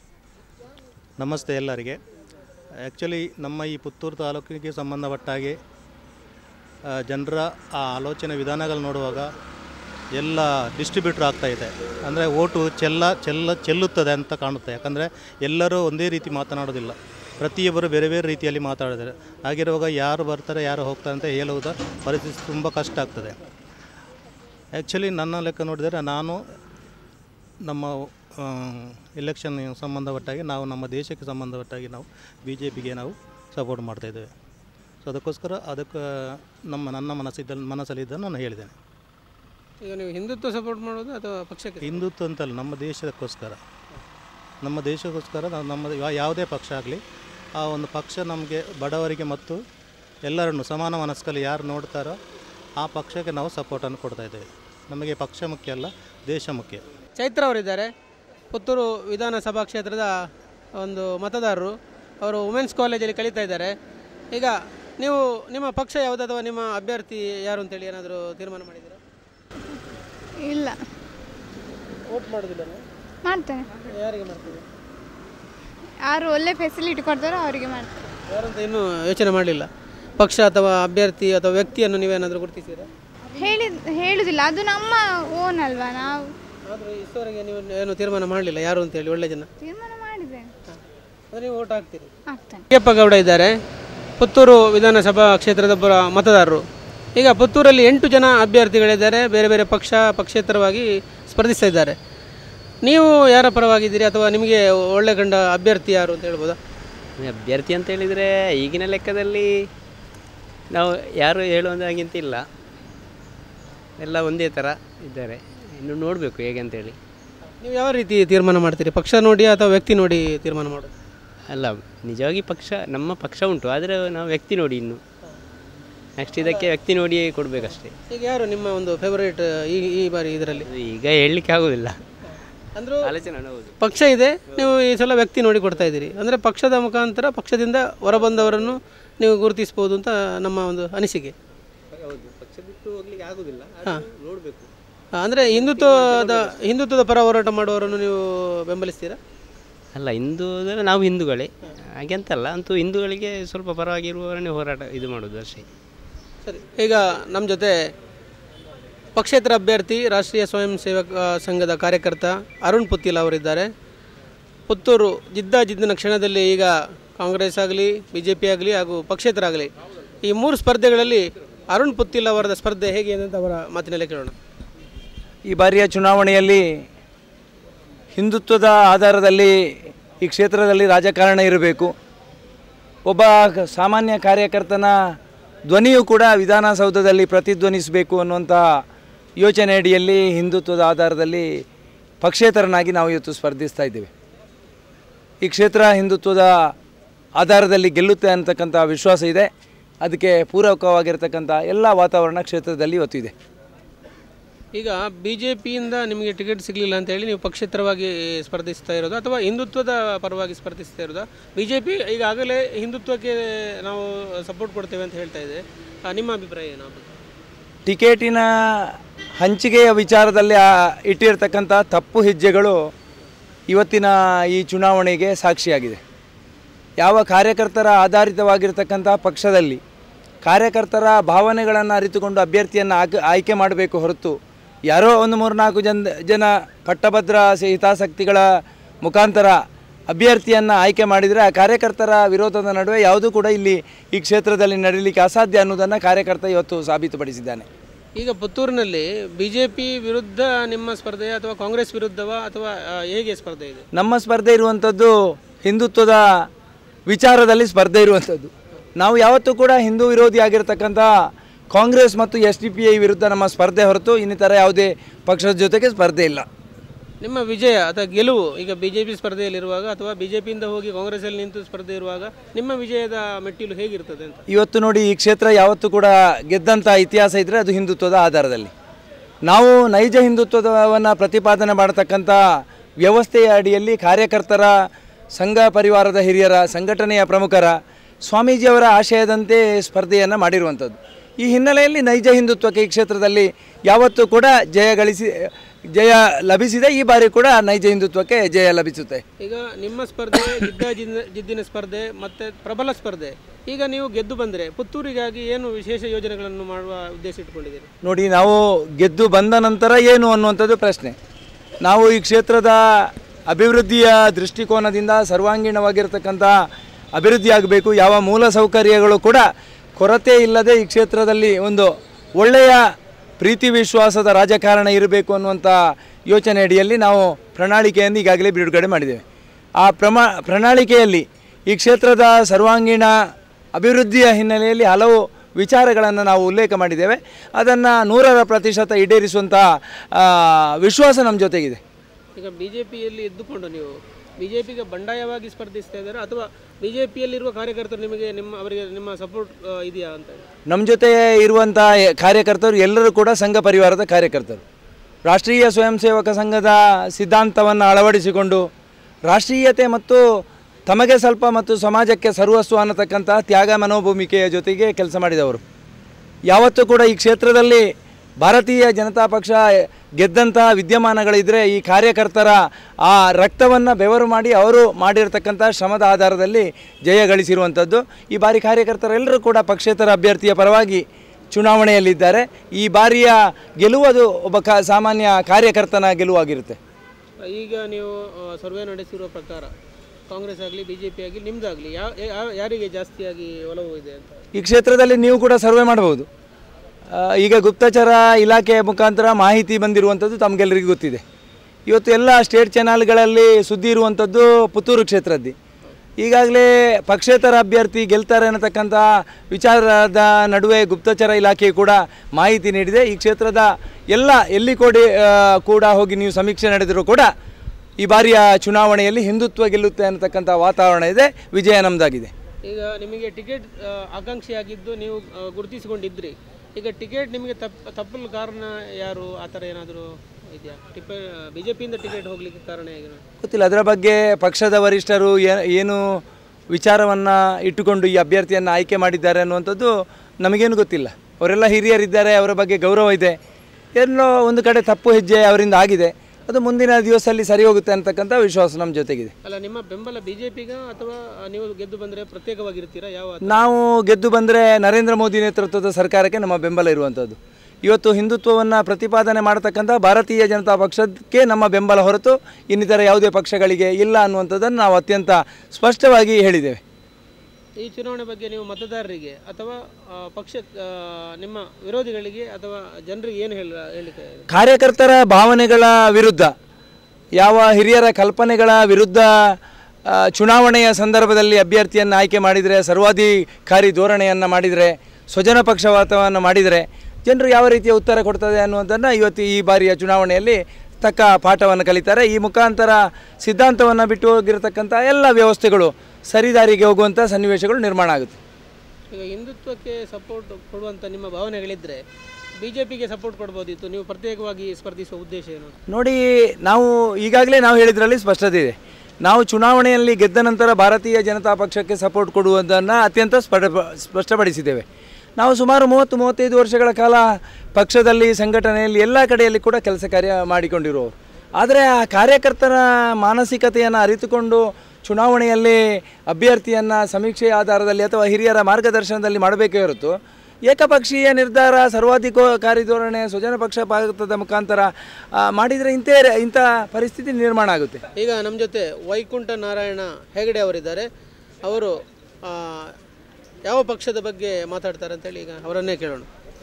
ನಮಸ್ತೆ ಎಲ್ಲರಿಗೆ ಆ್ಯಕ್ಚುಲಿ ನಮ್ಮ ಈ ಪುತ್ತೂರು ತಾಲೂಕಿಗೆ ಸಂಬಂಧಪಟ್ಟ ಹಾಗೆ ಆ, ಜನರ ಆ ಆಲೋಚನೆ ವಿಧಾನಗಳು ನೋಡುವಾಗ ಎಲ್ಲ ಡಿಸ್ಟ್ರಿಬ್ಯೂಟ್ರ್ ಆಗ್ತಾ ಇದೆ ಅಂದರೆ ಓಟು ಚೆಲ್ಲ ಚೆಲ್ಲ ಚೆಲ್ಲುತ್ತದೆ ಅಂತ ಕಾಣುತ್ತೆ ಯಾಕಂದರೆ ಎಲ್ಲರೂ ಒಂದೇ ರೀತಿ ಮಾತನಾಡೋದಿಲ್ಲ ಪ್ರತಿಯೊಬ್ಬರು ಬೇರೆ ಬೇರೆ ರೀತಿಯಲ್ಲಿ ಮಾತಾಡಿದ್ದಾರೆ ಹಾಗಿರುವಾಗ ಯಾರು ಬರ್ತಾರೆ ಯಾರು ಹೋಗ್ತಾರೆ ಅಂತ ಹೇಳುವುದ ಪರಿಸ್ಥಿತಿ ತುಂಬ ಕಷ್ಟ ಆಗ್ತದೆ ಆ್ಯಕ್ಚುಲಿ ನನ್ನ ಲೆಕ್ಕ ನೋಡಿದರೆ ನಾನು ನಮ್ಮ ಎಲೆಕ್ಷನ್ ಸಂಬಂಧಪಟ್ಟಾಗಿ ನಾವು ನಮ್ಮ ದೇಶಕ್ಕೆ ಸಂಬಂಧಪಟ್ಟಾಗಿ ನಾವು ಬಿ ಜೆ ಪಿಗೆ ನಾವು ಸಪೋರ್ಟ್ ಮಾಡ್ತಾಯಿದ್ದೇವೆ ಸೊ ಅದಕ್ಕೋಸ್ಕರ ಅದಕ್ಕೆ ನಮ್ಮ ನನ್ನ ಮನಸ್ಸಿದ್ದಲ್ಲಿ ಮನಸ್ಸಲ್ಲಿದ್ದನ್ನು ನಾನು ಹೇಳಿದ್ದೇನೆ ಈಗ ನೀವು ಹಿಂದುತ್ವ ಸಪೋರ್ಟ್ ಮಾಡೋದು ಅಥವಾ ಪಕ್ಷಕ್ಕೆ ಹಿಂದುತ್ವ ಅಂತಲ್ಲ ನಮ್ಮ ದೇಶಕ್ಕೋಸ್ಕರ ನಮ್ಮ ದೇಶಕ್ಕೋಸ್ಕರ ನಾವು ನಮ್ಮ ಯಾ- ಯಾವುದೇ ಪಕ್ಷ ಆಗಲಿ ಆ ಒಂದು ಪಕ್ಷ ನಮಗೆ ಬಡವರಿಗೆ ಮತ್ತು ಎಲ್ಲರನ್ನು ಸಮಾನ ಮನಸ್ಕಲ್ಲಿ ಯಾರು ನೋಡ್ತಾರೋ ಆ ಪಕ್ಷಕ್ಕೆ ನಾವು ಸಪೋರ್ಟನ್ನು ಕೊಡ್ತಾ ಇದ್ದೇವೆ ನಮಗೆ ಪಕ್ಷ ಮುಖ್ಯ ಅಲ್ಲ ದೇಶ ಮುಖ್ಯ ಚೈತ್ರ ಅವರಿದ್ದಾರೆ ಪುತ್ತೂರು ವಿಧಾನಸಭಾ ಕ್ಷೇತ್ರದ ಒಂದು ಮತದಾರರು ಅವರು ವುಮೆನ್ಸ್ ಕಾಲೇಜಲ್ಲಿ ಕಲಿತಾ ಇದ್ದಾರೆ ಈಗ ನೀವು ನಿಮ್ಮ ಪಕ್ಷ ಯಾವುದು ಅಥವಾ ನಿಮ್ಮ ಅಭ್ಯರ್ಥಿ ಯಾರು ಅಂತೇಳಿ ಏನಾದರೂ ತೀರ್ಮಾನ ಮಾಡಿದ್ದೀರಾ ಇಲ್ಲ ವೋಟ್ ಮಾಡೋದಿಲ್ಲ ಮಾಡ್ತೇನೆ ಯಾರಿಗೆ ಮಾಡ್ತೀವಿ ಯಾರು ಒಳ್ಳೆ ಫೆಸಿಲಿಟಿ ಕೊಡ್ತಾರೋ ಅವರಿಗೆ ಮಾಡ್ತೇನೆ ಯಾರಂತ ಇನ್ನೂ ಯೋಚನೆ ಮಾಡಲಿಲ್ಲ ಪಕ್ಷ ಅಥವಾ ಅಭ್ಯರ್ಥಿ ಅಥವಾ ವ್ಯಕ್ತಿಯನ್ನು ನೀವೇನಾದರೂ ಗುರುತಿಸಿದ್ದೀರಾ ಹೇಳಿದ್ ಹೇಳುದಿಲ್ಲ ಅದು ನಮ್ಮ ಓನ್ ಅಲ್ವಾ ನಾವು ಆದರೆ ಇಷ್ಟವರೆಗೆ ನೀವು ಏನು ತೀರ್ಮಾನ ಮಾಡಲಿಲ್ಲ ಯಾರು ಅಂತೇಳಿ ಒಳ್ಳೆ ಜನ ತೀರ್ಮಾನ ಮಾಡಿದ್ದೇನೆ ಅಂದರೆ ನೀವು ವೋಟ್ ಹಾಕ್ತೀರಿ ಆಗ್ತೇನೆ ಕೆಪ್ಪ ಗೌಡ ಇದ್ದಾರೆ ಪುತ್ತೂರು ವಿಧಾನಸಭಾ ಕ್ಷೇತ್ರದ ಪರ ಮತದಾರರು ಈಗ ಪುತ್ತೂರಲ್ಲಿ ಎಂಟು ಜನ ಅಭ್ಯರ್ಥಿಗಳಿದ್ದಾರೆ ಬೇರೆ ಬೇರೆ ಪಕ್ಷ ಪಕ್ಷೇತರವಾಗಿ ಸ್ಪರ್ಧಿಸ್ತಾ ಇದ್ದಾರೆ ನೀವು ಯಾರ ಪರವಾಗಿದ್ದೀರಿ ಅಥವಾ ನಿಮಗೆ ಒಳ್ಳೆ ಗಂಡ ಅಭ್ಯರ್ಥಿ ಯಾರು ಅಂತ ಹೇಳ್ಬೋದಾ ಅಭ್ಯರ್ಥಿ ಅಂತ ಹೇಳಿದರೆ ಈಗಿನ ಲೆಕ್ಕದಲ್ಲಿ ನಾವು ಯಾರು ಹೇಳುವುದಾಗಿಂತ ಇಲ್ಲ ಎಲ್ಲ ಒಂದೇ ಥರ ಇದ್ದಾರೆ ಇನ್ನು ನೋಡಬೇಕು ಹೇಗೆ ಅಂತೇಳಿ ನೀವು ಯಾವ ರೀತಿ ತೀರ್ಮಾನ ಮಾಡ್ತೀರಿ ಪಕ್ಷ ನೋಡಿ ಅಥವಾ ವ್ಯಕ್ತಿ ನೋಡಿ ತೀರ್ಮಾನ ಮಾಡೋದು ಅಲ್ಲ ನಿಜವಾಗಿ ಪಕ್ಷ ನಮ್ಮ ಪಕ್ಷ ಉಂಟು ಆದರೆ ನಾವು ವ್ಯಕ್ತಿ ನೋಡಿ ಇನ್ನು ನೆಕ್ಸ್ಟ್ ಇದಕ್ಕೆ ವ್ಯಕ್ತಿ ನೋಡಿ ಕೊಡಬೇಕಷ್ಟೇ ಈಗ ಯಾರು ನಿಮ್ಮ ಒಂದು ಫೇವರೇಟ್ ಈ ಈ ಬಾರಿ ಇದರಲ್ಲಿ ಈಗ ಹೇಳಲಿಕ್ಕೆ ಆಗೋದಿಲ್ಲ ಅಂದ್ರೂ ಆಲೋಚನೆ ಹೌದು ಪಕ್ಷ ಇದೆ ನೀವು ಈ ಸಲ ವ್ಯಕ್ತಿ ನೋಡಿ ಕೊಡ್ತಾ ಇದ್ದೀರಿ ಅಂದರೆ ಪಕ್ಷದ ಮುಖಾಂತರ ಪಕ್ಷದಿಂದ ಹೊರಬಂದವರನ್ನು ನೀವು ಗುರುತಿಸ್ಬೋದು ಅಂತ ನಮ್ಮ ಒಂದು ಅನಿಸಿಕೆ ಹೌದು ಪಕ್ಷ ಬಿಟ್ಟು ಹೋಗ್ಲಿಕ್ಕೆ ಆಗೋದಿಲ್ಲ ಹಾಂ ನೋಡಬೇಕು ಅಂದರೆ ಹಿಂದುತ್ವದ ಹಿಂದುತ್ವದ ಪರ ಹೋರಾಟ ಮಾಡುವವರನ್ನು ನೀವು ಬೆಂಬಲಿಸ್ತೀರಾ ಅಲ್ಲ ಹಿಂದೂ ಅಂದರೆ ನಾವು ಹಿಂದೂಗಳೇ ಹಾಗೆ ಅಂತಲ್ಲ ಅಂತೂ ಹಿಂದೂಗಳಿಗೆ ಸ್ವಲ್ಪ ಪರವಾಗಿರುವವರನ್ನೇ ಹೋರಾಟ ಇದು ಮಾಡೋದು ಅಷ್ಟೇ ಸರಿ ಈಗ ನಮ್ಮ ಜೊತೆ ಪಕ್ಷೇತರ ಅಭ್ಯರ್ಥಿ ರಾಷ್ಟ್ರೀಯ ಸ್ವಯಂ ಸೇವಕ ಸಂಘದ ಕಾರ್ಯಕರ್ತ ಅರುಣ್ ಪುತ್ತಿಲ್ ಅವರಿದ್ದಾರೆ ಪುತ್ತೂರು ಜಿದ್ದಾಜಿದ್ದಿನ ಕ್ಷಣದಲ್ಲಿ ಈಗ ಕಾಂಗ್ರೆಸ್ ಆಗಲಿ ಬಿ ಜೆ ಪಿ ಆಗಲಿ ಹಾಗೂ ಪಕ್ಷೇತರ ಆಗಲಿ ಈ ಮೂರು ಸ್ಪರ್ಧೆಗಳಲ್ಲಿ ಅರುಣ್ ಪುತ್ತಿಲ್ ಅವರ ಸ್ಪರ್ಧೆ ಹೇಗೆ ಅಂತ ಅವರ ಮಾತಿನಲ್ಲೇ ಕೇಳೋಣ ಈ ಬಾರಿಯ ಚುನಾವಣೆಯಲ್ಲಿ ಹಿಂದುತ್ವದ ಆಧಾರದಲ್ಲಿ ಈ ಕ್ಷೇತ್ರದಲ್ಲಿ ರಾಜಕಾರಣ ಇರಬೇಕು ಒಬ್ಬ ಕ- ಸಾಮಾನ್ಯ ಕಾರ್ಯಕರ್ತನ ಧ್ವನಿಯು ಕೂಡ ವಿಧಾನಸೌಧದಲ್ಲಿ ಪ್ರತಿಧ್ವನಿಸಬೇಕು ಅನ್ನುವಂಥ ಯೋಚನೆ ಅಡಿಯಲ್ಲಿ ಹಿಂದುತ್ವದ ಆಧಾರದಲ್ಲಿ ಪಕ್ಷೇತರನಾಗಿ ನಾವು ಇವತ್ತು ಸ್ಪರ್ಧಿಸ್ತಾ ಇದ್ದೇವೆ ಈ ಕ್ಷೇತ್ರ ಹಿಂದುತ್ವದ ಆಧಾರದಲ್ಲಿ ಗೆಲ್ಲುತ್ತೆ ಅಂತಕ್ಕಂಥ ವಿಶ್ವಾಸ ಇದೆ ಅದಕ್ಕೆ ಪೂರಕವಾಗಿರ್ತಕ್ಕಂಥ ಎಲ್ಲ ವಾತಾವರಣ ಕ್ಷೇತ್ರದಲ್ಲಿ ಇವತ್ತು ಇದೆ ಈಗ ಬಿ ಜೆ ಪಿಯಿಂದ ನಿಮಗೆ ಟಿಕೆಟ್ ಸಿಗಲಿಲ್ಲ ಅಂತ ಹೇಳಿ ನೀವು ಪಕ್ಷೇತರವಾಗಿ ಸ್ಪರ್ಧಿಸ್ತಾ ಇರೋದು ಅಥವಾ ಹಿಂದುತ್ವದ ಪರವಾಗಿ ಸ್ಪರ್ಧಿಸ್ತಾ ಇರೋದಾ ಬಿ ಜೆ ಪಿ ಈಗಾಗಲೇ ಹಿಂದುತ್ವಕ್ಕೆ ನಾವು ಸಪೋರ್ಟ್ ಕೊಡ್ತೇವೆ ಅಂತ ಹೇಳ್ತಾ ಇದೆ ಆ, ನಿಮ್ಮ ಅಭಿಪ್ರಾಯ ಏನು ಆ ಬಗ್ಗೆ? ಟಿಕೆಟಿನ ಹಂಚಿಕೆಯ ವಿಚಾರದಲ್ಲಿ ಆ ಇಟ್ಟಿರ್ತಕ್ಕಂಥ ತಪ್ಪು ಹೆಜ್ಜೆಗಳು ಇವತ್ತಿನ ಈ ಚುನಾವಣೆಗೆ ಸಾಕ್ಷಿಯಾಗಿದೆ ಯಾವ ಕಾರ್ಯಕರ್ತರ ಆಧಾರಿತವಾಗಿರ್ತಕ್ಕಂಥ ಪಕ್ಷದಲ್ಲಿ ಕಾರ್ಯಕರ್ತರ ಭಾವನೆಗಳನ್ನು ಅರಿತುಕೊಂಡು ಅಭ್ಯರ್ಥಿಯನ್ನು ಆಗ ಆಯ್ಕೆ ಮಾಡಬೇಕು ಹೊರತು ಯಾರೋ ಒಂದು ಮೂರ್ನಾಲ್ಕು ಜನ ಜನ ಪಟ್ಟಭದ್ರ ಸ- ಹಿತಾಸಕ್ತಿಗಳ ಮುಖಾಂತರ ಅಭ್ಯರ್ಥಿಯನ್ನು ಆಯ್ಕೆ ಮಾಡಿದರೆ ಆ ಕಾರ್ಯಕರ್ತರ ವಿರೋಧದ ನಡುವೆ ಯಾವುದೂ ಕೂಡ ಇಲ್ಲಿ ಈ ಕ್ಷೇತ್ರದಲ್ಲಿ ನಡೀಲಿಕ್ಕೆ ಅಸಾಧ್ಯ ಅನ್ನೋದನ್ನು ಕಾರ್ಯಕರ್ತ ಇವತ್ತು ಸಾಬೀತುಪಡಿಸಿದ್ದಾನೆ ಈಗ ಪುತ್ತೂರಿನಲ್ಲಿ ಬಿ ಜೆ ಪಿ ವಿರುದ್ಧ ನಿಮ್ಮ ಸ್ಪರ್ಧೆ ಅಥವಾ ಕಾಂಗ್ರೆಸ್ ವಿರುದ್ಧವಾ ಅಥವಾ ಆ, ಹೇಗೆ ಸ್ಪರ್ಧೆ ಇದೆ ನಮ್ಮ ಸ್ಪರ್ಧೆ ಇರುವಂಥದ್ದು ಹಿಂದುತ್ವದ ವಿಚಾರದಲ್ಲಿ ಸ್ಪರ್ಧೆ ಇರುವಂಥದ್ದು ನಾವು ಯಾವತ್ತೂ ಕೂಡ ಹಿಂದೂ ವಿರೋಧಿ ಆಗಿರ್ತಕ್ಕಂಥ ಕಾಂಗ್ರೆಸ್ ಮತ್ತು ಎಸ್ ಡಿ ಪಿ ಐ ವಿರುದ್ಧ ನಮ್ಮ ಸ್ಪರ್ಧೆ ಹೊರತು ಇನ್ನಿತರ ಯಾವುದೇ ಪಕ್ಷದ ಜೊತೆಗೆ ಸ್ಪರ್ಧೆ ಇಲ್ಲ ನಿಮ್ಮ ವಿಜಯ ಅಥವಾ ಗೆಲುವು ಈಗ ಬಿ ಜೆ ಪಿ ಸ್ಪರ್ಧೆಯಲ್ಲಿರುವಾಗ ಅಥವಾ ಬಿ ಜೆ ಪಿಯಿಂದ ಹೋಗಿ ಕಾಂಗ್ರೆಸ್ಸಲ್ಲಿ ನಿಂತು ಸ್ಪರ್ಧೆ ಇರುವಾಗ ನಿಮ್ಮ ವಿಜಯದ ಮೆಟ್ಟಿಲು ಹೇಗಿರ್ತದೆ ಅಂತ ಇವತ್ತು ನೋಡಿ ಈ ಕ್ಷೇತ್ರ ಯಾವತ್ತೂ ಕೂಡ ಗೆದ್ದಂಥ ಇತಿಹಾಸ ಇದ್ದರೆ ಅದು ಹಿಂದುತ್ವದ ಆಧಾರದಲ್ಲಿ ನಾವು ನೈಜ ಹಿಂದುತ್ವವನ್ನು ಪ್ರತಿಪಾದನೆ ಮಾಡತಕ್ಕಂಥ ವ್ಯವಸ್ಥೆಯ ಅಡಿಯಲ್ಲಿ ಕಾರ್ಯಕರ್ತರ ಸಂಘ ಪರಿವಾರದ ಹಿರಿಯರ ಸಂಘಟನೆಯ ಪ್ರಮುಖರ ಸ್ವಾಮೀಜಿಯವರ ಆಶಯದಂತೆ ಸ್ಪರ್ಧೆಯನ್ನು ಮಾಡಿರುವಂಥದ್ದು ಈ ಹಿನ್ನೆಲೆಯಲ್ಲಿ ನೈಜ ಹಿಂದುತ್ವಕ್ಕೆ ಈ ಕ್ಷೇತ್ರದಲ್ಲಿ ಯಾವತ್ತೂ ಕೂಡ ಜಯ ಗಳಿಸಿ ಜಯ ಲಭಿಸಿದೆ ಈ ಬಾರಿ ಕೂಡ ನೈಜ ಹಿಂದುತ್ವಕ್ಕೆ ಜಯ ಲಭಿಸುತ್ತೆ ಈಗ ನಿಮ್ಮ ಸ್ಪರ್ಧೆ ಜಿದ್ದ ಜಿದ್ದ- ಜಿದ್ದಿನ ಸ್ಪರ್ಧೆ ಮತ್ತೆ ಪ್ರಬಲ ಸ್ಪರ್ಧೆ ಈಗ ನೀವು ಗೆದ್ದು ಬಂದರೆ ಪುತ್ತೂರಿಗಾಗಿ ಏನು ವಿಶೇಷ ಯೋಜನೆಗಳನ್ನು ಮಾಡುವ ಉದ್ದೇಶ ಇಟ್ಕೊಂಡಿದ್ದೀರಿ ನೋಡಿ ನಾವು ಗೆದ್ದು ಬಂದ ನಂತರ ಏನು ಅನ್ನುವಂಥದ್ದು ಪ್ರಶ್ನೆ ನಾವು ಈ ಕ್ಷೇತ್ರದ ಅಭಿವೃದ್ಧಿಯ ದೃಷ್ಟಿಕೋನದಿಂದ ಸರ್ವಾಂಗೀಣವಾಗಿರ್ತಕ್ಕಂಥ ಅಭಿವೃದ್ಧಿ ಆಗಬೇಕು ಯಾವ ಮೂಲ ಸೌಕರ್ಯಗಳು ಕೂಡ ಕೊರತೆ ಇಲ್ಲದೆ ಈ ಕ್ಷೇತ್ರದಲ್ಲಿ ಒಂದು ಒಳ್ಳೆಯ ಪ್ರೀತಿ ವಿಶ್ವಾಸದ ರಾಜಕಾರಣ ಇರಬೇಕು ಅನ್ನುವಂಥ ಯೋಚನೆ ಅಡಿಯಲ್ಲಿ ನಾವು ಪ್ರಣಾಳಿಕೆಯನ್ನು ಈಗಾಗಲೇ ಬಿಡುಗಡೆ ಮಾಡಿದ್ದೇವೆ ಆ ಪ್ರಮಾ ಪ್ರಣಾಳಿಕೆಯಲ್ಲಿ ಈ ಕ್ಷೇತ್ರದ ಸರ್ವಾಂಗೀಣ ಅಭಿವೃದ್ಧಿಯ ಹಿನ್ನೆಲೆಯಲ್ಲಿ ಹಲವು ವಿಚಾರಗಳನ್ನು ನಾವು ಉಲ್ಲೇಖ ಮಾಡಿದ್ದೇವೆ ಅದನ್ನು ನೂರರ ಪ್ರತಿಶತ ಈಡೇರಿಸುವಂಥ ಆ, ವಿಶ್ವಾಸ ನಮ್ಮ ಜೊತೆಗಿದೆ ಈಗ ಬಿ ಜೆ ಪಿಯಲ್ಲಿ ಇದ್ದುಕೊಂಡು ನೀವು ಬಿ ಜೆ ಪಿಗೆ ಬಂಡಾಯವಾಗಿ ಸ್ಪರ್ಧಿಸ್ತಾ ಇದ್ದಾರೆ ಅಥವಾ ಬಿ ಜೆ ಪಿಯಲ್ಲಿರುವ ಕಾರ್ಯಕರ್ತರು ನಿಮಗೆ ನಿಮ್ಮ ಅವರಿಗೆ ನಿಮ್ಮ ಸಪೋರ್ಟ್ ಇದೆಯಾ ಅಂತ ನಮ್ಮ ಜೊತೆ ಇರುವಂಥ ಕಾರ್ಯಕರ್ತರು ಎಲ್ಲರೂ ಕೂಡ ಸಂಘ ಪರಿವಾರದ ಕಾರ್ಯಕರ್ತರು ರಾಷ್ಟ್ರೀಯ ಸ್ವಯಂ ಸೇವಕ ಸಂಘದ ಸಿದ್ಧಾಂತವನ್ನು ಅಳವಡಿಸಿಕೊಂಡು ರಾಷ್ಟ್ರೀಯತೆ ಮತ್ತು ತಮಗೆ ಸ್ವಲ್ಪ ಮತ್ತು ಸಮಾಜಕ್ಕೆ ಸರ್ವಸ್ವ ಅನ್ನತಕ್ಕಂಥ ತ್ಯಾಗ ಮನೋಭೂಮಿಕೆಯ ಜೊತೆಗೆ ಕೆಲಸ ಮಾಡಿದವರು ಯಾವತ್ತೂ ಕೂಡ ಈ ಕ್ಷೇತ್ರದಲ್ಲಿ ಭಾರತೀಯ ಜನತಾ ಪಕ್ಷ ಗೆದ್ದಂತಹ ವಿದ್ಯಮಾನಗಳಿದ್ದರೆ ಈ ಕಾರ್ಯಕರ್ತರ ಆ ರಕ್ತವನ್ನು ಬೆವರು ಮಾಡಿ ಅವರು ಮಾಡಿರ್ತಕ್ಕಂಥ ಶ್ರಮದ ಆಧಾರದಲ್ಲಿ ಜಯ ಗಳಿಸಿರುವಂಥದ್ದು ಈ ಬಾರಿ ಕಾರ್ಯಕರ್ತರೆಲ್ಲರೂ ಕೂಡ ಪಕ್ಷೇತರ ಅಭ್ಯರ್ಥಿಯ ಪರವಾಗಿ ಚುನಾವಣೆಯಲ್ಲಿದ್ದಾರೆ ಈ ಬಾರಿಯ ಗೆಲುವು ಅದು ಒಬ್ಬ ಕ ಸಾಮಾನ್ಯ ಕಾರ್ಯಕರ್ತನ ಗೆಲುವಾಗಿರುತ್ತೆ ಈಗ ನೀವು ಸರ್ವೆ ನಡೆಸಿರುವ ಪ್ರಕಾರ ಕಾಂಗ್ರೆಸ್ ಆಗಲಿ ಬಿ ಜೆ ಪಿ ಆಗಲಿ ನಿಮ್ಮದಾಗಲಿ ಯಾವ ಯಾವ- ಯಾರಿಗೆ ಜಾಸ್ತಿಯಾಗಿ ಒಲವು ಇದೆ ಅಂತ ಈ ಕ್ಷೇತ್ರದಲ್ಲಿ ನೀವು ಕೂಡ ಸರ್ವೆ ಮಾಡಬಹುದು ಆ, ಈಗ ಗುಪ್ತಚರ ಇಲಾಖೆಯ ಮುಖಾಂತರ ಮಾಹಿತಿ ಬಂದಿರುವಂಥದ್ದು ತಮಗೆಲ್ಲರಿಗೂ ಗೊತ್ತಿದೆ ಇವತ್ತು ಎಲ್ಲ ಸ್ಟೇಟ್ ಚಾನಲ್ಗಳಲ್ಲಿ ಸುದ್ದಿ ಇರುವಂಥದ್ದು ಪುತ್ತೂರು ಕ್ಷೇತ್ರದ್ದು ಈಗಾಗಲೇ ಪಕ್ಷೇತರ ಅಭ್ಯರ್ಥಿ ಗೆಲ್ತಾರೆ ಅನ್ನತಕ್ಕಂಥ ವಿಚಾರದ ನಡುವೆ ಗುಪ್ತಚರ ಇಲಾಖೆ ಕೂಡ ಮಾಹಿತಿ ನೀಡಿದೆ ಈ ಕ್ಷೇತ್ರದ ಎಲ್ಲ ಎಲ್ಲಿ ಕೊಡಿ ಆ, ಕೂಡ ಹೋಗಿ ನೀವು ಸಮೀಕ್ಷೆ ನಡೆದರೂ ಕೂಡ ಈ ಬಾರಿಯ ಚುನಾವಣೆಯಲ್ಲಿ ಹಿಂದುತ್ವ ಗೆಲ್ಲುತ್ತೆ ಅನ್ನತಕ್ಕಂಥ ವಾತಾವರಣ ಇದೆ ವಿಜಯ ನಮ್ಮದಾಗಿದೆ ಈಗ ನಿಮಗೆ ಟಿಕೆಟ್ ಆಕಾಂಕ್ಷಿಯಾಗಿದ್ದು ನೀವು ಆ, ಗುರುತಿಸಿಕೊಂಡಿದ್ರಿ ಈಗ ಟಿಕೆಟ್ ನಿಮಗೆ ತಪ್ಪ ತಪ್ಪಲು ಕಾರಣ ಯಾರು ಆ ಥರ ಏನಾದರೂ ಇದೆಯಾ ಟಿಪ ಬಿ ಜೆ ಪಿಯಿಂದ ಟಿಕೆಟ್ ಹೋಗ್ಲಿಕ್ಕೆ ಕಾರಣ ಏನು ಗೊತ್ತಿಲ್ಲ ಅದರ ಬಗ್ಗೆ ಪಕ್ಷದ ವರಿಷ್ಠರು ಏ- ಏನು ವಿಚಾರವನ್ನು ಇಟ್ಟುಕೊಂಡು ಈ ಅಭ್ಯರ್ಥಿಯನ್ನು ಆಯ್ಕೆ ಮಾಡಿದ್ದಾರೆ ಅನ್ನುವಂಥದ್ದು ನಮಗೇನು ಗೊತ್ತಿಲ್ಲ ಅವರೆಲ್ಲ ಹಿರಿಯರಿದ್ದಾರೆ ಅವರ ಬಗ್ಗೆ ಗೌರವ ಇದೆ ಎಲ್ಲೋ ಒಂದು ಕಡೆ ತಪ್ಪು ಹೆಜ್ಜೆ ಅವರಿಂದ ಆಗಿದೆ ಅದು ಮುಂದಿನ ದಿವಸದಲ್ಲಿ ಸರಿ ಹೋಗುತ್ತೆ ಅಂತಕ್ಕಂಥ ವಿಶ್ವಾಸ ನಮ್ಮ ಜೊತೆಗಿದೆ ಅಲ್ಲ ನಿಮ್ಮ ಬೆಂಬಲ ಬಿ ಜೆ ಪಿಗ ಅಥವಾ ನೀವು ಗೆದ್ದು ಬಂದರೆ ಪ್ರತ್ಯೇಕವಾಗಿರ್ತೀರಾ ಯಾವ ನಾವು ಗೆದ್ದು ಬಂದರೆ ನರೇಂದ್ರ ಮೋದಿ ನೇತೃತ್ವದ ಸರ್ಕಾರಕ್ಕೆ ನಮ್ಮ ಬೆಂಬಲ ಇರುವಂಥದ್ದು ಇವತ್ತು ಹಿಂದುತ್ವವನ್ನು ಪ್ರತಿಪಾದನೆ ಮಾಡತಕ್ಕಂಥ ಭಾರತೀಯ ಜನತಾ ಪಕ್ಷಕ್ಕೆ ನಮ್ಮ ಬೆಂಬಲ ಹೊರತು ಇನ್ನಿತರ ಯಾವುದೇ ಪಕ್ಷಗಳಿಗೆ ಇಲ್ಲ ಅನ್ನುವಂಥದ್ದನ್ನು ನಾವು ಅತ್ಯಂತ ಸ್ಪಷ್ಟವಾಗಿ ಹೇಳಿದ್ದೇವೆ ಈ ಚುನಾವಣೆ ಬಗ್ಗೆ ನೀವು ಮತದಾರರಿಗೆ ಅಥವಾ ಆ, ಪಕ್ಷ ಆ, ನಿಮ್ಮ ವಿರೋಧಿಗಳಿಗೆ ಅಥವಾ ಜನರಿಗೆ ಏನು ಹೇಳ ಹೇಳಿಕೆ ಕಾರ್ಯಕರ್ತರ ಭಾವನೆಗಳ ವಿರುದ್ಧ ಯಾವ ಹಿರಿಯರ ಕಲ್ಪನೆಗಳ ವಿರುದ್ಧ ಆ, ಚುನಾವಣೆಯ ಸಂದರ್ಭದಲ್ಲಿ ಅಭ್ಯರ್ಥಿಯನ್ನು ಆಯ್ಕೆ ಮಾಡಿದರೆ ಸರ್ವಾಧಿಕಾರಿ ಧೋರಣೆಯನ್ನು ಮಾಡಿದರೆ ಸ್ವಜನ ಪಕ್ಷಪಾತವನ್ನು ಮಾಡಿದರೆ ಜನರು ಯಾವ ರೀತಿಯ ಉತ್ತರ ಕೊಡ್ತದೆ ಅನ್ನುವುದನ್ನು ಇವತ್ತು ಈ ಬಾರಿಯ ಚುನಾವಣೆಯಲ್ಲಿ ತಕ್ಕ ಪಾಠವನ್ನು ಕಲಿತಾರೆ ಈ ಮುಖಾಂತರ ಸಿದ್ಧಾಂತವನ್ನು ಬಿಟ್ಟು ಹೋಗಿರತಕ್ಕಂಥ ಎಲ್ಲ ವ್ಯವಸ್ಥೆಗಳು ಸರಿದಾರಿಗೆ ಹೋಗುವಂಥ ಸನ್ನಿವೇಶಗಳು ನಿರ್ಮಾಣ ಆಗುತ್ತೆ ಈಗ ಹಿಂದುತ್ವಕ್ಕೆ ಸಪೋರ್ಟ್ ಕೊಡುವಂಥ ನಿಮ್ಮ ಭಾವನೆಗಳಿದ್ದರೆ ಬಿ ಜೆ ಪಿಗೆ ಸಪೋರ್ಟ್ ಕೊಡ್ಬೋದಿತ್ತು ನೀವು ಪ್ರತ್ಯೇಕವಾಗಿ ಸ್ಪರ್ಧಿಸುವ ಉದ್ದೇಶ ಏನು ನೋಡಿ ನಾವು ಈಗಾಗಲೇ ನಾವು ಹೇಳಿದ್ರಲ್ಲಿ ಸ್ಪಷ್ಟತೆ ಇದೆ ನಾವು ಚುನಾವಣೆಯಲ್ಲಿ ಗೆದ್ದ ನಂತರ ಭಾರತೀಯ ಜನತಾ ಪಕ್ಷಕ್ಕೆ ಸಪೋರ್ಟ್ ಕೊಡುವುದನ್ನು ಅತ್ಯಂತ ಸ್ಪಷ್ಟ ಸ್ಪಷ್ಟಪಡಿಸಿದ್ದೇವೆ ನಾವು ಸುಮಾರು ಮೂವತ್ತು ಮೂವತ್ತೈದು ವರ್ಷಗಳ ಕಾಲ ಪಕ್ಷದಲ್ಲಿ ಸಂಘಟನೆಯಲ್ಲಿ ಎಲ್ಲ ಕಡೆಯಲ್ಲಿ ಕೂಡ ಕೆಲಸ ಕಾರ್ಯ ಮಾಡಿಕೊಂಡಿರುವವರು ಆದರೆ ಆ ಕಾರ್ಯಕರ್ತರ ಮಾನಸಿಕತೆಯನ್ನು ಅರಿತುಕೊಂಡು ಚುನಾವಣೆಯಲ್ಲಿ ಅಭ್ಯರ್ಥಿಯನ್ನು ಸಮೀಕ್ಷೆಯ ಆಧಾರದಲ್ಲಿ ಅಥವಾ ಹಿರಿಯರ ಮಾರ್ಗದರ್ಶನದಲ್ಲಿ ಮಾಡಬೇಕೇ ಹೊರತು ಏಕಪಕ್ಷೀಯ ನಿರ್ಧಾರ ಸರ್ವಾಧಿಕಾರಿ ಧೋರಣೆ ಸ್ವಜನ ಪಕ್ಷಪಾತದ ಮುಖಾಂತರ ಆ, ಮಾಡಿದರೆ ಇಂಥ ಇಂಥ ಪರಿಸ್ಥಿತಿ ನಿರ್ಮಾಣ ಆಗುತ್ತೆ ಈಗ ನಮ್ಮ ಜೊತೆ ವೈಕುಂಠ ನಾರಾಯಣ ಹೆಗಡೆ ಅವರಿದ್ದಾರೆ ಅವರು ಆ, ಯಾವ ಪಕ್ಷದ ಬಗ್ಗೆ ಮಾತಾಡ್ತಾರೆ ಅಂತೇಳಿ ಈಗ ಅವರನ್ನೇ ಕೇಳೋಣ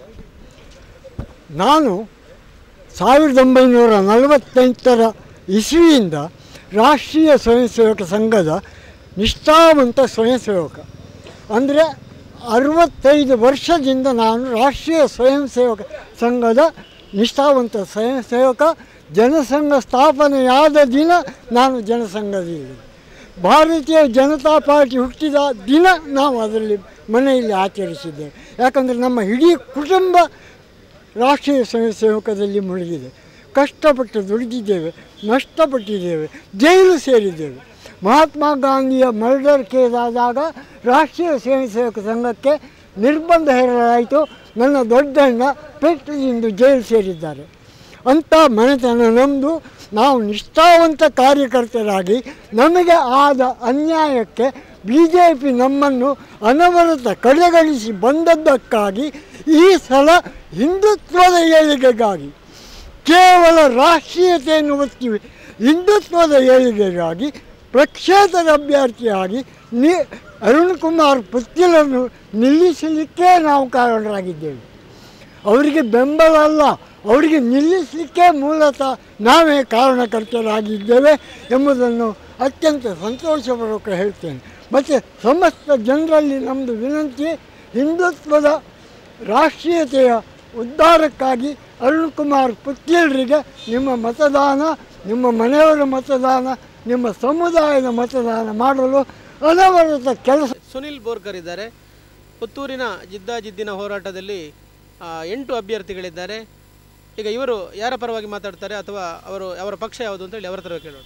ನಾನು ಸಾವಿರದ ಒಂಬೈನೂರ ನಲವತ್ತೆಂಟರ ಇಸ್ವಿಯಿಂದ ರಾಷ್ಟ್ರೀಯ ಸ್ವಯಂ ಸೇವಕ ಸಂಘದ ನಿಷ್ಠಾವಂತ ಸ್ವಯಂ ಸೇವಕ ಅಂದರೆ ಅರವತ್ತೈದು ವರ್ಷದಿಂದ ನಾನು ರಾಷ್ಟ್ರೀಯ ಸ್ವಯಂ ಸೇವಕ ಸಂಘದ ನಿಷ್ಠಾವಂತ ಸ್ವಯಂ ಸೇವಕ ಜನಸಂಘ ಸ್ಥಾಪನೆಯಾದ ದಿನ ನಾನು ಜನಸಂಘದಲ್ಲಿ ಭಾರತೀಯ ಜನತಾ ಪಾರ್ಟಿ ಹುಟ್ಟಿದ ದಿನ ನಾವು ಅದರಲ್ಲಿ ಮನೆಯಲ್ಲಿ ಆಚರಿಸಿದ್ದೇವೆ ಯಾಕಂದರೆ ನಮ್ಮ ಇಡೀ ಕುಟುಂಬ ರಾಷ್ಟ್ರೀಯ ಸ್ವಯಂ ಸೇವಕದಲ್ಲಿ ಮುಳುಗಿದೆ ಕಷ್ಟಪಟ್ಟು ದುಡಿದಿದ್ದೇವೆ ನಷ್ಟಪಟ್ಟಿದ್ದೇವೆ ಜೈಲು ಸೇರಿದ್ದೇವೆ ಮಹಾತ್ಮ ಗಾಂಧಿಯ ಮರ್ಡರ್ ಕೇಸ್ ಆದಾಗ ರಾಷ್ಟ್ರೀಯ ಸ್ವಯಂ ಸೇವಕ ಸಂಘಕ್ಕೆ ನಿರ್ಬಂಧ ಹೇರಲಾಯಿತು ನನ್ನ ದೊಡ್ಡಣ್ಣ ಪೆಟ್ಟು ತಿಂದು ಜೈಲು ಸೇರಿದ್ದಾರೆ ಅಂಥ ಮನೆತನ ನಮ್ಮದು ನಾವು ನಿಷ್ಠಾವಂತ ಕಾರ್ಯಕರ್ತರಾಗಿ ನಮಗೆ ಆದ ಅನ್ಯಾಯಕ್ಕೆ ಬಿ ಜೆ ಪಿ ನಮ್ಮನ್ನು ಅನವರತ ಕಡೆಗಣಿಸಿ ಬಂದದ್ದಕ್ಕಾಗಿ ಈ ಸಲ ಹಿಂದುತ್ವದ ಏಳಿಗೆಗಾಗಿ ಕೇವಲ ರಾಷ್ಟ್ರೀಯತೆಯನ್ನು ಒತ್ತಿವೆ ಹಿಂದುತ್ವದ ಏಳಿಗೆಗಾಗಿ ಪ್ರಕ್ಷೇತ್ರ ಅಭ್ಯರ್ಥಿಯಾಗಿ ನಿ ಅರುಣ್ ಕುಮಾರ್ ಪುತ್ತಿಲನ್ನು ನಿಲ್ಲಿಸಲಿಕ್ಕೆ ನಾವು ಕಾರಣರಾಗಿದ್ದೇವೆ ಅವರಿಗೆ ಬೆಂಬಲ ಅಲ್ಲ ಅವರಿಗೆ ನಿಲ್ಲಿಸಲಿಕ್ಕೆ ಮೂಲತಃ ನಾವೇ ಕಾರಣಕರ್ತರಾಗಿದ್ದೇವೆ ಎಂಬುದನ್ನು ಅತ್ಯಂತ ಸಂತೋಷಪೂರ್ವಕ ಹೇಳ್ತೇನೆ ಮತ್ತು ಸಮಸ್ತ ಜನರಲ್ಲಿ ನಮ್ಮದು ವಿನಂತಿ ಹಿಂದುತ್ವದ ರಾಷ್ಟ್ರೀಯತೆಯ ಉದ್ಧಾರಕ್ಕಾಗಿ ಅರುಣ್ ಕುಮಾರ್ ಪುತ್ತೀಲರಿಗೆ ನಿಮ್ಮ ಮತದಾನ ನಿಮ್ಮ ಮನೆಯವರ ಮತದಾನ ನಿಮ್ಮ ಸಮುದಾಯದ ಮತದಾನ ಮಾಡಲು ಅನವರತ ಕೆಲಸ ಸುನಿಲ್ ಬೋರ್ಕರ್ ಇದ್ದಾರೆ ಪುತ್ತೂರಿನ ಜಿದ್ದಾಜಿದ್ದಿನ ಹೋರಾಟದಲ್ಲಿ ಆ, ಎಂಟು ಅಭ್ಯರ್ಥಿಗಳಿದ್ದಾರೆ ಈಗ ಇವರು ಯಾರ ಪರವಾಗಿ ಮಾತಾಡ್ತಾರೆ ಅಥವಾ ಅವರು ಅವರ ಪಕ್ಷ ಯಾವುದು ಅಂತೇಳಿ ಅವರ ಹತ್ರ ಕೇಳೋಣ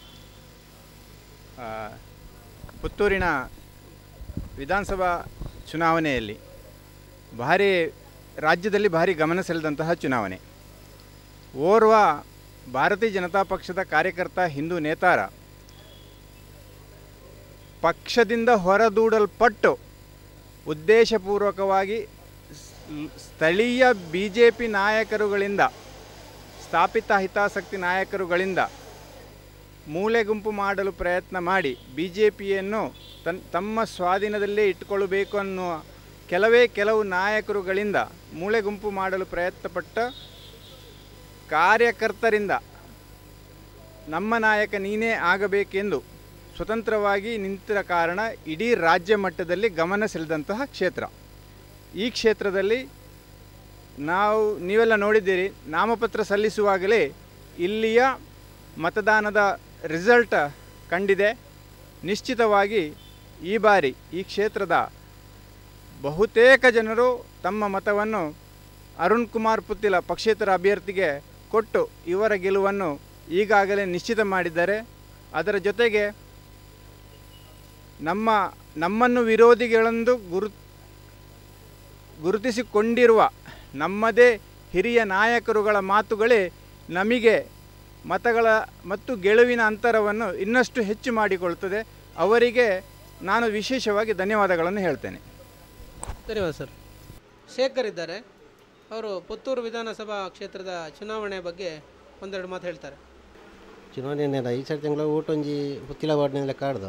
ಆ, ಪುತ್ತೂರಿನ ವಿಧಾನಸಭಾ ಚುನಾವಣೆಯಲ್ಲಿ ಭಾರಿ ರಾಜ್ಯದಲ್ಲಿ ಭಾರಿ ಗಮನ ಸೆಳೆದಂತಹ ಚುನಾವಣೆ ಓರ್ವ ಭಾರತೀಯ ಜನತಾ ಪಕ್ಷದ ಕಾರ್ಯಕರ್ತ ಹಿಂದೂ ನೇತಾರ ಪಕ್ಷದಿಂದ ಹೊರದೂಡಲ್ಪಟ್ಟು ಉದ್ದೇಶಪೂರ್ವಕವಾಗಿ ಸ್- ಸ್ಥಳೀಯ ಬಿ ಜೆ ಪಿ ನಾಯಕರುಗಳಿಂದ ಸ್ಥಾಪಿತ ಹಿತಾಸಕ್ತಿ ನಾಯಕರುಗಳಿಂದ ಮೂಲೆ ಗುಂಪು ಮಾಡಲು ಪ್ರಯತ್ನ ಮಾಡಿ ಬಿ ಜೆ ಪಿಯನ್ನು ತನ್ ತಮ್ಮ ಸ್ವಾಧೀನದಲ್ಲೇ ಇಟ್ಟುಕೊಳ್ಳಬೇಕು ಅನ್ನುವ ಕೆಲವೇ ಕೆಲವು ನಾಯಕರುಗಳಿಂದ ಮೂಲೆ ಗುಂಪು ಮಾಡಲು ಪ್ರಯತ್ನಪಟ್ಟ ಕಾರ್ಯಕರ್ತರಿಂದ ನಮ್ಮ ನಾಯಕ ನೀನೇ ಆಗಬೇಕೆಂದು ಸ್ವತಂತ್ರವಾಗಿ ನಿಂತಿರ ಕಾರಣ ಇಡೀ ರಾಜ್ಯ ಮಟ್ಟದಲ್ಲಿ ಗಮನ ಸೆಳೆದಂತಹ ಕ್ಷೇತ್ರ ಈ ಕ್ಷೇತ್ರದಲ್ಲಿ ನಾವು ನೀವೆಲ್ಲ ನೋಡಿದ್ದೀರಿ ನಾಮಪತ್ರ ಸಲ್ಲಿಸುವಾಗಲೇ ಇಲ್ಲಿಯ ಮತದಾನದ ರಿಸಲ್ಟ್ ಕಂಡಿದೆ ನಿಶ್ಚಿತವಾಗಿ ಈ ಬಾರಿ ಈ ಕ್ಷೇತ್ರದ ಬಹುತೇಕ ಜನರು ತಮ್ಮ ಮತವನ್ನು ಅರುಣ್ ಕುಮಾರ್ ಪುತ್ತಿಲ ಪಕ್ಷೇತರ ಅಭ್ಯರ್ಥಿಗೆ ಕೊಟ್ಟು ಇವರ ಗೆಲುವನ್ನು ಈಗಾಗಲೇ ನಿಶ್ಚಿತ ಮಾಡಿದ್ದಾರೆ ಅದರ ಜೊತೆಗೆ ನಮ್ಮ ನಮ್ಮನ್ನು ವಿರೋಧಿಗಳೆಂದು ಗುರು ಗುರುತಿಸಿಕೊಂಡಿರುವ ನಮ್ಮದೇ ಹಿರಿಯ ನಾಯಕರುಗಳ ಮಾತುಗಳೇ ನಮಗೆ ಮತಗಳ ಮತ್ತು ಗೆಲುವಿನ ಅಂತರವನ್ನು ಇನ್ನಷ್ಟು ಹೆಚ್ಚು ಮಾಡಿಕೊಳ್ಳುತ್ತದೆ ಅವರಿಗೆ ನಾನು ವಿಶೇಷವಾಗಿ ಧನ್ಯವಾದಗಳನ್ನು ಹೇಳ್ತೇನೆ ಧನ್ಯವಾದ ಸರ್ ಶೇಖರ್ ಇದ್ದಾರೆ ಅವರು ಪುತ್ತೂರು ವಿಧಾನಸಭಾ ಕ್ಷೇತ್ರದ ಚುನಾವಣೆ ಬಗ್ಗೆ ಒಂದೆರಡು ಮಾತು ಹೇಳ್ತಾರೆ ಚುನಾವಣೆ ಈ ಸರಿ ತಿಂಗಳು ಊಟ ಒಂಜಿ ಪುತ್ತಿಲ ವಾರ್ಡ್ನೆಲ್ಲ ಕಾಡ್ದು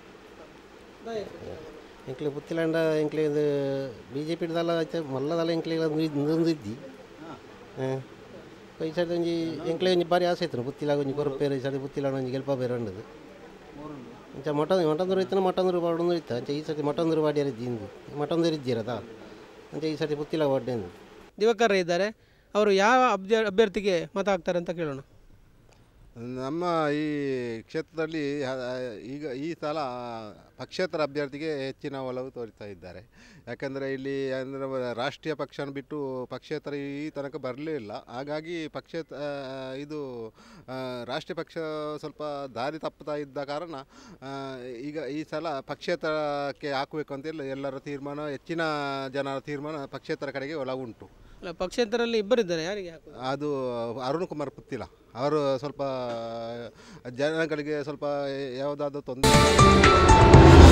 ಎಂಕ್ಲೆ ಪುತ್ತಿಲಾಂಡ ಎಂಕ್ಲೆ ಇದು ಬಿ ಜೆ ಪಿಡ್ದಲ್ಲ ಆಯ್ತು ಮಲ್ಲದಲ್ಲ ಎಂಕ್ಲೆ ನಿಂದಿದ್ದಿ ಹಾಂ ಈ ಸರಿ ಒಂಜಿ ಎಂಕ್ಲೆ ಒಂಜಿ ಬಾರಿ ಆಸೆ ಆಯ್ತು ಪುತ್ತಿಲಾಗ ಒಂಜಿ ಕೊರಪೇರು ಈ ಸರಿ ಪುತ್ತಿಲಾಡ ಒಂಜಿ ಗೆಲ್ಪ ಬೇರೆ ಉಂಡದು ಅಂಚ ಮಟ ಮಟಂದೂರು ಇತ್ತು ಮಟಂದೂರು ಬಾಡೊಂದು ಇತ್ತು ಅಂಚ ಈ ಸತಿ ಮಟಂದೂರು ಬಾಡಿಯಾರ ಇದ್ದಿಂದು ಮಟಂದೂರು ಇದ್ದೀರದ ಅಂಚ ಈ ಸತಿ ಪುತ್ತಿಲ ವಾರ್ಡ್ನೆಂದು ದಿವಾಕರ್ ಇದ್ದಾರೆ ಅವರು ಯಾವ ಅಭ್ಯ ಅಭ್ಯರ್ಥಿಗೆ ಮತ ಹಾಕ್ತಾರೆ ಅಂತ ಕೇಳೋಣ ನಮ್ಮ ಈ ಕ್ಷೇತ್ರದಲ್ಲಿ ಆ, ಈಗ ಈ ಸಲ ಪಕ್ಷೇತರ ಅಭ್ಯರ್ಥಿಗೆ ಹೆಚ್ಚಿನ ಒಲವು ತೋರಿಸ್ತಾ ಇದ್ದಾರೆ ಯಾಕಂದರೆ ಇಲ್ಲಿ ಅಂದರೆ ರಾಷ್ಟ್ರೀಯ ಪಕ್ಷನ ಬಿಟ್ಟು ಪಕ್ಷೇತರ ಈ ತನಕ ಬರಲೇ ಇಲ್ಲ ಹಾಗಾಗಿ ಪಕ್ಷೇತ ಆ, ಇದು ಆ, ರಾಷ್ಟ್ರೀಯ ಪಕ್ಷ ಸ್ವಲ್ಪ ದಾರಿ ತಪ್ಪುತ್ತಾ ಇದ್ದ ಕಾರಣ ಆ, ಈಗ ಈ ಸಲ ಪಕ್ಷೇತರಕ್ಕೆ ಹಾಕಬೇಕು ಅಂತೇಳಿ ಎಲ್ಲರ ತೀರ್ಮಾನ ಹೆಚ್ಚಿನ ಜನರ ತೀರ್ಮಾನ ಪಕ್ಷೇತರ ಕಡೆಗೆ ಒಲವು ಉಂಟು ಅಲ್ಲ ಪಕ್ಷೇತರಲ್ಲಿ ಇಬ್ಬರಿದ್ದಾರೆ ಯಾರಿಗೆ ಹಾಕೋದು ಅದು ಅರುಣ್ ಕುಮಾರ್ ಪುತ್ತಿಲ ಅವರು ಸ್ವಲ್ಪ ಜನಗಳಿಗೆ ಸ್ವಲ್ಪ ಯಾವುದಾದ್ರೂ ತೊಂದರೆ